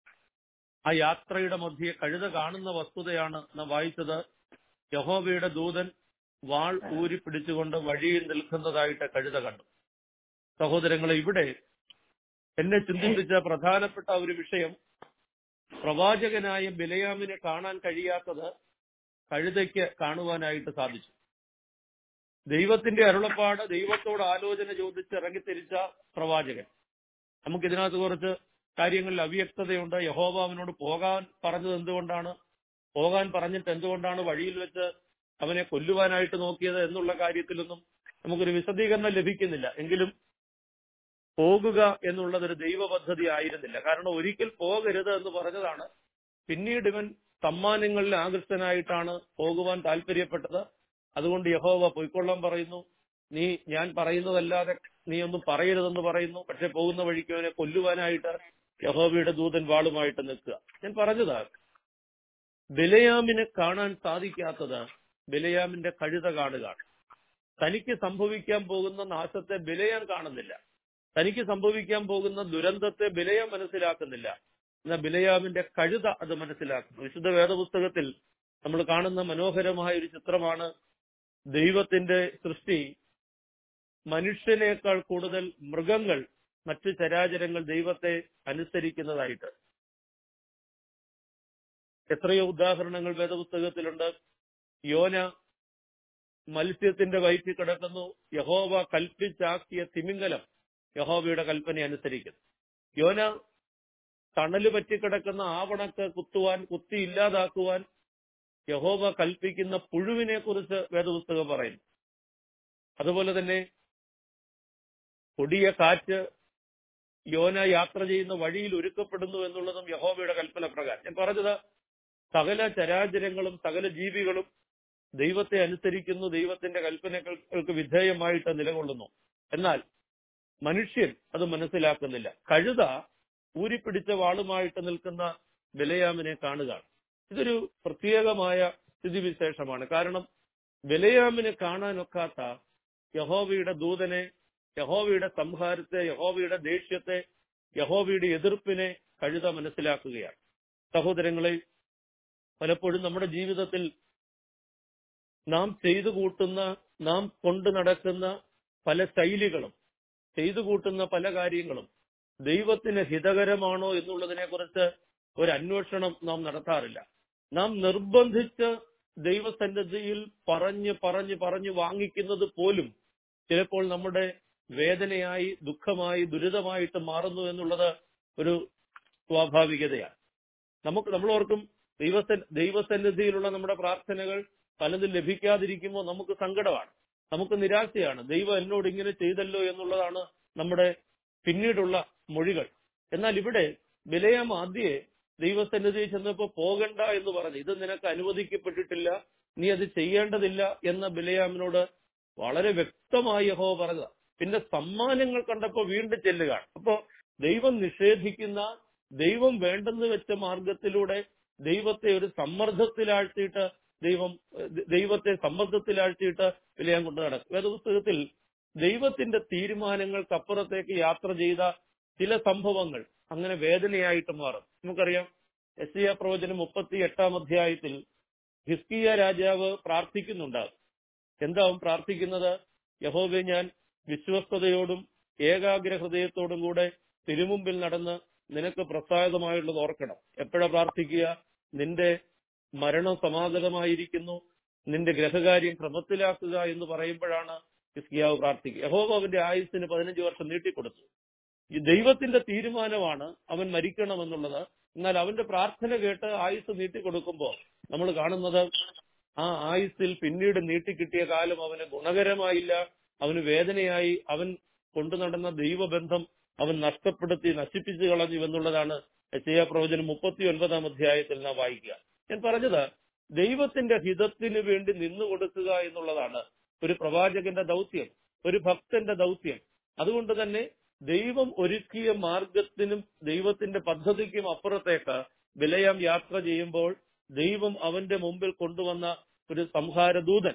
ആ യാത്രയുടെ മധ്യേ കഴുത കാണുന്ന വസ്തുതയാണ് നാം വായിച്ചത് യഹോവയുടെ ദൂതൻ വാൾ ഊരി പിടിച്ചുകൊണ്ട് വഴിയിൽ നിൽക്കുന്നതായിട്ട് കഴുത കണ്ടു സഹോദരങ്ങളെ ഇവിടെ എന്നെ ചിന്തിപ്പിച്ച പ്രധാനപ്പെട്ട ഒരു വിഷയം പ്രവാചകനായ ബിലയാമിനെ കാണാൻ കഴിയാത്തത് കഴുതയ്ക്ക് കാണുവാനായിട്ട് സാധിച്ചു ദൈവത്തിന്റെ അരുളപ്പാട് ദൈവത്തോട് ആലോചന ചോദിച്ച് ഇറങ്ങിത്തിരിച്ച പ്രവാചകൻ നമുക്ക് ഇതിനകത്ത് കുറച്ച് കാര്യങ്ങളിൽ അവ്യക്തതയുണ്ട് യഹോവ അവനോട് പോകാൻ പറഞ്ഞത് എന്തുകൊണ്ടാണ് പോകാൻ പറഞ്ഞിട്ട് എന്തുകൊണ്ടാണ് വഴിയിൽ വെച്ച് അവനെ കൊല്ലുവാനായിട്ട് നോക്കിയത് എന്നുള്ള കാര്യത്തിലൊന്നും നമുക്കൊരു വിശദീകരണം ലഭിക്കുന്നില്ല എങ്കിലും പോകുക എന്നുള്ളത് ഒരു ദൈവ പദ്ധതി ആയിരുന്നില്ല കാരണം ഒരിക്കൽ പോകരുത് എന്ന് പറഞ്ഞതാണ് പിന്നീട് ഇവൻ സമ്മാനങ്ങളിൽ ആകൃഷ്ടനായിട്ടാണ് പോകുവാൻ താല്പര്യപ്പെട്ടത് അതുകൊണ്ട് യഹോവ പൊയ്ക്കൊള്ളാൻ പറയുന്നു നീ ഞാൻ പറയുന്നതല്ലാതെ നീ ഒന്നും പറയരുതെന്ന് പറയുന്നു പക്ഷെ പോകുന്ന വഴിക്ക് അവനെ കൊല്ലുവാനായിട്ട് യഹോവയുടെ ദൂതൻ വാളുമായിട്ട് നിൽക്കുക ഞാൻ പറഞ്ഞതാ ബിലയാമിനെ കാണാൻ സാധിക്കാത്തത് ബിലയാമിന്റെ കഴുത കാണുക തനിക്ക് സംഭവിക്കാൻ പോകുന്ന നാശത്തെ ബിലയാൻ കാണുന്നില്ല തനിക്ക് സംഭവിക്കാൻ പോകുന്ന ദുരന്തത്തെ ബിലയാൻ മനസ്സിലാക്കുന്നില്ല എന്നാൽ ബിലയാമിന്റെ കഴുത അത് മനസ്സിലാക്കുന്നു വിശുദ്ധ വേദപുസ്തകത്തിൽ നമ്മൾ കാണുന്ന മനോഹരമായ ഒരു ചിത്രമാണ് ദൈവത്തിന്റെ സൃഷ്ടി മനുഷ്യനേക്കാൾ കൂടുതൽ മൃഗങ്ങൾ മറ്റു ചരാചരങ്ങൾ ദൈവത്തെ അനുസരിക്കുന്നതായിട്ട് എത്രയോ ഉദാഹരണങ്ങൾ വേദപുസ്തകത്തിലുണ്ട് യോന മത്സ്യത്തിന്റെ വയറ്റിൽ കിടക്കുന്നു യഹോവ കൽപ്പിച്ചാക്കിയ തിമിംഗലം യഹോവയുടെ കൽപ്പന അനുസരിക്കുന്നു യോന തണല് പറ്റിക്കിടക്കുന്ന ആവണക്ക് കുത്തുവാൻ കുത്തി ഇല്ലാതാക്കുവാൻ യഹോവ കൽപ്പിക്കുന്ന പുഴുവിനെ കുറിച്ച് വേദപുസ്തകം പറയുന്നു അതുപോലെ തന്നെ കൊടിയ കാറ്റ് യോന യാത്ര ചെയ്യുന്ന വഴിയിൽ ഒരുക്കപ്പെടുന്നു എന്നുള്ളതും യഹോവയുടെ കൽപ്പന പ്രകാരം ഞാൻ പറഞ്ഞത് സകല ചരാചരങ്ങളും സകല ജീവികളും ദൈവത്തെ അനുസരിക്കുന്നു ദൈവത്തിന്റെ കൽപ്പനകൾക്ക് വിധേയമായിട്ട് നിലകൊള്ളുന്നു എന്നാൽ മനുഷ്യൻ അത് മനസ്സിലാക്കുന്നില്ല കഴുത ഊരിപ്പിടിച്ച വാളുമായിട്ട് നിൽക്കുന്ന ബലയാമിനെ കാണുക ഇതൊരു പ്രത്യേകമായ സ്ഥിതിവിശേഷമാണ് കാരണം ബലയാമിനെ കാണാനൊക്കാത്ത യഹോവയുടെ ദൂതനെ യഹോവയുടെ സംഹാരത്തെ യഹോവയുടെ ദേഷ്യത്തെ യഹോവയുടെ എതിർപ്പിനെ കഴുത മനസ്സിലാക്കുകയാണ് സഹോദരങ്ങളെ പലപ്പോഴും നമ്മുടെ ജീവിതത്തിൽ നാം ചെയ്തു കൂട്ടുന്ന നാം കൊണ്ടു നടക്കുന്ന പല ശൈലികളും ചെയ്തു കൂട്ടുന്ന പല കാര്യങ്ങളും ദൈവത്തിന് ഹിതകരമാണോ എന്നുള്ളതിനെ കുറിച്ച് ഒരു അന്വേഷണം നാം നടത്താറില്ല നാം നിർബന്ധിച്ച് ദൈവസന്നിധിയിൽ പറഞ്ഞ് പറഞ്ഞ് പറഞ്ഞ് വാങ്ങിക്കുന്നത് പോലും ചിലപ്പോൾ നമ്മുടെ വേദനയായി ദുഃഖമായി ദുരിതമായിട്ട് മാറുന്നു എന്നുള്ളത് ഒരു സ്വാഭാവികതയാണ് നമുക്ക് നമ്മൾ ഓർക്കും ദൈവസ ദൈവസന്നിധിയിലുള്ള നമ്മുടെ പ്രാർത്ഥനകൾ പലതും ലഭിക്കാതിരിക്കുമ്പോൾ നമുക്ക് സങ്കടമാണ് നമുക്ക് നിരാശയാണ് ദൈവം എന്നോട് ഇങ്ങനെ ചെയ്തല്ലോ എന്നുള്ളതാണ് നമ്മുടെ പിന്നീടുള്ള മൊഴികൾ എന്നാൽ ഇവിടെ ബിലയാം ആദ്യേ ദൈവസന്നിധി ചെന്നപ്പോ പോകണ്ട എന്ന് പറഞ്ഞു ഇത് നിനക്ക് അനുവദിക്കപ്പെട്ടിട്ടില്ല നീ അത് ചെയ്യേണ്ടതില്ല എന്ന ബിലയാമിനോട് വളരെ വ്യക്തമായി യഹോ പറഞ്ഞത് പിന്നെ സമ്മാനങ്ങൾ കണ്ടപ്പോ വീണ്ടും ചെല്ലുകയാണ് അപ്പോ ദൈവം നിഷേധിക്കുന്ന ദൈവം വേണ്ടെന്ന് വെച്ച മാർഗത്തിലൂടെ ദൈവത്തെ ഒരു സമ്മർദ്ദത്തിലാഴ്ത്തിയിട്ട് ദൈവം ദൈവത്തെ സമ്മർദ്ദത്തിലാഴ്ത്തിയിട്ട് വിലയാൻ കൊണ്ട് നടക്കും വേദപുസ്തകത്തിൽ ദൈവത്തിന്റെ തീരുമാനങ്ങൾക്കപ്പുറത്തേക്ക് യാത്ര ചെയ്ത ചില സംഭവങ്ങൾ അങ്ങനെ വേദനയായിട്ട് മാറും നമുക്കറിയാം എസ് എ പ്രവചനം മുപ്പത്തി എട്ടാം അധ്യായത്തിൽ ഹിസ്കിയ രാജാവ് പ്രാർത്ഥിക്കുന്നുണ്ടാകും എന്താ അവൻ പ്രാർത്ഥിക്കുന്നത് യഹോവെ ഞാൻ വിശ്വസ്തയോടും ഏകാഗ്ര ഹൃദയത്തോടും കൂടെ തിരുമുമ്പിൽ നടന്ന് നിനക്ക് പ്രസാദമായുള്ളത് ഓർക്കണം എപ്പോഴാ പ്രാർത്ഥിക്കുക നിന്റെ മരണം സമാഗതമായിരിക്കുന്നു നിന്റെ ഗ്രഹകാര്യം ക്രമത്തിലാക്കുക എന്ന് പറയുമ്പോഴാണ് ഹിസ്കിയാവ് പ്രാർത്ഥിക്കുക യഹോവ അവന്റെ ആയുസ്സിന് പതിനഞ്ച് വർഷം നീട്ടിക്കൊടുത്തു ഈ ദൈവത്തിന്റെ തീരുമാനമാണ് അവൻ മരിക്കണമെന്നുള്ളത് എന്നാൽ അവന്റെ പ്രാർത്ഥന കേട്ട് ആയുസ് നീട്ടിക്കൊടുക്കുമ്പോൾ നമ്മൾ കാണുന്നത് ആ ആയുസ്സിൽ പിന്നീട് നീട്ടിക്കിട്ടിയ കാലം അവന് ഗുണകരമായില്ല അവന് വേദനയായി അവൻ കൊണ്ടു നടന്ന ദൈവബന്ധം അവൻ നഷ്ടപ്പെടുത്തി നശിപ്പിച്ചു കളഞ്ഞു എന്നുള്ളതാണ് യശയ പ്രവചനം മുപ്പത്തി ഒൻപതാം അധ്യായത്തിൽ നാം വായിക്കുക ഞാൻ പറഞ്ഞത് ദൈവത്തിന്റെ ഹിതത്തിന് വേണ്ടി നിന്നു കൊടുക്കുക എന്നുള്ളതാണ് ഒരു പ്രവാചകന്റെ ദൗത്യം ഒരു ഭക്തന്റെ ദൗത്യം അതുകൊണ്ട് തന്നെ ദൈവം ഒരുക്കിയ മാർഗത്തിനും ദൈവത്തിന്റെ പദ്ധതിക്കും അപ്പുറത്തേക്ക് വിലയാം യാത്ര ചെയ്യുമ്പോൾ ദൈവം അവന്റെ മുമ്പിൽ കൊണ്ടുവന്ന ഒരു സംഹാര ദൂതൻ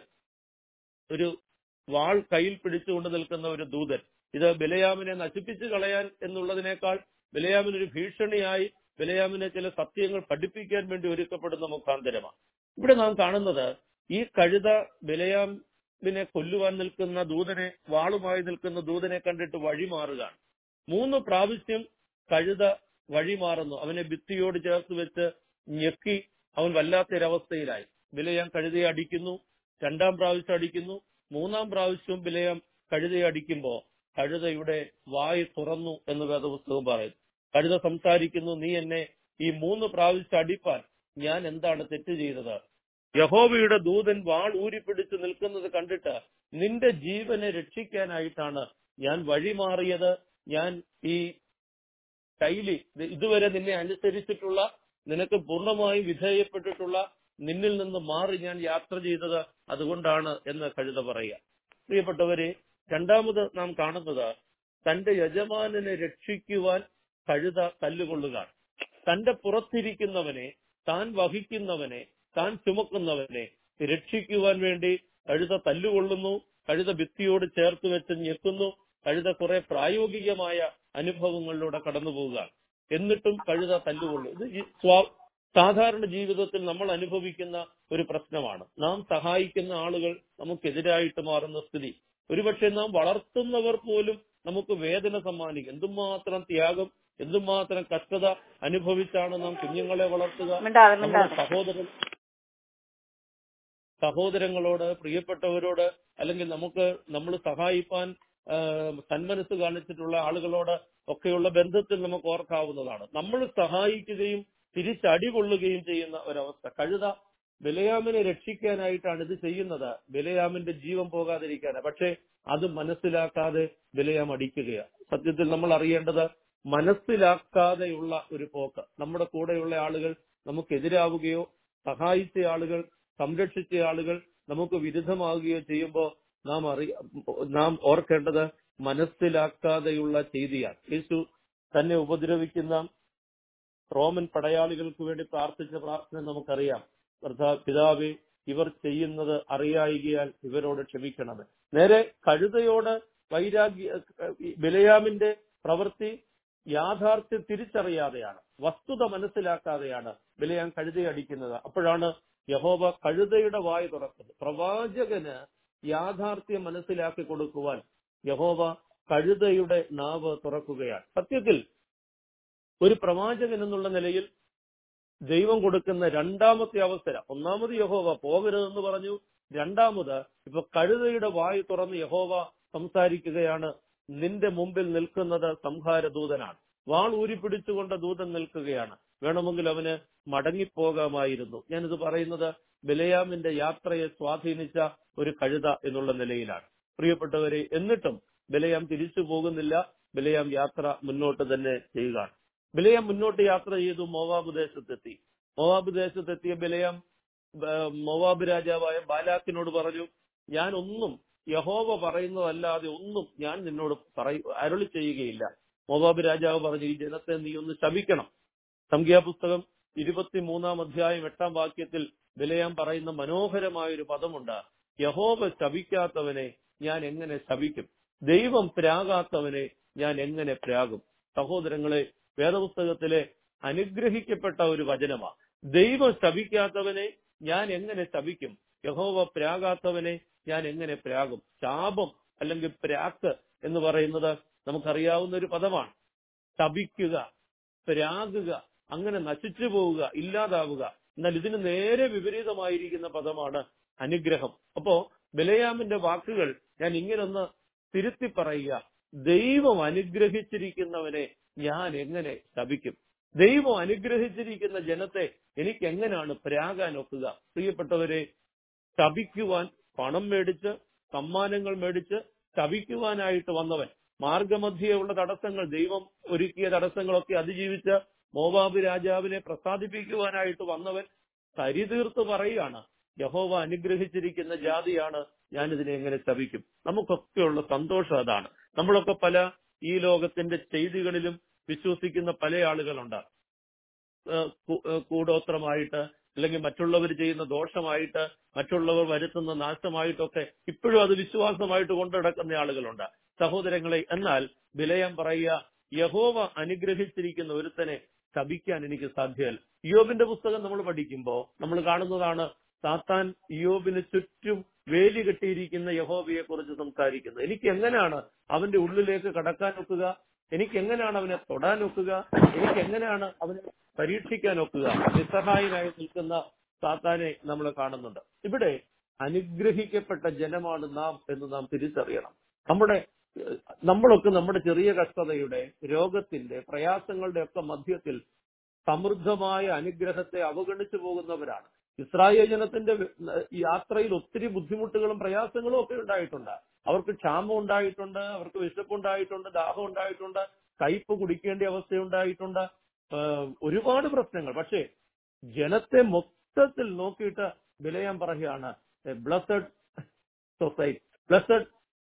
ഒരു വാൾ കയ്യിൽ പിടിച്ചുകൊണ്ട് നിൽക്കുന്ന ഒരു ദൂതൻ ഇത് ബിലയാമിനെ നശിപ്പിച്ചു കളയാൻ എന്നുള്ളതിനേക്കാൾ ബിലയാമിനൊരു ഭീഷണിയായി ബിലയാമിനെ ചില സത്യങ്ങൾ പഠിപ്പിക്കാൻ വേണ്ടി ഒരുക്കപ്പെടുന്ന മുഖാന്തരമാണ് ഇവിടെ നാം കാണുന്നത് ഈ കഴുത ബിലയാമിനെ കൊല്ലുവാൻ നിൽക്കുന്ന ദൂതനെ വാളുമായി നിൽക്കുന്ന ദൂതനെ കണ്ടിട്ട് വഴിമാറുകയാണ് മൂന്ന് പ്രാവശ്യം കഴുത വഴിമാറുന്നു അവനെ ഭിത്തിയോട് ചേർത്ത് വെച്ച് ഞെക്കി അവൻ വല്ലാത്തൊരവസ്ഥയിലായി ബിലയാം കഴുതയെ അടിക്കുന്നു രണ്ടാം പ്രാവശ്യം അടിക്കുന്നു മൂന്നാം പ്രാവശ്യവും ബിലയാം കഴുതയെ അടിക്കുമ്പോ കഴുതയുടെ വായ് തുറന്നു എന്ന് വേദപുസ്തകം പറയുന്നു കഴുത സംസാരിക്കുന്നു നീ എന്നെ ഈ മൂന്ന് പ്രാവശ്യം അടിപ്പാൻ ഞാൻ എന്താണ് തെറ്റ് ചെയ്തത് യഹോവയുടെ ദൂതൻ വാൾ ഊരിപ്പിടിച്ച് നിൽക്കുന്നത് കണ്ടിട്ട് നിന്റെ ജീവനെ രക്ഷിക്കാനായിട്ടാണ് ഞാൻ വഴിമാറിയത് ഞാൻ ഈ ശൈലി ഇതുവരെ നിന്നെ അനുസരിച്ചിട്ടുള്ള നിനക്ക് പൂർണ്ണമായും വിധേയപ്പെട്ടിട്ടുള്ള നിന്നിൽ നിന്ന് മാറി ഞാൻ യാത്ര ചെയ്തത് അതുകൊണ്ടാണ് എന്ന് കഴുത പറയുക പ്രിയപ്പെട്ടവരെ രണ്ടാമത് നാം കാണുന്നത് തന്റെ യജമാനനെ രക്ഷിക്കുവാൻ കഴുത തല്ലുകൊള്ളുക തന്റെ പുറത്തിരിക്കുന്നവനെ താൻ വഹിക്കുന്നവനെ താൻ ചുമക്കുന്നവനെ രക്ഷിക്കുവാൻ വേണ്ടി കഴുത തല്ലുകൊള്ളുന്നു കഴുത ഭിത്തിയോട് ചേർത്ത് വെച്ച് ഞെക്കുന്നു കഴുത കുറെ പ്രായോഗികമായ അനുഭവങ്ങളിലൂടെ കടന്നു പോവുക എന്നിട്ടും കഴുത തല്ലുകൊള്ളു ഇത് ഈ സ്വാ- സാധാരണ ജീവിതത്തിൽ നമ്മൾ അനുഭവിക്കുന്ന ഒരു പ്രശ്നമാണ് നാം സഹായിക്കുന്ന ആളുകൾ നമുക്കെതിരായിട്ട് മാറുന്ന സ്ഥിതി ഒരുപക്ഷെ നാം വളർത്തുന്നവർ പോലും നമുക്ക് വേദന സമ്മാനിക്കും എന്തുമാത്രം ത്യാഗം എന്തുമാത്രം കഷ്ടത അനുഭവിച്ചാണ് നാം കുഞ്ഞുങ്ങളെ വളർത്തുക മിണ്ടാതെ നമ്മുടെ മിണ്ടാതെ സഹോദരൻ സഹോദരങ്ങളോട് പ്രിയപ്പെട്ടവരോട് അല്ലെങ്കിൽ നമുക്ക് നമ്മൾ സഹായിപ്പാൻ ആ, സന്മനസ് കാണിച്ചിട്ടുള്ള ആളുകളോട് ഒക്കെയുള്ള ബന്ധത്തിൽ നമുക്ക് ഓർക്കാവുന്നതാണ് നമ്മൾ സഹായിക്കുകയും തിരിച്ചടികൊള്ളുകയും ചെയ്യുന്ന ഒരവസ്ഥ കഴുത ബിലയാമിനെ രക്ഷിക്കാനായിട്ടാണ് ഇത് ചെയ്യുന്നത് ബിലയാമിന്റെ ജീവൻ പോകാതിരിക്കാനാണ് പക്ഷേ അത് മനസ്സിലാക്കാതെ ബിലയാം അടിക്കുകയാണ് സത്യത്തിൽ നമ്മൾ അറിയേണ്ടത് മനസ്സിലാക്കാതെയുള്ള ഒരു പോക്ക് നമ്മുടെ കൂടെയുള്ള ആളുകൾ നമുക്കെതിരാവുകയോ സഹായിച്ച ആളുകൾ സംരക്ഷിച്ച ആളുകൾ നമുക്ക് വിരുദ്ധമാവുകയോ ചെയ്യുമ്പോൾ നാം അറിയ നാം ഓർക്കേണ്ടത് മനസ്സിലാക്കാതെയുള്ള ചെയ്തിയാണ് യേശു തന്നെ ഉപദ്രവിക്കുന്ന റോമൻ പടയാളികൾക്ക് വേണ്ടി പ്രാർത്ഥിച്ച പ്രാർത്ഥന നമുക്കറിയാം കർത്താ- പിതാവേ ഇവർ ചെയ്യുന്നത് അറിയായികയാൽ ഇവരോട് ക്ഷമിക്കണമേ നേരെ കഴുതയോട് വൈരാഗ്യ ബിലയാമിന്റെ പ്രവൃത്തി യാഥാർത്ഥ്യം തിരിച്ചറിയാതെയാണ് വസ്തുത മനസ്സിലാക്കാതെയാണ് ബിലയാം കഴുതയെ അടിക്കുന്നത് അപ്പോഴാണ് യഹോവ കഴുതയുടെ വായ തുറക്കുന്നത് പ്രവാചകന് യാഥാർത്ഥ്യം മനസ്സിലാക്കി കൊടുക്കുവാൻ യഹോവ കഴുതയുടെ നാവ് തുറക്കുകയാണ് സത്യത്തിൽ ഒരു പ്രവാചകൻ എന്നുള്ള നിലയിൽ ദൈവം കൊടുക്കുന്ന രണ്ടാമത്തെ അവസരം ഒന്നാമത് യഹോവ പോകരുതെന്ന് പറഞ്ഞു രണ്ടാമത് ഇപ്പൊ കഴുതയുടെ വായു തുറന്ന് യഹോവ സംസാരിക്കുകയാണ് നിന്റെ മുമ്പിൽ നിൽക്കുന്നത് സംഹാര ദൂതനാണ് വാൾ ഊരിപ്പിടിച്ചുകൊണ്ട് ദൂതൻ നിൽക്കുകയാണ് വേണമെങ്കിൽ അവന് മടങ്ങിപ്പോകാമായിരുന്നു ഞാനിത് പറയുന്നത് ബിലയാമിന്റെ യാത്രയെ സ്വാധീനിച്ച ഒരു കഴുത എന്നുള്ള നിലയിലാണ് പ്രിയപ്പെട്ടവരെ എന്നിട്ടും ബിലയാം തിരിച്ചു പോകുന്നില്ല ബിലയാം യാത്ര മുന്നോട്ട് തന്നെ ചെയ്യുകയാണ് ബിലയാം മുന്നോട്ട് യാത്ര ചെയ്തു മോവാബ് ദേശത്തെത്തി മോവാബ് ദേശത്തെത്തിയ ബിലയാം ആ, മോവാബ് രാജാവായ ബാലാക്കിനോട് പറഞ്ഞു ഞാൻ ഒന്നും യഹോവ പറയുന്നതല്ലാതെ ഒന്നും ഞാൻ നിന്നോട് പറയ അരുളി ചെയ്യുകയില്ല മോവാബ് രാജാവ് പറഞ്ഞു ഈ ജനത്തെ നീ ഒന്ന് ശപിക്കണം സംഖ്യാപുസ്തകം ഇരുപത്തിമൂന്നാം അധ്യായം എട്ടാം വാക്യത്തിൽ ബിലയാം പറയുന്ന മനോഹരമായ ഒരു പദമുണ്ട് യഹോവ ശപിക്കാത്തവനെ ഞാൻ എങ്ങനെ ശപിക്കും ദൈവം പ്രാകാത്തവനെ ഞാൻ എങ്ങനെ പ്രാകും സഹോദരങ്ങളെ വേദപുസ്തകത്തിലെ അനുഗ്രഹിക്കപ്പെട്ട ഒരു വചനമാണ് ദൈവം ശപിക്കാത്തവനെ ഞാൻ എങ്ങനെ ശപിക്കും യഹോവ പ്രാകാത്തവനെ ഞാൻ എങ്ങനെ പ്രാകും ശാപം അല്ലെങ്കിൽ പ്രാക്ക് എന്ന് പറയുന്നത് നമുക്കറിയാവുന്ന ഒരു പദമാണ് ശപിക്കുക പ്രാകുക അങ്ങനെ നശിച്ചു പോവുക ഇല്ലാതാവുക എന്നാൽ ഇതിന് നേരെ വിപരീതമായിരിക്കുന്ന പദമാണ് അനുഗ്രഹം അപ്പോ ബലയാമിന്റെ വാക്കുകൾ ഞാൻ ഇങ്ങനൊന്ന് തിരുത്തി പറയുക ദൈവം അനുഗ്രഹിച്ചിരിക്കുന്നവനെ ഞാൻ എങ്ങനെ ശപിക്കും ദൈവം അനുഗ്രഹിച്ചിരിക്കുന്ന ജനത്തെ എനിക്ക് എങ്ങനെയാണ് പ്രാകാൻ ഒക്കുക പ്രിയപ്പെട്ടവരെ ശപിക്കുവാൻ പണം മേടിച്ച് സമ്മാനങ്ങൾ മേടിച്ച് ശപിക്കുവാനായിട്ട് വന്നവൻ മാർഗമധ്യയുള്ള തടസ്സങ്ങൾ ദൈവം ഒരുക്കിയ തടസ്സങ്ങളൊക്കെ അതിജീവിച്ച് മോവാബ് രാജാവിനെ പ്രസാദിപ്പിക്കുവാനായിട്ട് വന്നവൻ കരിതീർത്ത് പറയുകയാണ് യഹോവ അനുഗ്രഹിച്ചിരിക്കുന്ന ജാതിയാണ് ഞാനിതിനെ എങ്ങനെ ശപിക്കും നമുക്കൊക്കെയുള്ള സന്തോഷം അതാണ് നമ്മളൊക്കെ പല ഈ ലോകത്തിന്റെ ചെയ്തികളിലും വിശ്വസിക്കുന്ന പല ആളുകളുണ്ട് ഏഹ് കൂ- ഏഹ് കൂടോത്രമായിട്ട് അല്ലെങ്കിൽ മറ്റുള്ളവർ ചെയ്യുന്ന ദോഷമായിട്ട് മറ്റുള്ളവർ വരുത്തുന്ന നാശമായിട്ടൊക്കെ ഇപ്പോഴും അത് വിശ്വാസമായിട്ട് കൊണ്ടു നടക്കുന്ന ആളുകളുണ്ട് സഹോദരങ്ങളെ എന്നാൽ വിലയം പറയുക യഹോവ അനുഗ്രഹിച്ചിരിക്കുന്ന ഒരുത്തനെ ശപിക്കാൻ എനിക്ക് സാധ്യമല്ല യോബിന്റെ പുസ്തകം നമ്മൾ പഠിക്കുമ്പോൾ നമ്മൾ കാണുന്നതാണ് സാത്താൻ യോബിന് ചുറ്റും വേലി കെട്ടിയിരിക്കുന്ന യഹോവയെ കുറിച്ച് സംസാരിക്കുന്നത് എനിക്ക് എങ്ങനെയാണ് അവന്റെ ഉള്ളിലേക്ക് കടക്കാൻ ഒക്കുക എനിക്ക് എങ്ങനെയാണ് അവനെ തൊടാൻ ഒക്കുക എനിക്ക് എങ്ങനെയാണ് അവനെ പരീക്ഷിക്കാൻ ഒക്കുക നിസ്സഹായനായി നിൽക്കുന്ന സാത്താനെ നമ്മൾ കാണുന്നുണ്ട് ഇവിടെ അനുഗ്രഹിക്കപ്പെട്ട ജനമാണ് നാം എന്ന് നാം തിരിച്ചറിയണം നമ്മുടെ ഏഹ്, നമ്മളൊക്കെ നമ്മുടെ ചെറിയ കഷ്ടതയുടെ രോഗത്തിന്റെ പ്രയാസങ്ങളുടെ ഒക്കെ മധ്യത്തിൽ സമൃദ്ധമായ അനുഗ്രഹത്തെ അവഗണിച്ചു പോകുന്നവരാണ് ഇസ്രായേൽ ജനത്തിന്റെ വി- യാത്രയിൽ ഒത്തിരി ബുദ്ധിമുട്ടുകളും പ്രയാസങ്ങളും ഒക്കെ ഉണ്ടായിട്ടുണ്ട് അവർക്ക് ക്ഷാമം ഉണ്ടായിട്ടുണ്ട് അവർക്ക് വിശപ്പുണ്ടായിട്ടുണ്ട് ദാഹം ഉണ്ടായിട്ടുണ്ട് കയ്പ് കുടിക്കേണ്ട അവസ്ഥയുണ്ടായിട്ടുണ്ട് ഏഹ് ഒരുപാട് പ്രശ്നങ്ങൾ പക്ഷേ ജനത്തെ മൊത്തത്തിൽ നോക്കിയിട്ട് വിലയം പറയുകയാണ് ബ്ലസഡ് സൊസൈറ്റി ബ്ലസഡ്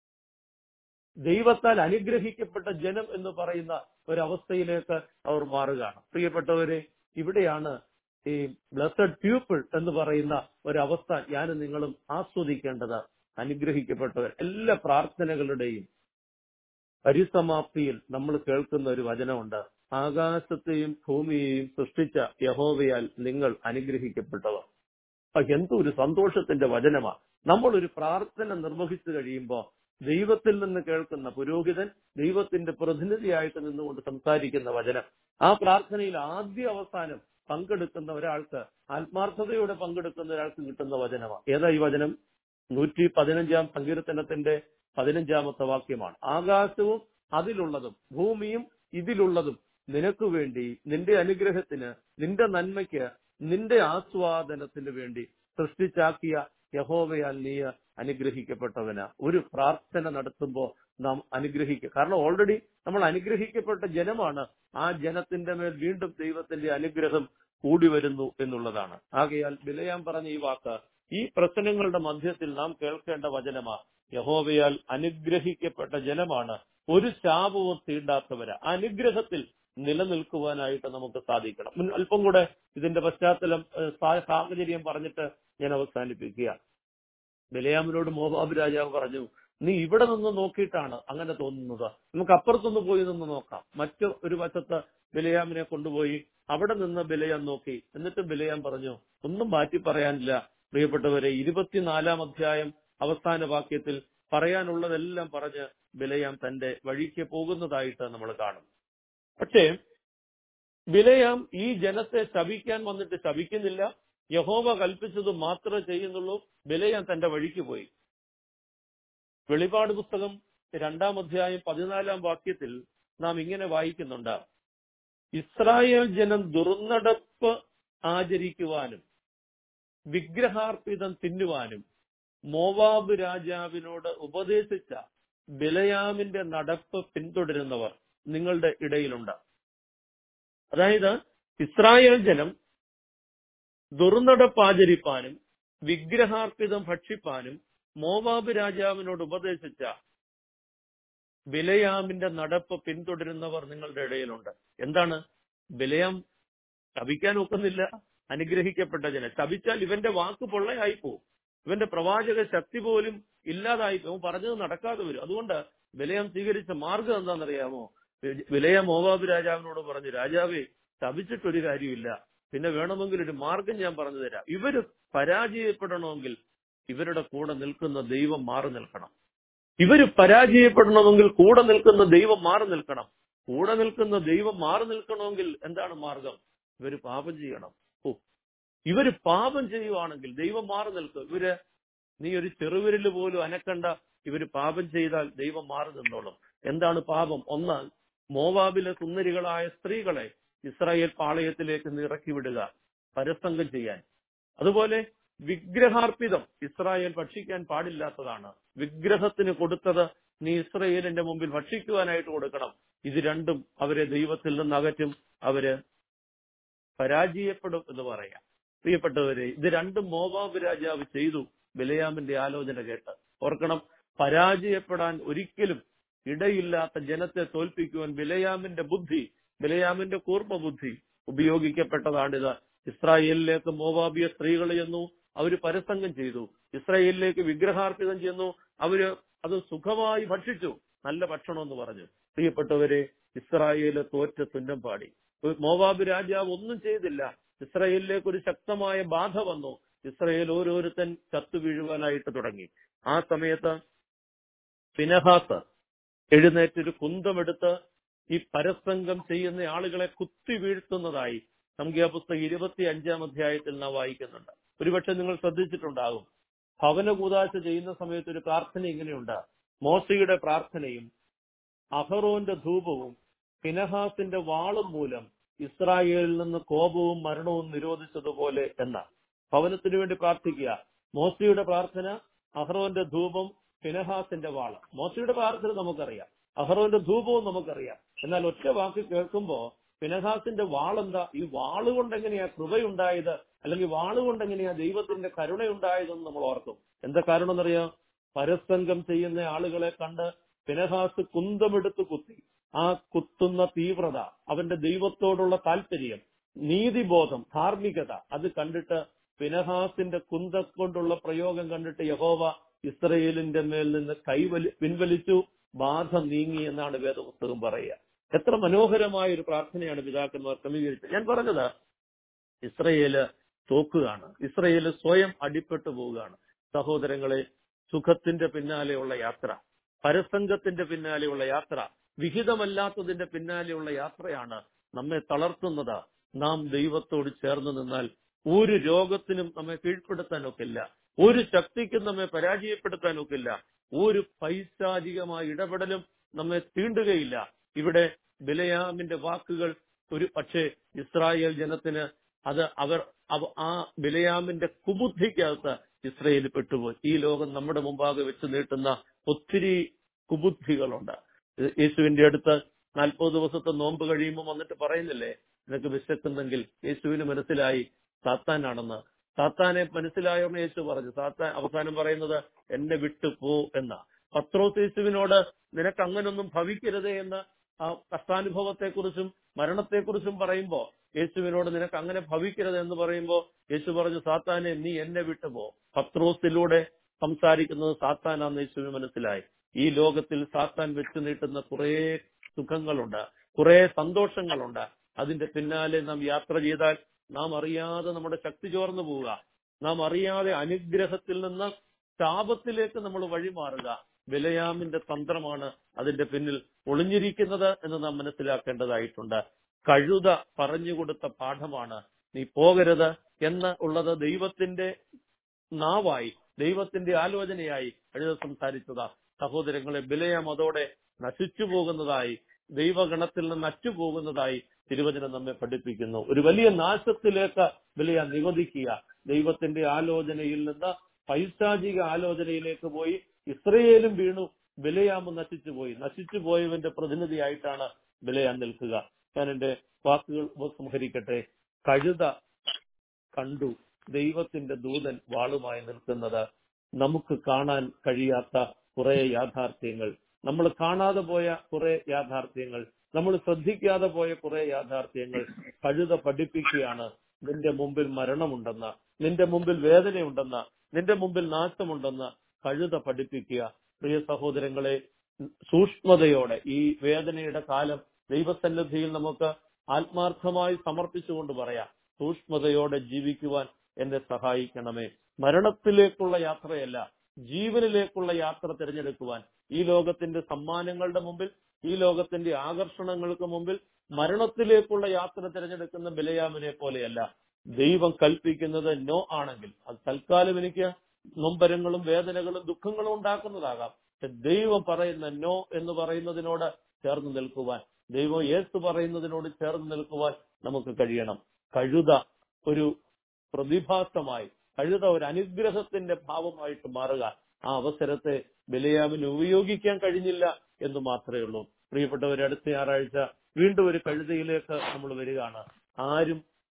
ദൈവത്താൽ അനുഗ്രഹിക്കപ്പെട്ട ജനം എന്ന് പറയുന്ന ഒരവസ്ഥയിലേക്ക് അവർ മാറുകയാണ് പ്രിയപ്പെട്ടവരെ ഇവിടെയാണ് ഈ ബ്ലസഡ് പീപ്പിൾ എന്ന് പറയുന്ന ഒരവസ്ഥ ഞാനും നിങ്ങളും ആസ്വദിക്കേണ്ടത് അനുഗ്രഹിക്കപ്പെട്ടവർ എല്ലാ പ്രാർത്ഥനകളുടെയും പരിസമാപ്തിയിൽ നമ്മൾ കേൾക്കുന്ന ഒരു വചനമുണ്ട് ആകാശത്തെയും ഭൂമിയെയും സൃഷ്ടിച്ച യഹോവയാൽ നിങ്ങൾ അനുഗ്രഹിക്കപ്പെട്ടവർ അപ്പൊ എന്തൊരു സന്തോഷത്തിന്റെ വചനമാണ് നമ്മൾ ഒരു പ്രാർത്ഥന നിർവഹിച്ചു കഴിയുമ്പോൾ ദൈവത്തിൽ നിന്ന് കേൾക്കുന്ന പുരോഹിതൻ ദൈവത്തിന്റെ പ്രതിനിധിയായിട്ട് നിന്നുകൊണ്ട് സംസാരിക്കുന്ന വചനം ആ പ്രാർത്ഥനയിൽ ആദ്യ അവസാനം പങ്കെടുക്കുന്ന ഒരാൾക്ക് ആത്മാർത്ഥതയോടെ പങ്കെടുക്കുന്ന ഒരാൾക്ക് കിട്ടുന്ന വചനമാണ് ഏതാ ഈ വചനം നൂറ്റി പതിനഞ്ചാം സങ്കീർത്തനത്തിന്റെ പതിനഞ്ചാമത്തെ വാക്യമാണ് ആകാശവും അതിലുള്ളതും ഭൂമിയും ഇതിലുള്ളതും നിനക്ക് വേണ്ടി നിന്റെ അനുഗ്രഹത്തിന് നിന്റെ നന്മയ്ക്ക് നിന്റെ ആസ്വാദനത്തിന് വേണ്ടി സൃഷ്ടിച്ചാക്കിയ യഹോവയാൽ നീ അനുഗ്രഹിക്കപ്പെട്ടവന് ഒരു പ്രാർത്ഥന നടത്തുമ്പോൾ നാം അനുഗ്രഹിക്കുക കാരണം ഓൾറെഡി നമ്മൾ അനുഗ്രഹിക്കപ്പെട്ട ജനമാണ് ആ ജനത്തിന്റെ മേൽ വീണ്ടും ദൈവത്തിന്റെ അനുഗ്രഹം കൂടി വരുന്നു എന്നുള്ളതാണ് ആകയാൽ ബിലയാൻ പറഞ്ഞ ഈ വാക്ക് ഈ പ്രശ്നങ്ങളുടെ മധ്യത്തിൽ നാം കേൾക്കേണ്ട വചനമാ യഹോവയാൽ അനുഗ്രഹിക്കപ്പെട്ട ജനമാണ് ഒരു ശാപവും തീണ്ടാത്തവരാ അനുഗ്രഹത്തിൽ നിലനിൽക്കുവാനായിട്ട് നമുക്ക് സാധിക്കണം മുൻ- അല്പം കൂടെ ഇതിന്റെ പശ്ചാത്തലം ഏഹ്, സാ- സാഹചര്യം പറഞ്ഞിട്ട് ഞാൻ അവസാനിപ്പിക്കുക ബലയാമിനോട് മോബാബ് രാജാവ് പറഞ്ഞു നീ ഇവിടെ നിന്ന് നോക്കിയിട്ടാണ് അങ്ങനെ തോന്നുന്നത് നമുക്ക് അപ്പുറത്തൊന്ന് പോയി നിന്ന് നോക്കാം മറ്റു ഒരു വശത്ത് ബലയാമിനെ കൊണ്ടുപോയി അവിടെ നിന്ന് ബലയാൻ നോക്കി എന്നിട്ട് ബലയാൻ പറഞ്ഞു ഒന്നും മാറ്റി പറയാനില്ല പ്രിയപ്പെട്ടവരെ ഇരുപത്തിനാലാം അധ്യായം അവസാന വാക്യത്തിൽ പറയാനുള്ളതെല്ലാം പറഞ്ഞ് ബലയാം തന്റെ വഴിക്ക് പോകുന്നതായിട്ട് നമ്മൾ കാണും പക്ഷേ ബിലയാം ഈ ജനത്തെ ശപിക്കാൻ വന്നിട്ട് ശപിക്കുന്നില്ല യഹോവ കൽപ്പിച്ചത് മാത്രമേ ചെയ്യുന്നുള്ളൂ ബിലയാം തന്റെ വഴിക്ക് പോയി വെളിപാട് പുസ്തകം രണ്ടാം അധ്യായം പതിനാലാം വാക്യത്തിൽ നാം ഇങ്ങനെ വായിക്കുന്നുണ്ട് ഇസ്രായേൽ ജനം ദുർനടപ്പ് ആചരിക്കുവാനും വിഗ്രഹാർപ്പിതം തിന്നുവാനും മോവാബ് രാജാവിനോട് ഉപദേശിച്ച ബിലയാമിന്റെ നടപ്പ് പിന്തുടരുന്നവർ നിങ്ങളുടെ ഇടയിലുണ്ട് അതായത് ഇസ്രായേൽ ജനം ദുർനടപ്പ് ആചരിപ്പാനും വിഗ്രഹാർപ്പിതം ഭക്ഷിപ്പാനും മോവാബ് രാജാവിനോട് ഉപദേശിച്ച ബിലയാമിന്റെ നടപ്പ് പിന്തുടരുന്നവർ നിങ്ങളുടെ ഇടയിലുണ്ട് എന്താണ് ബിലയാം ശപിക്കാൻ ഒക്കുന്നില്ല അനുഗ്രഹിക്കപ്പെട്ട ജനം ശപിച്ചാൽ ഇവന്റെ വാക്ക് പൊള്ളയായി പോകും ഇവന്റെ പ്രവാചക ശക്തി പോലും ഇല്ലാതായി പോകും പറഞ്ഞത് നടക്കാതെ വരും അതുകൊണ്ട് ബിലയാം സ്വീകരിച്ച മാർഗം എന്താണെന്നറിയാമോ വിലയ മോവാബ് രാജാവിനോട് പറഞ്ഞു രാജാവേ ശപിച്ചിട്ടൊരു കാര്യമില്ല പിന്നെ വേണമെങ്കിൽ ഒരു മാർഗം ഞാൻ പറഞ്ഞു തരാം ഇവര് പരാജയപ്പെടണമെങ്കിൽ ഇവരുടെ കൂടെ നിൽക്കുന്ന ദൈവം മാറി നിൽക്കണം ഇവര് പരാജയപ്പെടണമെങ്കിൽ കൂടെ നിൽക്കുന്ന ദൈവം മാറി നിൽക്കണം കൂടെ നിൽക്കുന്ന ദൈവം മാറി നിൽക്കണമെങ്കിൽ എന്താണ് മാർഗം ഇവര് പാപം ചെയ്യണം ഓ ഇവര് പാപം ചെയ്യുവാണെങ്കിൽ ദൈവം മാറി നിൽക്കും ഇവര് നീ ഒരു ചെറുവിരല് പോലും അനക്കണ്ട ഇവര് പാപം ചെയ്താൽ ദൈവം മാറി നിന്നോളും എന്താണ് പാപം ഒന്ന് മോവാബിലെ സുന്ദരികളായ സ്ത്രീകളെ ഇസ്രായേൽ പാളയത്തിലേക്ക് ഇറക്കി വിടുക പരസംഗം ചെയ്യാൻ അതുപോലെ വിഗ്രഹാർപ്പിതം ഇസ്രായേൽ ഭക്ഷിക്കാൻ പാടില്ലാത്തതാണ് വിഗ്രഹത്തിന് കൊടുത്തത് നീ ഇസ്രയേലിന്റെ മുമ്പിൽ ഭക്ഷിക്കുവാനായിട്ട് കൊടുക്കണം ഇത് രണ്ടും അവരെ ദൈവത്തിൽ നിന്ന് അകറ്റും അവര് പരാജയപ്പെടും എന്ന് പറയാം പ്രിയപ്പെട്ടവരെ ഇത് രണ്ടും മോവാബ് രാജാവ് ചെയ്തു ബിലയാമിന്റെ ആലോചന കേട്ട് ഓർക്കണം പരാജയപ്പെടാൻ ഒരിക്കലും ഇടയില്ലാത്ത ജനത്തെ തോൽപ്പിക്കുവാൻ ബിലയാമിന്റെ ബുദ്ധി ബിലയാമിന്റെ കൂർമ്മ ബുദ്ധി ഉപയോഗിക്കപ്പെട്ടതാണിത് ഇസ്രായേലിലേക്ക് മോവാബിയ സ്ത്രീകൾ ചെന്നു അവര് പരസംഗം ചെയ്തു ഇസ്രായേലിലേക്ക് വിഗ്രഹാർപ്പിതം ചെന്നു അവര് അത് സുഖമായി ഭക്ഷിച്ചു നല്ല ഭക്ഷണം എന്ന് പറഞ്ഞു പ്രിയപ്പെട്ടവരെ ഇസ്രായേല് തോറ്റ തുന്നം പാടി മോവാബ് രാജാവ് ഒന്നും ചെയ്തില്ല ഇസ്രായേലിലേക്ക് ഒരു ശക്തമായ ബാധ വന്നു ഇസ്രായേൽ ഓരോരുത്തൻ ചത്തു വീഴുവാനായിട്ട് തുടങ്ങി ആ സമയത്ത് പിനഹാസ് എഴുന്നേറ്റൊരു കുന്തമെടുത്ത് ഈ പരസംഗം ചെയ്യുന്ന ആളുകളെ കുത്തി വീഴ്ത്തുന്നതായി സംഖ്യാപുസ്തകം ഇരുപത്തി അഞ്ചാം അധ്യായത്തിൽ നാം വായിക്കുന്നുണ്ട് ഒരുപക്ഷെ നിങ്ങൾ ശ്രദ്ധിച്ചിട്ടുണ്ടാകും ഭവന കൂതാശ ചെയ്യുന്ന സമയത്ത് ഒരു പ്രാർത്ഥന ഇങ്ങനെയുണ്ട് മോശയുടെ പ്രാർത്ഥനയും അഹറോന്റെ ധൂപവും പിനഹാസിന്റെ വാളും മൂലം ഇസ്രായേലിൽ നിന്ന് കോപവും മരണവും നിരോധിച്ചതുപോലെ എന്ന ഭവനത്തിനു വേണ്ടി പ്രാർത്ഥിക്കുക മോശയുടെ പ്രാർത്ഥന അഹ്റോന്റെ ധൂപം ഫിനഹാസിന്റെ വാള് മോശയുടെ പ്രാർത്ഥന നമുക്കറിയാം അഹ്റോന്റെ ധൂപവും നമുക്കറിയാം എന്നാൽ ഒറ്റ വാക്ക് കേൾക്കുമ്പോ ഫിനഹാസിന്റെ വാളെന്താ ഈ വാളുകൊണ്ട് എങ്ങനെയാ കൃപയുണ്ടായത് അല്ലെങ്കിൽ വാളുകൊണ്ട് എങ്ങനെയാ ദൈവത്തിന്റെ കരുണയുണ്ടായതെന്ന് നമ്മൾ ഓർക്കും എന്താ കാരണം എന്നറിയാം പരസംഗം ചെയ്യുന്ന ആളുകളെ കണ്ട് ഫിനഹാസ് കുന്തമെടുത്ത് കുത്തി ആ കുത്തുന്ന തീവ്രത അവന്റെ ദൈവത്തോടുള്ള താല്പര്യം നീതിബോധം ധാർമ്മികത അത് കണ്ടിട്ട് ഫിനഹാസിന്റെ കുന്ത കൊണ്ടുള്ള പ്രയോഗം കണ്ടിട്ട് യഹോവ ഇസ്രയേലിന്റെ മേൽ നിന്ന് കൈവലി പിൻവലിച്ചു ബാധ നീങ്ങി എന്നാണ് വേദപുസ്തകം പറയുക എത്ര മനോഹരമായ ഒരു പ്രാർത്ഥനയാണ് പിതാക്കന്മാർ ക്രമീകരിച്ചത് ഞാൻ പറഞ്ഞത് ഇസ്രയേല് തോക്കുകയാണ് ഇസ്രയേല് സ്വയം അടിപ്പെട്ടു പോവുകയാണ് സഹോദരങ്ങളെ സുഖത്തിന്റെ പിന്നാലെയുള്ള യാത്ര പരസംഗത്തിന്റെ പിന്നാലെയുള്ള യാത്ര വിഹിതമല്ലാത്തതിന്റെ പിന്നാലെയുള്ള യാത്രയാണ് നമ്മെ തളർത്തുന്നത് നാം ദൈവത്തോട് ചേർന്ന് നിന്നാൽ ഒരു രോഗത്തിനും നമ്മെ കീഴ്പ്പെടുത്താൻ ഒക്കില്ല ഒരു ശക്തിക്കും നമ്മെ പരാജയപ്പെടുത്താൻ ഒക്കില്ല ഒരു പൈശാചികമായ ഇടപെടലും നമ്മെ തീണ്ടുകയില്ല ഇവിടെ ബിലയാമിന്റെ വാക്കുകൾ ഒരു പക്ഷേ ഇസ്രായേൽ ജനത്തിന് അത് അവർ ആ ബിലയാമിന്റെ കുബുദ്ധിക്കകത്ത് ഇസ്രയേൽ പെട്ടുപോയി ഈ ലോകം നമ്മുടെ മുമ്പാകെ വെച്ച് നീട്ടുന്ന ഒത്തിരി കുബുദ്ധികളുണ്ട് യേശുവിന്റെ അടുത്ത് നാൽപ്പത് ദിവസത്തെ നോമ്പ് കഴിയുമ്പോൾ വന്നിട്ട് പറയുന്നില്ലേ നിനക്ക് വിശക്കുന്നെങ്കിൽ യേശുവിന് മനസ്സിലായി സാത്താനാണെന്ന് സാത്താനെ മനസ്സിലായോന്ന് യേശു പറഞ്ഞു സാത്താൻ അവസാനം പറയുന്നത് എന്നെ വിട്ടു പോ എന്ന പത്രോസ് യേശുവിനോട് നിനക്ക് അങ്ങനൊന്നും ഭവിക്കരുതേ എന്ന് ആ കഷ്ടാനുഭവത്തെക്കുറിച്ചും മരണത്തെക്കുറിച്ചും പറയുമ്പോ യേശുവിനോട് നിനക്ക് അങ്ങനെ ഭവിക്കരുത് എന്ന് പറയുമ്പോ യേശു പറഞ്ഞു സാത്താനെ നീ എന്നെ വിട്ടുപോ പത്രോസിലൂടെ സംസാരിക്കുന്നത് സാത്താനാന്ന് യേശുവിന് മനസ്സിലായി ഈ ലോകത്തിൽ സാത്താൻ വെച്ചു നീട്ടുന്ന കുറെ സുഖങ്ങളുണ്ട് കുറെ സന്തോഷങ്ങളുണ്ട് അതിന്റെ പിന്നാലെ നാം യാത്ര ചെയ്താൽ നാം അറിയാതെ നമ്മുടെ ശക്തി ചോർന്നു പോവുക നാം അറിയാതെ അനുഗ്രഹത്തിൽ നിന്ന് ശാപത്തിലേക്ക് നമ്മൾ വഴിമാറുക വിലയാമിന്റെ തന്ത്രമാണ് അതിന്റെ പിന്നിൽ ഒളിഞ്ഞിരിക്കുന്നത് എന്ന് നാം മനസ്സിലാക്കേണ്ടതായിട്ടുണ്ട് കഴുത പറഞ്ഞുകൊടുത്ത പാഠമാണ് നീ പോകരുത് എന്ന് ഉള്ളത് ദൈവത്തിന്റെ നാവായി ദൈവത്തിന്റെ ആലോചനയായി കഴുത സംസാരിച്ചതാ സഹോദരങ്ങളെ ബിലയാം അതോടെ നശിച്ചു പോകുന്നതായി ദൈവഗണത്തിൽ നിന്ന് അറ്റുപോകുന്നതായി തിരുവചനം നമ്മെ പഠിപ്പിക്കുന്നു ഒരു വലിയ നാശത്തിലേക്ക് ബിലയാം നിവദിക്കുക ദൈവത്തിന്റെ ആലോചനയിൽ നിന്ന് പൈശാചിക ആലോചനയിലേക്ക് പോയി ഇസ്രയേലും വീണു ബിലയാമ് നശിച്ചു പോയി നശിച്ചു പോയവന്റെ പ്രതിനിധിയായിട്ടാണ് ബിലയാൻ നിൽക്കുക ഞാൻ എന്റെ വാക്കുകൾ സംഹരിക്കട്ടെ കഴുത കണ്ടു ദൈവത്തിന്റെ ദൂതൻ വാളുമായി നിൽക്കുന്നത് നമുക്ക് കാണാൻ കഴിയാത്ത കുറെ യാഥാർത്ഥ്യങ്ങൾ നമ്മൾ കാണാതെ പോയ കുറെ യാഥാർത്ഥ്യങ്ങൾ നമ്മൾ ശ്രദ്ധിക്കാതെ പോയ കുറെ യാഥാർത്ഥ്യങ്ങൾ കഴുത പഠിപ്പിക്കുകയാണ് നിന്റെ മുമ്പിൽ മരണമുണ്ടെന്ന് നിന്റെ മുമ്പിൽ വേദനയുണ്ടെന്ന് നിന്റെ മുമ്പിൽ നാശമുണ്ടെന്ന് കഴുത പഠിപ്പിക്കുക പ്രിയ സഹോദരങ്ങളെ സൂക്ഷ്മതയോടെ ഈ വേദനയുടെ കാലം ദൈവസന്നിധിയിൽ നമുക്ക് ആത്മാർത്ഥമായി സമർപ്പിച്ചുകൊണ്ട് പറയാം സൂക്ഷ്മതയോടെ ജീവിക്കുവാൻ എന്നെ സഹായിക്കണമേ മരണത്തിലേക്കുള്ള യാത്രയല്ല ജീവനിലേക്കുള്ള യാത്ര തിരഞ്ഞെടുക്കുവാൻ ഈ ലോകത്തിന്റെ സമ്മാനങ്ങളുടെ മുമ്പിൽ ഈ ലോകത്തിന്റെ ആകർഷണങ്ങൾക്ക് മുമ്പിൽ മരണത്തിലേക്കുള്ള യാത്ര തിരഞ്ഞെടുക്കുന്ന ബിലയാമിനെ പോലെയല്ല ദൈവം കൽപ്പിക്കുന്നത് നോ ആണെങ്കിൽ അത് തൽക്കാലം എനിക്ക് നൊമ്പരങ്ങളും വേദനകളും ദുഃഖങ്ങളും ഉണ്ടാക്കുന്നതാകാം പക്ഷെ ദൈവം പറയുന്ന നോ എന്ന് പറയുന്നതിനോട് ചേർന്ന് നിൽക്കുവാൻ ദൈവം യേസ് പറയുന്നതിനോട് ചേർന്ന് നിൽക്കുവാൻ നമുക്ക് കഴിയണം കഴുത ഒരു പ്രതിഭാസമായി കഴുത ഒരു അനുഗ്രഹത്തിന്റെ ഭാവമായിട്ട് മാറുക ആ അവസരത്തെ ബലിയാമിന് ഉപയോഗിക്കാൻ കഴിഞ്ഞില്ല എന്ന് മാത്രമേ ഉള്ളൂ പ്രിയപ്പെട്ടവർ അടുത്ത ഞായറാഴ്ച വീണ്ടും ഒരു കഴുതയിലേക്ക് നമ്മൾ വരികയാണ് ആരും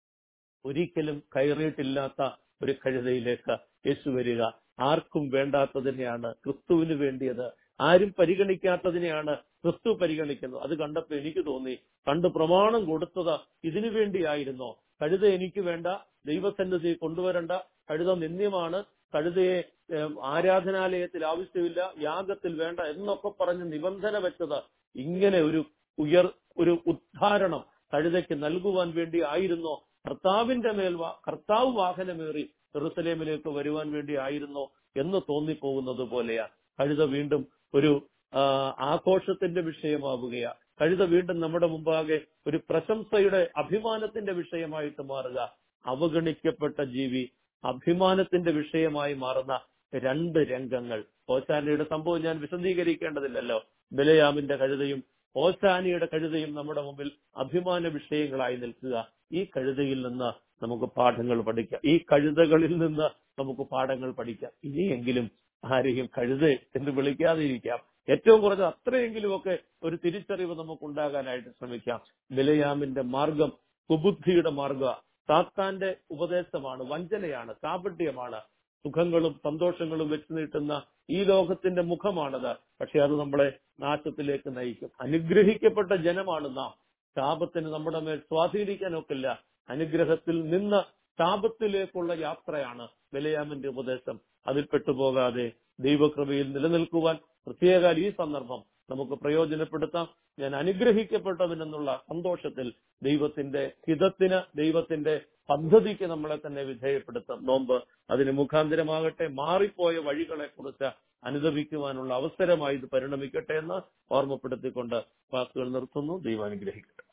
ഒരിക്കലും കയറിയിട്ടില്ലാത്ത ഒരു കഴുതയിലേക്ക് യേശു വരിക ആർക്കും വേണ്ടാത്തതിനെയാണ് ക്രിസ്തുവിന് വേണ്ടിയത് ആരും പരിഗണിക്കാത്തതിനെയാണ് ക്രിസ്തു പരിഗണിക്കുന്നത് അത് കണ്ടപ്പോ എനിക്ക് തോന്നി കണ്ട് പ്രമാണം കൊടുത്തത് ഇതിനു വേണ്ടിയായിരുന്നോ കഴുത എനിക്ക് വേണ്ട ദൈവസന്നിധി കൊണ്ടുവരണ്ട കഴുത നിന്ദ്യമാണ് കഴുതയെ ഏഹ്, ആരാധനാലയത്തിൽ ആവശ്യമില്ല യാഗത്തിൽ വേണ്ട എന്നൊക്കെ പറഞ്ഞ് നിബന്ധന വെച്ചത് ഇങ്ങനെ ഒരു ഉയർ ഒരു ഉദ്ധാരണം കഴുതയ്ക്ക് നൽകുവാൻ വേണ്ടി ആയിരുന്നോ കർത്താവിന്റെ മേൽ വാ- കർത്താവ് വാഹനമേറി ജെറുസലേമിലേക്ക് വരുവാൻ വേണ്ടി ആയിരുന്നോ എന്ന് തോന്നിപ്പോകുന്നത് പോലെയാ കഴുത വീണ്ടും ഒരു ആ, ആഘോഷത്തിന്റെ വിഷയമാവുകയാ കഴുത വീണ്ടും നമ്മുടെ മുമ്പാകെ ഒരു പ്രശംസയുടെ അഭിമാനത്തിന്റെ വിഷയമായിട്ട് മാറുക അവഗണിക്കപ്പെട്ട ജീവി അഭിമാനത്തിന്റെ വിഷയമായി മാറുന്ന രണ്ട് രംഗങ്ങൾ ഓശാനയുടെ സംഭവം ഞാൻ വിശദീകരിക്കേണ്ടതില്ലല്ലോ ബലയാമിന്റെ കഴുതയും ഓശാനിയുടെ കഴുതയും നമ്മുടെ മുമ്പിൽ അഭിമാന വിഷയങ്ങളായി നിൽക്കുക ഈ കഴുതയിൽ നിന്ന് നമുക്ക് പാഠങ്ങൾ പഠിക്കാം ഈ കഴുതകളിൽ നിന്ന് നമുക്ക് പാഠങ്ങൾ പഠിക്കാം ഇനിയെങ്കിലും ആരെയും കഴുത എന്ന് വിളിക്കാതെ ഇരിക്കാം ഏറ്റവും കുറഞ്ഞത് അത്രയെങ്കിലുമൊക്കെ ഒരു തിരിച്ചറിവ് നമുക്ക് ഉണ്ടാകാനായിട്ട് ശ്രമിക്കാം ബിലയാമിന്റെ മാർഗം കുബുദ്ധിയുടെ മാർഗ സാത്താന്റെ ഉപദേശമാണ് വഞ്ചനയാണ് കാപട്യമാണ് സുഖങ്ങളും സന്തോഷങ്ങളും വെച്ച് നീട്ടുന്ന ഈ ലോകത്തിന്റെ മുഖമാണത് പക്ഷെ അത് നമ്മളെ നാശത്തിലേക്ക് നയിക്കും അനുഗ്രഹിക്കപ്പെട്ട ജനമാണ് നാം ശാപത്തിന് നമ്മുടെ മേൽ സ്വാധീനിക്കാനൊക്കില്ല അനുഗ്രഹത്തിൽ നിന്ന് ശാപത്തിലേക്കുള്ള യാത്രയാണ് ബലയാമിന്റെ ഉപദേശം അതിൽ പെട്ടുപോകാതെ ദൈവകൃപയിൽ നിലനിൽക്കുവാൻ പ്രത്യേക ഈ സന്ദർഭം നമുക്ക് പ്രയോജനപ്പെടുത്താം ഞാൻ അനുഗ്രഹിക്കപ്പെട്ടവനെന്നുള്ള സന്തോഷത്തിൽ ദൈവത്തിന്റെ ഹിതത്തിന് ദൈവത്തിന്റെ പദ്ധതിക്ക് നമ്മളെ തന്നെ വിധേയപ്പെടുത്താം നോമ്പ് അതിന് മുഖാന്തരമാകട്ടെ മാറിപ്പോയ വഴികളെ കുറിച്ച് അനുദപിക്കുവാനുള്ള അവസരമായി ഇത് പരിണമിക്കട്ടെ എന്ന് ഓർമ്മപ്പെടുത്തിക്കൊണ്ട് വാക്കുകൾ നിർത്തുന്നു ദൈവം അനുഗ്രഹിക്കട്ടെ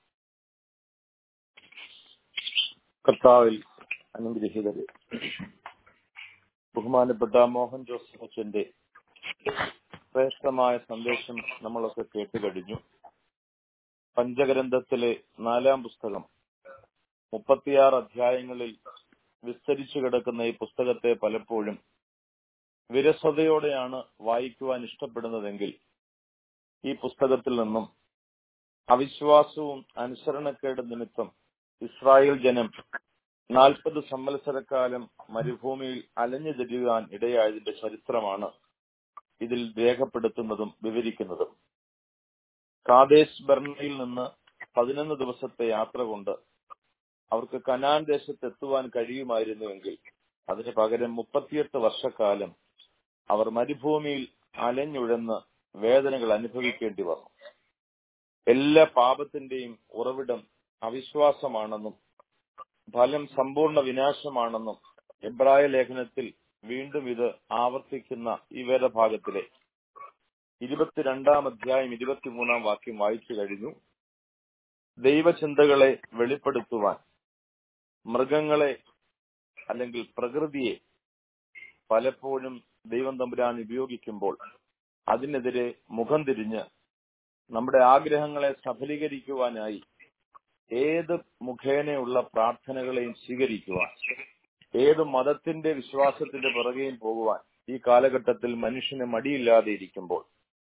കർത്താവിൽ അനുഗ്രഹീതരെ ബഹുമാനപ്പെട്ട മോഹൻ ജോസഫ് അച്ഛന്റെ ശ്രേഷ്ഠമായ സന്ദേശം നമ്മളൊക്കെ കേട്ട് കഴിഞ്ഞു പഞ്ചഗ്രന്ഥത്തിലെ നാലാം പുസ്തകം മുപ്പത്തിയാറ് അധ്യായങ്ങളിൽ വിസ്തരിച്ചു കിടക്കുന്ന ഈ പുസ്തകത്തെ പലപ്പോഴും വിരസതയോടെയാണ് വായിക്കുവാൻ ഇഷ്ടപ്പെടുന്നതെങ്കിൽ ഈ പുസ്തകത്തിൽ നിന്നും അവിശ്വാസവും അനുസരണക്കേട് നിമിത്തം ഇസ്രായേൽ ജനം നാൽപ്പത് സംവത്സരക്കാലം മരുഭൂമിയിൽ അലഞ്ഞു തിരിയാൻ ഇടയായതിന്റെ ചരിത്രമാണ് ഇതിൽ രേഖപ്പെടുത്തുന്നതും വിവരിക്കുന്നതും കാദേശ് ബർണയിൽ നിന്ന് പതിനൊന്ന് ദിവസത്തെ യാത്ര കൊണ്ട് അവർക്ക് കനാൻ ദേശത്ത് എത്തുവാൻ കഴിയുമായിരുന്നുവെങ്കിൽ അതിന് പകരം മുപ്പത്തിയെട്ട് വർഷക്കാലം അവർ മരുഭൂമിയിൽ അലഞ്ഞുഴന്ന് വേദനകൾ അനുഭവിക്കേണ്ടി വന്നു എല്ലാ പാപത്തിന്റെയും ഉറവിടം അവിശ്വാസമാണെന്നും ഫലം സമ്പൂർണ്ണ വിനാശമാണെന്നും എബ്രായ ലേഖനത്തിൽ വീണ്ടും ഇത് ആവർത്തിക്കുന്ന ഈ വേദഭാഗത്തിലെ ഇരുപത്തിരണ്ടാം അധ്യായം ഇരുപത്തിമൂന്നാം വാക്യം വായിച്ചു കഴിഞ്ഞു ദൈവചിന്തകളെ വെളിപ്പെടുത്തുവാൻ മൃഗങ്ങളെ അല്ലെങ്കിൽ പ്രകൃതിയെ പലപ്പോഴും ദൈവം തമ്പുരാൻ ഉപയോഗിക്കുമ്പോൾ അതിനെതിരെ മുഖം തിരിഞ്ഞ് നമ്മുടെ ആഗ്രഹങ്ങളെ സഫലീകരിക്കുവാനായി ഏത് മുഖേനയുള്ള പ്രാർത്ഥനകളെയും സ്വീകരിക്കുവാൻ ഏത് മതത്തിന്റെ വിശ്വാസത്തിന്റെ പിറകെയും പോകുവാൻ ഈ കാലഘട്ടത്തിൽ മനുഷ്യന് മടിയില്ലാതെ ഇരിക്കുമ്പോൾ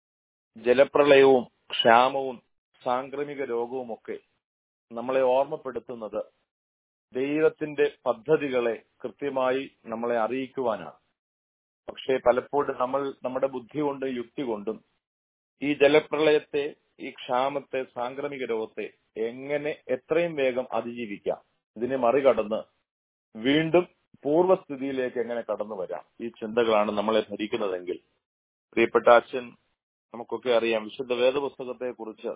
ജലപ്രളയവും ക്ഷാമവും സാംക്രമിക രോഗവുമൊക്കെ നമ്മളെ ഓർമ്മപ്പെടുത്തുന്നത് ദൈവത്തിന്റെ പദ്ധതികളെ കൃത്യമായി നമ്മളെ അറിയിക്കുവാനാണ് പക്ഷേ പലപ്പോഴും നമ്മൾ നമ്മുടെ ബുദ്ധി കൊണ്ടും യുക്തി കൊണ്ടും ഈ ജലപ്രളയത്തെ ഈ ക്ഷാമത്തെ സാംക്രമിക രോഗത്തെ എങ്ങനെ എത്രയും വേഗം അതിജീവിക്കാം ഇതിനെ മറികടന്ന് വീണ്ടും പൂർവ്വസ്ഥിതിയിലേക്ക് എങ്ങനെ കടന്നു വരാം ഈ ചിന്തകളാണ് നമ്മളെ ഭരിക്കുന്നതെങ്കിൽ പ്രിയപ്പെട്ട അച്ഛൻ നമുക്കൊക്കെ അറിയാം വിശുദ്ധ വേദപുസ്തകത്തെ കുറിച്ച്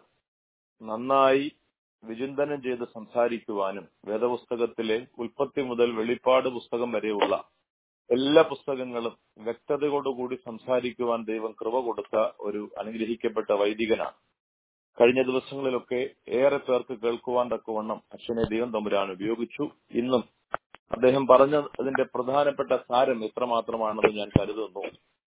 നന്നായി വിചിന്തനം ചെയ്ത് സംസാരിക്കുവാനും വേദപുസ്തകത്തിലെ ഉൽപ്പത്തി മുതൽ വെളിപ്പാട് പുസ്തകം വരെയുള്ള എല്ലാ പുസ്തകങ്ങളും വ്യക്തതയോടുകൂടി സംസാരിക്കുവാൻ ദൈവം കൃപ കൊടുത്ത ഒരു അനുഗ്രഹിക്കപ്പെട്ട വൈദികനാണ് കഴിഞ്ഞ ദിവസങ്ങളിലൊക്കെ ഏറെ പേർക്ക് കേൾക്കുവാൻ തക്കവണ്ണം അച്ഛനെ ദൈവം തമ്പുരാൻ ഉപയോഗിച്ചു ഇന്നും അദ്ദേഹം പറഞ്ഞ അതിന്റെ പ്രധാനപ്പെട്ട സാരം എത്രമാത്രമാണെന്ന് ഞാൻ കരുതുന്നു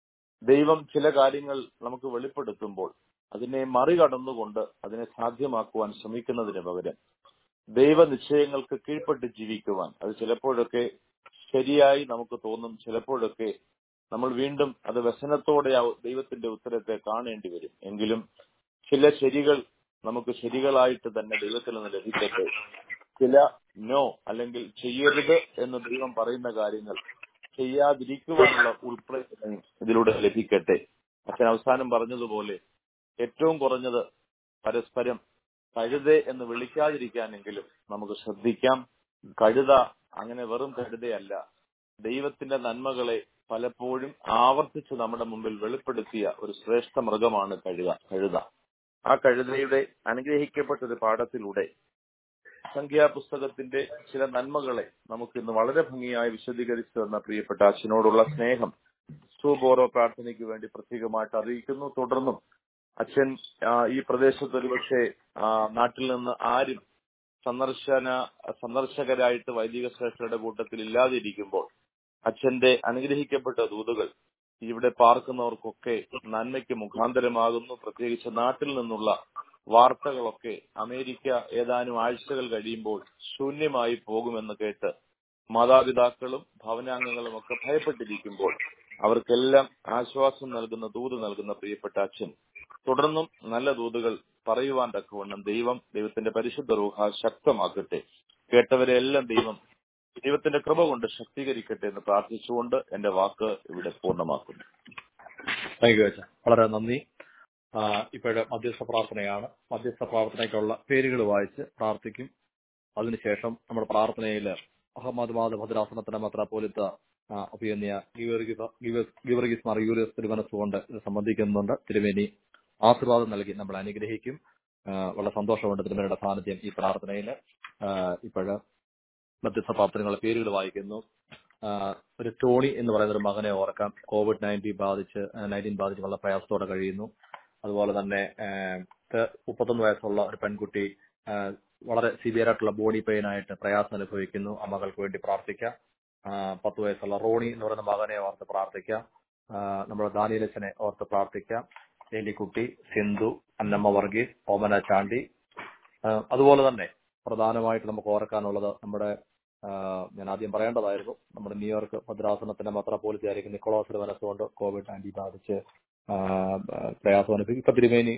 ദൈവം ചില കാര്യങ്ങൾ നമുക്ക് വെളിപ്പെടുത്തുമ്പോൾ അതിനെ മറികടന്നുകൊണ്ട് അതിനെ സാധ്യമാക്കുവാൻ ശ്രമിക്കുന്നതിന് പകരം ദൈവനിശ്ചയങ്ങൾക്ക് കീഴ്പ്പെട്ട് ജീവിക്കുവാൻ അത് ചിലപ്പോഴൊക്കെ ശരിയായി നമുക്ക് തോന്നും ചിലപ്പോഴൊക്കെ നമ്മൾ വീണ്ടും അത് വ്യസനത്തോടെ ആ ദൈവത്തിന്റെ ഉത്തരത്തെ കാണേണ്ടി വരും എങ്കിലും ചില ശരികൾ നമുക്ക് ശരികളായിട്ട് തന്നെ ദൈവത്തിൽ നിന്ന് ലഭിക്കട്ടെ ചില നോ അല്ലെങ്കിൽ ചെയ്യരുത് എന്ന് ദൈവം പറയുന്ന കാര്യങ്ങൾ ചെയ്യാതിരിക്കുവാനുള്ള ഉൾപ്രേരണയും ഇതിലൂടെ ലഭിക്കട്ടെ അച്ഛൻ അവസാനം പറഞ്ഞതുപോലെ ഏറ്റവും കുറഞ്ഞത് പരസ്പരം കഴുത എന്ന് വിളിക്കാതിരിക്കാനെങ്കിലും നമുക്ക് ശ്രദ്ധിക്കാം കഴുത അങ്ങനെ വെറും കഴുതയല്ല ദൈവത്തിന്റെ നന്മകളെ പലപ്പോഴും ആവർത്തിച്ച് നമ്മുടെ മുമ്പിൽ വെളിപ്പെടുത്തിയ ഒരു ശ്രേഷ്ഠ മൃഗമാണ് കഴുത കഴുത ആ കഴുതയുടെ അനുഗ്രഹിക്കപ്പെട്ട ഒരു പാഠത്തിലൂടെ സംഖ്യാപുസ്തകത്തിന്റെ ചില നന്മകളെ നമുക്ക് ഇന്ന് വളരെ ഭംഗിയായി വിശദീകരിച്ചു തന്ന പ്രിയപ്പെട്ട അച്ഛനോടുള്ള സ്നേഹം സൂബോറോ പ്രാർത്ഥനയ്ക്ക് വേണ്ടി പ്രത്യേകമായിട്ട് അറിയിക്കുന്നു തുടർന്നും അച്ഛൻ ഈ പ്രദേശത്ത് ഒരുപക്ഷെ നാട്ടിൽ നിന്ന് ആരും സന്ദർശന സന്ദർശകരായിട്ട് വൈദിക ശ്രേഷ്ഠരുടെ കൂട്ടത്തിൽ ഇല്ലാതിരിക്കുമ്പോൾ അച്ഛന്റെ അനുഗ്രഹിക്കപ്പെട്ട ദൂതുകൾ ഇവിടെ പാർക്കുന്നവർക്കൊക്കെ നന്മയ്ക്ക് മുഖാന്തരമാകുന്നു പ്രത്യേകിച്ച് നാട്ടിൽ നിന്നുള്ള വാർത്തകളൊക്കെ അമേരിക്ക ഏതാനും ആഴ്ചകൾ കഴിയുമ്പോൾ ശൂന്യമായി പോകുമെന്ന് കേട്ട് മാതാപിതാക്കളും ഭവനാംഗങ്ങളും ഒക്കെ ഭയപ്പെട്ടിരിക്കുമ്പോൾ അവർക്കെല്ലാം ആശ്വാസം നൽകുന്ന ദൂത് നൽകുന്ന പ്രിയപ്പെട്ട അച്ഛൻ തുടർന്നും നല്ല ദൂതുകൾ പറയുവാൻ തക്കവണ്ണം ദൈവം ദൈവത്തിന്റെ പരിശുദ്ധ റൂഹ ശക്തമാക്കട്ടെ കേട്ടവരെ എല്ലാം ദൈവം ദൈവത്തിന്റെ കൃപ കൊണ്ട് ശക്തീകരിക്കട്ടെ എന്ന് പ്രാർത്ഥിച്ചുകൊണ്ട് എന്റെ വാക്ക് ഇവിടെ പൂർണ്ണമാക്കുന്നു താങ്ക് യു അച്ഛൻ വളരെ നന്ദി ഇപ്പോഴ് മധ്യസ്ഥ പ്രാർത്ഥനയാണ് മധ്യസ്ഥ പ്രാർത്ഥനയ്ക്കുള്ള പേരുകൾ വായിച്ച് പ്രാർത്ഥിക്കും അതിനുശേഷം നമ്മുടെ പ്രാർത്ഥനയിൽ അഹമ്മദ് മാദ് ഭദ്രാസനത്തിന് മെത്രാപോലിത്ത അഭിയന്യ ഗിവർഗീസ് മാർ യൂലിയസ് തിരുമനസ്സുകൊണ്ട് ഇത് സംബന്ധിക്കുന്നുണ്ട് തിരുമേനി ആശീർവാദം നൽകി നമ്മൾ അനുഗ്രഹിക്കും വളരെ സന്തോഷമുണ്ട് തിരുമേനിയുടെ സാന്നിധ്യം ഈ പ്രാർത്ഥനയിൽ ഇപ്പോഴ് മധ്യസ്ഥ പ്രാർത്ഥനകളുടെ പേരുകൾ വായിക്കുന്നു ഒരു ടോണി എന്ന് പറയുന്ന ഒരു മകനെ ഓർക്കാം കോവിഡ് നയൻറ്റീൻ ബാധിച്ച് നയൻറ്റീൻ ബാധിച്ച് വളരെ പ്രയാസത്തോടെ കഴിയുന്നു അതുപോലെ തന്നെ മുപ്പത്തൊന്ന് വയസ്സുള്ള ഒരു പെൺകുട്ടി വളരെ സിവിയർ ആയിട്ടുള്ള ബോഡി പെയിൻ ആയിട്ട് പ്രയാസം അനുഭവിക്കുന്നു ആ മകൾക്ക് വേണ്ടി പ്രാർത്ഥിക്കാം പത്ത് വയസ്സുള്ള റോണി എന്ന് പറയുന്ന മകനെ ഓർത്ത് പ്രാർത്ഥിക്കാം നമ്മുടെ ദാനിയലച്ചനെ ഓർത്ത് പ്രാർത്ഥിക്കാം എലിക്കുട്ടി സിന്ധു അന്നമ്മ വർഗീസ് ഓമന ചാണ്ടി അതുപോലെ തന്നെ പ്രധാനമായിട്ട് നമുക്ക് ഓർക്കാനുള്ളത് നമ്മുടെ ഞാൻ ആദ്യം പറയേണ്ടതായിരുന്നു നമ്മുടെ ന്യൂയോർക്ക് ഭദ്രാസനത്തിന്റെ മെത്രാപോലിറ്റി ആയിരിക്കും നിക്കോളാസിന്റെ മനസ്സുകൊണ്ട് കോവിഡ് നയൻറ്റീൻ ബാധിച്ച് പ്രയാസം അനുഭവിക്കും ഇപ്പൊ തിരുമേനി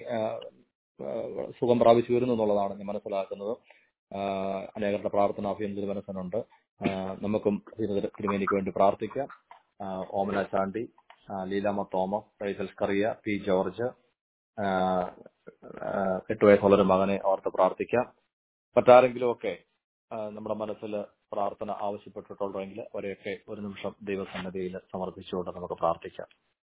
സുഖം പ്രാപിച്ചു വരുന്നു എന്നുള്ളതാണ് ഞാൻ മനസ്സിലാക്കുന്നത് അനേകരുടെ പ്രാർത്ഥന അഭ്യന്തര തിരുമനസ്സനുണ്ട് നമുക്കും തിരുമേനിക്ക് വേണ്ടി പ്രാർത്ഥിക്കാം ഓമന ചാണ്ടി ആ, ലീലാമ്മ തോമസ് റൈസൽ സ്കറിയ പി ജോർജ് ആ, ആ, എട്ട് വയസ്സുള്ളൊരു മകനെ ഓർത്ത് പ്രാർത്ഥിക്കാം മറ്റാരെങ്കിലും ഒക്കെ ആ, നമ്മുടെ മനസ്സിൽ പ്രാർത്ഥന ആവശ്യപ്പെട്ടിട്ടുള്ളതെങ്കിൽ അവരെയൊക്കെ ഒരു നിമിഷം ദൈവസന്നദ്ധിയിൽ സമർപ്പിച്ചുകൊണ്ട് നമുക്ക് പ്രാർത്ഥിക്കാം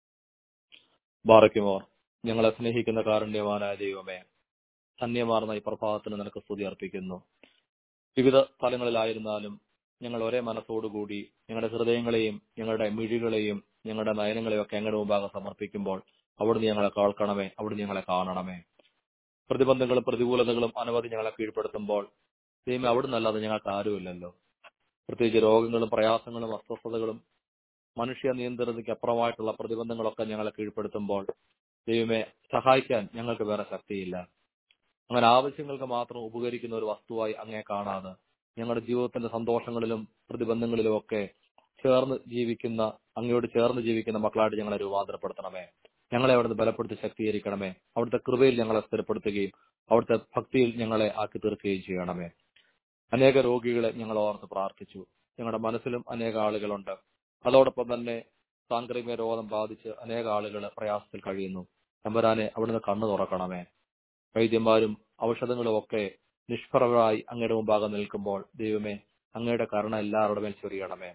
ബാറയ്ക്കുമോർ ഞങ്ങളെ സ്നേഹിക്കുന്ന കാരുണ്യവാനായ ദൈവമേ ധന്യമാർന്ന ഈ പ്രഭാതത്തിന് നിനക്ക് സ്തുതി അർപ്പിക്കുന്നു വിവിധ സ്ഥലങ്ങളിലായിരുന്നാലും ഞങ്ങൾ ഒരേ മനസ്സോടുകൂടി ഞങ്ങളുടെ ഹൃദയങ്ങളെയും ഞങ്ങളുടെ മിഴികളെയും ഞങ്ങളുടെ നയനങ്ങളെയും ഒക്കെ അങ്ങയുടെ മുമ്പാകെ സമർപ്പിക്കുമ്പോൾ അവിടുന്ന് ഞങ്ങളെ കേൾക്കണമേ അവിടുന്ന് ഞങ്ങളെ കാണണമേ പ്രതിബന്ധങ്ങളും പ്രതികൂലതകളും അനവധി ഞങ്ങളെ കീഴ്പ്പെടുത്തുമ്പോൾ ദൈവമേ അവിടുന്ന് അല്ലാതെ ഞങ്ങൾക്ക് ആരുമില്ലല്ലോ പ്രത്യേകിച്ച് രോഗങ്ങളും പ്രയാസങ്ങളും അസ്വസ്ഥതകളും മനുഷ്യ നിയന്ത്രണത്തിന് അപ്പുറമായിട്ടുള്ള പ്രതിബന്ധങ്ങളൊക്കെ ഞങ്ങളെ കീഴ്പ്പെടുത്തുമ്പോൾ ദൈവമേ സഹായിക്കാൻ ഞങ്ങൾക്ക് വേറെ ശക്തിയില്ല അങ്ങനെ ആവശ്യങ്ങൾക്ക് മാത്രം ഉപകരിക്കുന്ന ഒരു വസ്തുവായി അങ്ങേ കാണാതെ ഞങ്ങളുടെ ജീവിതത്തിന്റെ സന്തോഷങ്ങളിലും പ്രതിബന്ധങ്ങളിലും ഒക്കെ ചേർന്ന് ജീവിക്കുന്ന അങ്ങയോട് ചേർന്ന് ജീവിക്കുന്ന മക്കളായിട്ട് ഞങ്ങളെ രൂപാന്തരപ്പെടുത്തണമേ ഞങ്ങളെ അവിടുന്ന് ബലപ്പെടുത്തി ശക്തീകരിക്കണമേ അവിടുത്തെ കൃപയിൽ ഞങ്ങളെ സ്ഥിരപ്പെടുത്തുകയും അവിടുത്തെ ഭക്തിയിൽ ഞങ്ങളെ ആക്കി തീർക്കുകയും ചെയ്യണമേ അനേക രോഗികളെ ഞങ്ങൾ ഓർത്ത് പ്രാർത്ഥിച്ചു ഞങ്ങളുടെ മനസ്സിലും അനേക ആളുകളുണ്ട് അതോടൊപ്പം തന്നെ സാംക്രമിക രോഗം ബാധിച്ച് അനേക ആളുകൾ പ്രയാസത്തിൽ കഴിയുന്നു തമ്പുരാനെ അവിടുന്ന് കണ്ണു തുറക്കണമേ വൈദ്യന്മാരും ഔഷധങ്ങളും ഒക്കെ നിഷ്ഫലമായി അങ്ങയുടെ മുമ്പാകെ നിൽക്കുമ്പോൾ ദൈവമേ അങ്ങയുടെ കരുണ എല്ലാവരുടെ മേൽ ചൊരിയണമേ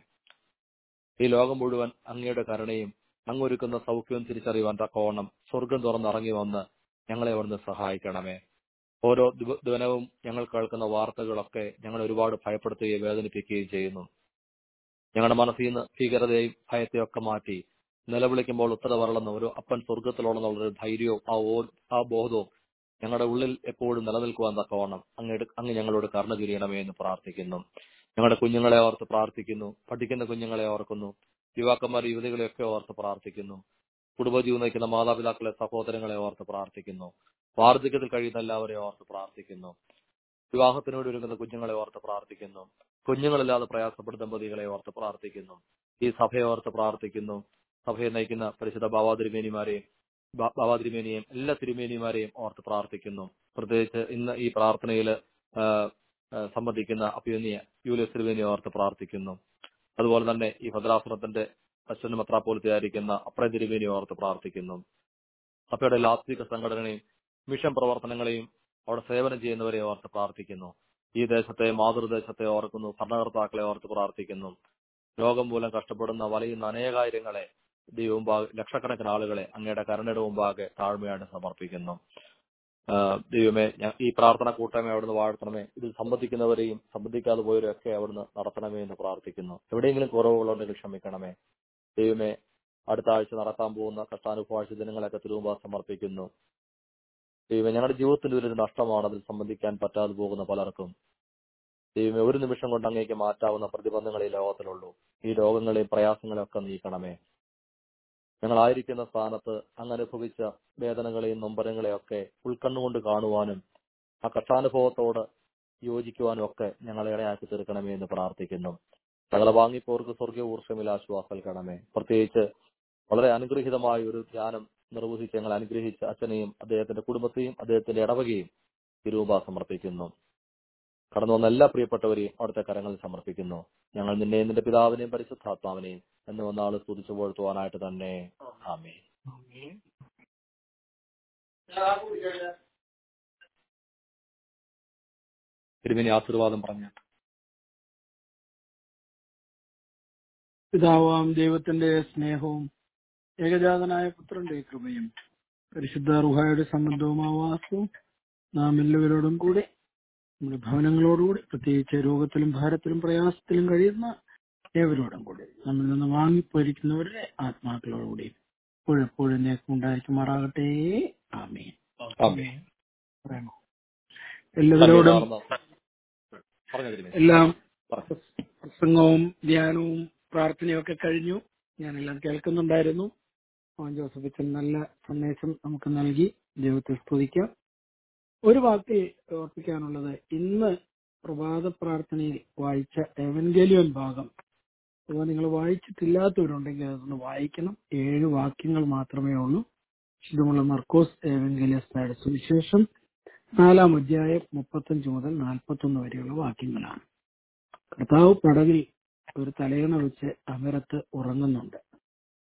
ഈ ലോകം മുഴുവൻ അങ്ങയുടെ കരുണയും അങ്ങൊരുക്കുന്ന സൗഖ്യവും തിരിച്ചറിയുവാൻ തക്കവണ്ണം സ്വർഗം തുറന്നിറങ്ങി വന്ന് ഞങ്ങളെ അവിടുന്ന് സഹായിക്കണമേ ഓരോ ദിവ- ദിനവും ഞങ്ങൾ കേൾക്കുന്ന വാർത്തകളൊക്കെ ഞങ്ങൾ ഒരുപാട് ഭയപ്പെടുത്തുകയും വേദനിപ്പിക്കുകയും ചെയ്യുന്നു ഞങ്ങളുടെ മനസ്സിൽ നിന്ന് ഭീകരതയും ഭയത്തെയും ഒക്കെ മാറ്റി നിലവിളിക്കുമ്പോൾ ഉത്തര വരളുന്ന ഒരു അപ്പൻ സ്വർഗത്തിലുള്ളെന്നുള്ള ഒരു ധൈര്യവും ആ ഓ ആ ബോധവും ഞങ്ങളുടെ ഉള്ളിൽ എപ്പോഴും നിലനിൽക്കുവാൻ തക്കവണ്ണം അങ്ങയുടെ അങ്ങ് ഞങ്ങളോട് കരുണ ചുരിയണമേ എന്ന് പ്രാർത്ഥിക്കുന്നു ഞങ്ങളുടെ കുഞ്ഞുങ്ങളെ ഓർത്ത് പ്രാർത്ഥിക്കുന്നു പഠിക്കുന്ന കുഞ്ഞുങ്ങളെ ഓർക്കുന്നു യുവാക്കന്മാർ യുവതികളെയൊക്കെ ഓർത്ത് പ്രാർത്ഥിക്കുന്നു കുടുംബജീവൻ നയിക്കുന്ന മാതാപിതാക്കളെ സഹോദരങ്ങളെ ഓർത്ത് പ്രാർത്ഥിക്കുന്നു വാർദ്ധക്യത്തിൽ കഴിയുന്ന എല്ലാവരെയും ഓർത്ത് പ്രാർത്ഥിക്കുന്നു വിവാഹത്തിനോട് ഒരുങ്ങുന്ന കുഞ്ഞുങ്ങളെ ഓർത്ത് പ്രാർത്ഥിക്കുന്നു കുഞ്ഞുങ്ങളില്ലാതെ പ്രയാസപ്പെടുന്ന ദമ്പതികളെ ഓർത്ത് പ്രാർത്ഥിക്കുന്നു ഈ സഭയെ ഓർത്ത് പ്രാർത്ഥിക്കുന്നു സഭയെ നയിക്കുന്ന പരിശുദ്ധ ബാബാ തിരുമേനിമാരെയും ബാ- ബാബാ തിരുമേനിയെയും എല്ലാ തിരുമേനിമാരെയും ഓർത്ത് പ്രാർത്ഥിക്കുന്നു പ്രത്യേകിച്ച് ഇന്ന് ഈ പ്രാർത്ഥനയിൽ സംബന്ധിക്കുന്ന അഭ്യുന്നിയ യൂലിയസ് തിരുമേനിയെ ഓർത്ത് പ്രാർത്ഥിക്കുന്നു അതുപോലെ തന്നെ ഈ ഭദ്രാസനത്തിന്റെ അശ്വന മെത്രാപ്പോലിത്തായിരിക്കുന്ന അപ്രയ തിരുമേനിയെ ഓർത്ത് പ്രാർത്ഥിക്കുന്നു സഭയുടെ ലാസ്തിക സംഘടനയും മിഷൻ പ്രവർത്തനങ്ങളെയും അവിടെ സേവനം ചെയ്യുന്നവരെ ഓർത്ത് പ്രാർത്ഥിക്കുന്നു ഈ ദേശത്തെ മാതൃദേശത്തെ ഓർക്കുന്നു ഭരണകർത്താക്കളെ ഓർത്ത് പ്രാർത്ഥിക്കുന്നു രോഗം മൂലം കഷ്ടപ്പെടുന്ന വലയുന്ന അനേകായിരങ്ങളെ ദൈവമുമ്പാകെ ലക്ഷക്കണക്കിന് ആളുകളെ അങ്ങയുടെ കരുണയുടെ മുമ്പാകെ താഴ്മയായിട്ട് സമർപ്പിക്കുന്നു ആ, ദൈവമേ ഞാൻ ഈ പ്രാർത്ഥന കൂട്ടായ്മ അവിടുന്ന് വാഴ്ത്തണമേ ഇതിൽ സംബന്ധിക്കുന്നവരെയും സംബന്ധിക്കാതെ പോയവരെയും ഒക്കെ അവിടുന്ന് നടത്തണമേ എന്ന് പ്രാർത്ഥിക്കുന്നു എവിടെയെങ്കിലും കുറവുകളുണ്ടെങ്കിൽ ക്ഷമിക്കണമേ ദൈവമേ അടുത്ത ആഴ്ച നടക്കാൻ പോകുന്ന കഷ്ടാനുഭവാഴ്ച ദിനങ്ങളൊക്കെ തിരുവുമ്പ സമർപ്പിക്കുന്നു ദൈവമേ ഞങ്ങളുടെ ജീവിതത്തിന്റെ ഒരു നഷ്ടമാണ് അതിൽ സംബന്ധിക്കാൻ പറ്റാതെ പോകുന്ന പലർക്കും ദൈവമേ ഒരു നിമിഷം കൊണ്ട് അങ്ങേക്ക് മാറ്റാവുന്ന പ്രതിബന്ധങ്ങൾ ഈ ലോകത്തിലുള്ളൂ ഈ രോഗങ്ങളെയും പ്രയാസങ്ങളെയും ഒക്കെ നീക്കണമേ ഞങ്ങളായിരിക്കുന്ന സ്ഥാനത്ത് അങ്ങ് അനുഭവിച്ച വേദനകളെയും നൊമ്പരങ്ങളെയും ഒക്കെ ഉൾക്കണ്ണുകൊണ്ട് കാണുവാനും ആ കഷ്ടാനുഭവത്തോട് യോജിക്കുവാനും ഒക്കെ ഞങ്ങളെ ഇടയാക്കി തീർക്കണമേ എന്ന് പ്രാർത്ഥിക്കുന്നു സകല വാങ്ങിപ്പോർക്ക് സ്വർഗീയ ഊർഷമിൽ ആശ്വാസം നൽകണമേ പ്രത്യേകിച്ച് വളരെ അനുഗ്രഹീതമായ ഒരു ധ്യാനം നിർവഹിച്ച് ഞങ്ങൾ അനുഗ്രഹിച്ച അച്ഛനെയും അദ്ദേഹത്തിന്റെ കുടുംബത്തെയും അദ്ദേഹത്തിന്റെ ഇടവകയും തിരുവുമ്പ സമർപ്പിക്കുന്നു കടന്നു വന്ന എല്ലാ പ്രിയപ്പെട്ടവരെയും അവിടുത്തെ കരങ്ങളിൽ സമർപ്പിക്കുന്നു ഞങ്ങൾ നിന്നെയും നിന്റെ പിതാവിനെയും പരിശുദ്ധാത്മാവിനെയും എന്ന് വന്നാൾ സ്തുതിച്ചു പോഴ്ത്തുവാനായിട്ട് തന്നെ ആമേ തിരുമേനി ആശീർവാദം പറഞ്ഞു പിതാവാം ദൈവത്തിന്റെ സ്നേഹവും ഏകജാതനായ പുത്രന്റെ കൃപയും പരിശുദ്ധ റുഹായുടെ സംബന്ധവും ആവാസവും നാം എല്ലാവരോടും കൂടി നമ്മുടെ ഭവനങ്ങളോടുകൂടി പ്രത്യേകിച്ച് രോഗത്തിലും ഭാരത്തിലും പ്രയാസത്തിലും കഴിയുന്ന ഏവരോടും കൂടി നമ്മിൽ നിന്ന് വാങ്ങിപ്പോയിരിക്കുന്നവരുടെ ആത്മാക്കളോടുകൂടി എപ്പോഴെപ്പോഴും നേക്കും ഉണ്ടായിരിക്കുമാറാകട്ടെ ആമീൻ ആമേ പറയണോ എല്ലാവരോടും പറഞ്ഞു തിരുമേനി എല്ലാം പറഞ്ഞു പ്രസംഗവും ധ്യാനവും പ്രാർത്ഥനയും ഒക്കെ കഴിഞ്ഞു ഞാനെല്ലാം കേൾക്കുന്നുണ്ടായിരുന്നു മോഹൻ ജോസഫ് അച്ഛൻ നല്ല സന്ദേശം നമുക്ക് നൽകി ദൈവത്തെ സ്തുതിക്കാം ഒരു വാക്കിൽ ഓർപ്പിക്കാനുള്ളത് ഇന്ന് പ്രഭാത പ്രാർത്ഥനയിൽ വായിച്ച എവൻഗേലിയൻ ഭാഗം അഥവാ നിങ്ങൾ വായിച്ചിട്ടില്ലാത്തവരുണ്ടെങ്കിൽ അതൊന്ന് വായിക്കണം ഏഴ് വാക്യങ്ങൾ മാത്രമേ ഉള്ളൂ ശുദ്ധമുള്ള മർക്കോസ് എവൻഗേലിയസ് സുവിശേഷം നാലാം അധ്യായം മുപ്പത്തഞ്ച് മുതൽ നാൽപ്പത്തൊന്ന് വരെയുള്ള വാക്യങ്ങളാണ് കർത്താവ് പടകിൽ ഒരു തലയണ വെച്ച് അമരത്ത് ഉറങ്ങുന്നുണ്ട്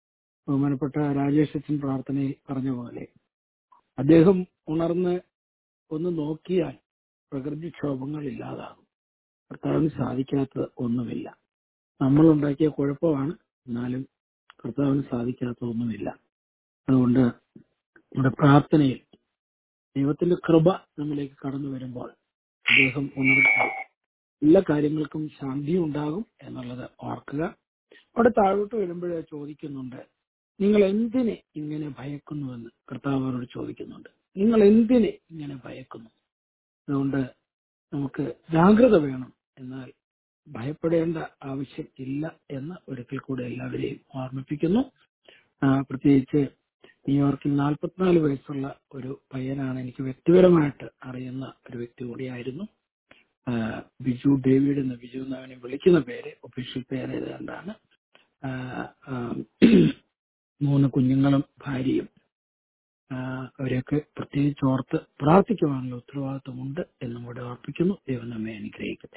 ബഹുമാനപ്പെട്ട രാജേഷ് അച്ഛൻ പ്രാർത്ഥനയിൽ പറഞ്ഞ പോലെ അദ്ദേഹം ഉണർന്ന് ഒന്ന് നോക്കിയാൽ പ്രകൃതിക്ഷോഭങ്ങൾ ഇല്ലാതാകും കർത്താവിന് സാധിക്കാത്തത് ഒന്നുമില്ല നമ്മൾ ഉണ്ടാക്കിയ കുഴപ്പമാണ് എന്നാലും കർത്താവിന് സാധിക്കാത്ത ഒന്നുമില്ല അതുകൊണ്ട് നമ്മുടെ പ്രാർത്ഥനയിൽ ദൈവത്തിന്റെ കൃപ നമ്മിലേക്ക് കടന്നു വരുമ്പോൾ അദ്ദേഹം ഉണർത്തും എല്ലാ കാര്യങ്ങൾക്കും ശാന്തി ഉണ്ടാകും എന്നുള്ളത് ഓർക്കുക അവിടെ താഴോട്ട് വരുമ്പോഴേ ചോദിക്കുന്നുണ്ട് നിങ്ങൾ എന്തിനെ ഇങ്ങനെ ഭയക്കുന്നുവെന്ന് കർത്താവ് അവരോട് ചോദിക്കുന്നുണ്ട് നിങ്ങൾ എന്തിനെ ഇങ്ങനെ ഭയക്കുന്നു അതുകൊണ്ട് നമുക്ക് ജാഗ്രത വേണം എന്നാൽ ഭയപ്പെടേണ്ട ആവശ്യം ഇല്ല എന്ന് ഒരിക്കൽ കൂടെ എല്ലാവരെയും ഓർമ്മിപ്പിക്കുന്നു ആ, പ്രത്യേകിച്ച് ന്യൂയോർക്കിൽ നാൽപ്പത്തിനാല് വയസ്സുള്ള ഒരു പയ്യനാണ് എനിക്ക് വ്യക്തിപരമായിട്ട് അറിയുന്ന ഒരു വ്യക്തി കൂടിയായിരുന്നു ആ, ബിജു ഡേവിഡ് എന്ന് ബിജു എന്ന് അവനെ വിളിക്കുന്ന പേര് ഒഫീഷ്യൽ പേര് ഏതാണ്ടാണ് ആ, ആ, മൂന്ന് കുഞ്ഞുങ്ങളും ഭാര്യയും ആ, അവരെയൊക്കെ പ്രത്യേകിച്ച് ഓർത്ത് പ്രാർത്ഥിക്കുവാനുള്ള ഉത്തരവാദിത്വമുണ്ട് എന്നും കൂടെ ഓർപ്പിക്കുന്നു ദൈവം നമ്മെ അനുഗ്രഹിക്കട്ടെ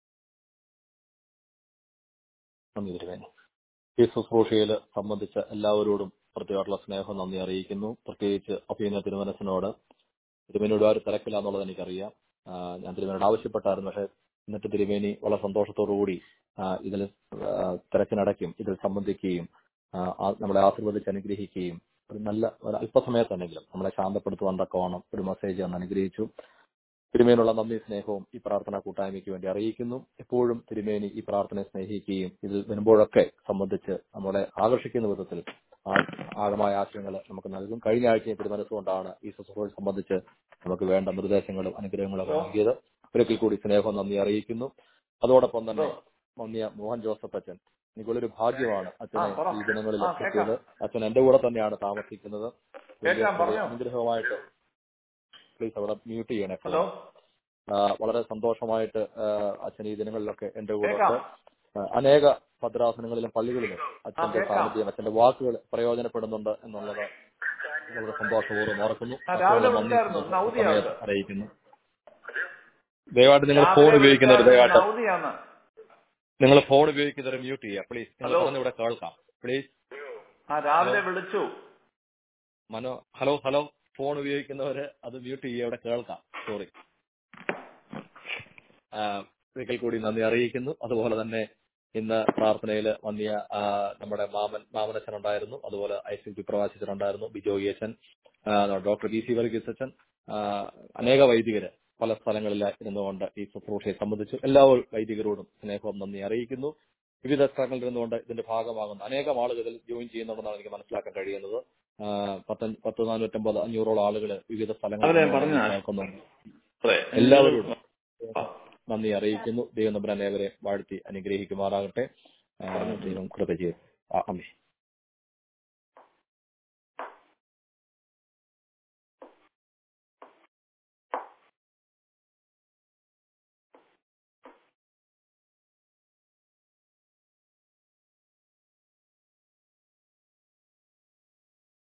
നന്ദി തിരുവേനി ഈ ശുശ്രൂഷയിൽ സംബന്ധിച്ച എല്ലാവരോടും പ്രത്യേകമായിട്ടുള്ള സ്നേഹം നന്ദി അറിയിക്കുന്നു പ്രത്യേകിച്ച് അഭിനയ തിരുമനസിനോട് തിരുമേനിയുടെ ആ ഒരു തിരക്കിലാന്നുള്ളത് എനിക്കറിയാം ആ, ഞാൻ തിരുമേനോട് ആവശ്യപ്പെട്ടായിരുന്നു പക്ഷെ എന്നിട്ട് തിരുമേനി വളരെ സന്തോഷത്തോടു കൂടി ആ, ഇതിൽ ആ, തിരക്കിനടയ്ക്കും ഇതിൽ സംബന്ധിക്കുകയും ആ, ആ- നമ്മളെ ആശീർവദിച്ച് അനുഗ്രഹിക്കുകയും ഒരു നല്ല ഒരു അല്പസമയത്തെങ്കിലും നമ്മളെ ശാന്തപ്പെടുത്തുവാൻ തക്കവണ്ണം ഒരു മെസ്സേജ് അന്ന് അനുഗ്രഹിച്ചു തിരുമേനുള്ള നന്ദി സ്നേഹവും ഈ പ്രാർത്ഥന കൂട്ടായ്മയ്ക്ക് വേണ്ടി അറിയിക്കുന്നു എപ്പോഴും തിരുമേനി ഈ പ്രാർത്ഥനയെ സ്നേഹിക്കുകയും ഇതിൽ വരുമ്പോഴൊക്കെ സംബന്ധിച്ച് നമ്മളെ ആകർഷിക്കുന്ന വിധത്തിൽ ആ- ആഴമായ ആശയങ്ങൾ നമുക്ക് നൽകും കഴിഞ്ഞ ആഴ്ച തിരുമനസ്സുകൊണ്ടാണ് ഈ ശുശ്രൂഷ സംബന്ധിച്ച് നമുക്ക് വേണ്ട നിർദ്ദേശങ്ങളും അനുഗ്രഹങ്ങളും ഒക്കെ നൽകിയത് ഒരിക്കൽ കൂടി സ്നേഹം നന്ദി അറിയിക്കുന്നു അതോടൊപ്പം തന്നെ മന്നിയ മോഹൻ ജോസഫ് അച്ഛൻ എനിക്കുള്ളൊരു ഭാഗ്യമാണ് അച്ഛനെ ഈ ദിനങ്ങളിൽ എത്തിയത് അച്ഛൻ എന്റെ കൂടെ തന്നെയാണ് താമസിക്കുന്നത് വലിയ ഒരു അനുഗ്രഹമായിട്ട് പ്ലീസ് അവിടെ മ്യൂട്ട് ചെയ്യണേ ഹലോ ആ, വളരെ സന്തോഷമായിട്ട് ആ, അച്ഛൻ ഈ ദിനങ്ങളിലൊക്കെ എന്റെ കൂടെ ഉണ്ട്. ആ, അനേക ഭദ്രാസനങ്ങളിലും പള്ളികളിലും അച്ഛന്റെ കേൾക്കാം. സാന്നിധ്യം അച്ഛന്റെ വാക്കുകൾ പ്രയോജനപ്പെടുന്നുണ്ട് എന്നുള്ളത് വളരെ സന്തോഷപൂർവ്വം ഓർക്കുന്നു ആ, രാവിലെ അച്ഛനോട് നന്ദി വിളിച്ചായിരുന്നു. സ്നേഹം നൗതിയാണ്. സമയത്ത് അറിയിക്കുന്നു ദയവായിട്ട് നിങ്ങൾ ഫോൺ ഉപയോഗിക്കുന്നവർ ദയവായിട്ട് സൗദിയാണ് നിങ്ങൾ ഫോൺ ഉപയോഗിക്കുന്നവർ മ്യൂട്ട് ചെയ്യുക പ്ലീസ് നിങ്ങൾ ഹലോ. പറഞ്ഞ് ഇവിടെ കേൾക്കാം പ്ലീസ് ആ രാവിലെ വിളിച്ചു മനോ ഹലോ ഹലോ ഫോൺ ഉപയോഗിക്കുന്നവര് അത് മ്യൂട്ട് ചെയ്യുക ഇവിടെ കേൾക്കാം സോറി ഒരിക്കൽ കൂടി നന്ദി അറിയിക്കുന്നു അതുപോലെ തന്നെ ഇന്ന് പ്രാർത്ഥനയിൽ വന്നിയ ആ, നമ്മുടെ മാമൻ മാമനച്ഛൻ ഉണ്ടായിരുന്നു അതുപോലെ ഐസിൽ വിപ്രവാസിച്ചൻ ഉണ്ടായിരുന്നു ബിജോയി അച്ഛൻ ആ, ഡോക്ടർ ബി സി വർഗീസ് അച്ഛൻ ആ, അനേക വൈദികര് പല സ്ഥലങ്ങളിൽ ഇരുന്നുകൊണ്ട് ഈ ശുശ്രൂഷയെ സംബന്ധിച്ചു എല്ലാ വൈദികരോടും സ്നേഹവും നന്ദി അറിയിക്കുന്നു വിവിധ സ്ഥലങ്ങളിൽ ഇരുന്നുകൊണ്ട് ഇതിന്റെ ഭാഗമാകുന്ന അനേകം ആളുകൾ ഇതിൽ ജോയിൻ ചെയ്യുന്നുണ്ടെന്നാണ് എനിക്ക് മനസ്സിലാക്കാൻ കഴിയുന്നത് ആ, പത്ത പത്ത് നാനൂറ്റമ്പത് അഞ്ഞൂറോളം ആളുകൾ വിവിധ സ്ഥലങ്ങളിൽ അവരെ നിന്നുകൊണ്ട് പറഞ്ഞാ. കേൾക്കുന്നുണ്ട് അതെ. എല്ലാവരോടും നന്ദി അറിയിക്കുന്നു ദൈവം നമ്പരാൻ ഏവരെ വാഴ്ത്തി അനുഗ്രഹിക്കുമാറാകട്ടെ ആ, ദൈവം കൃപ ചെയ്യും ആ, അമ്മേ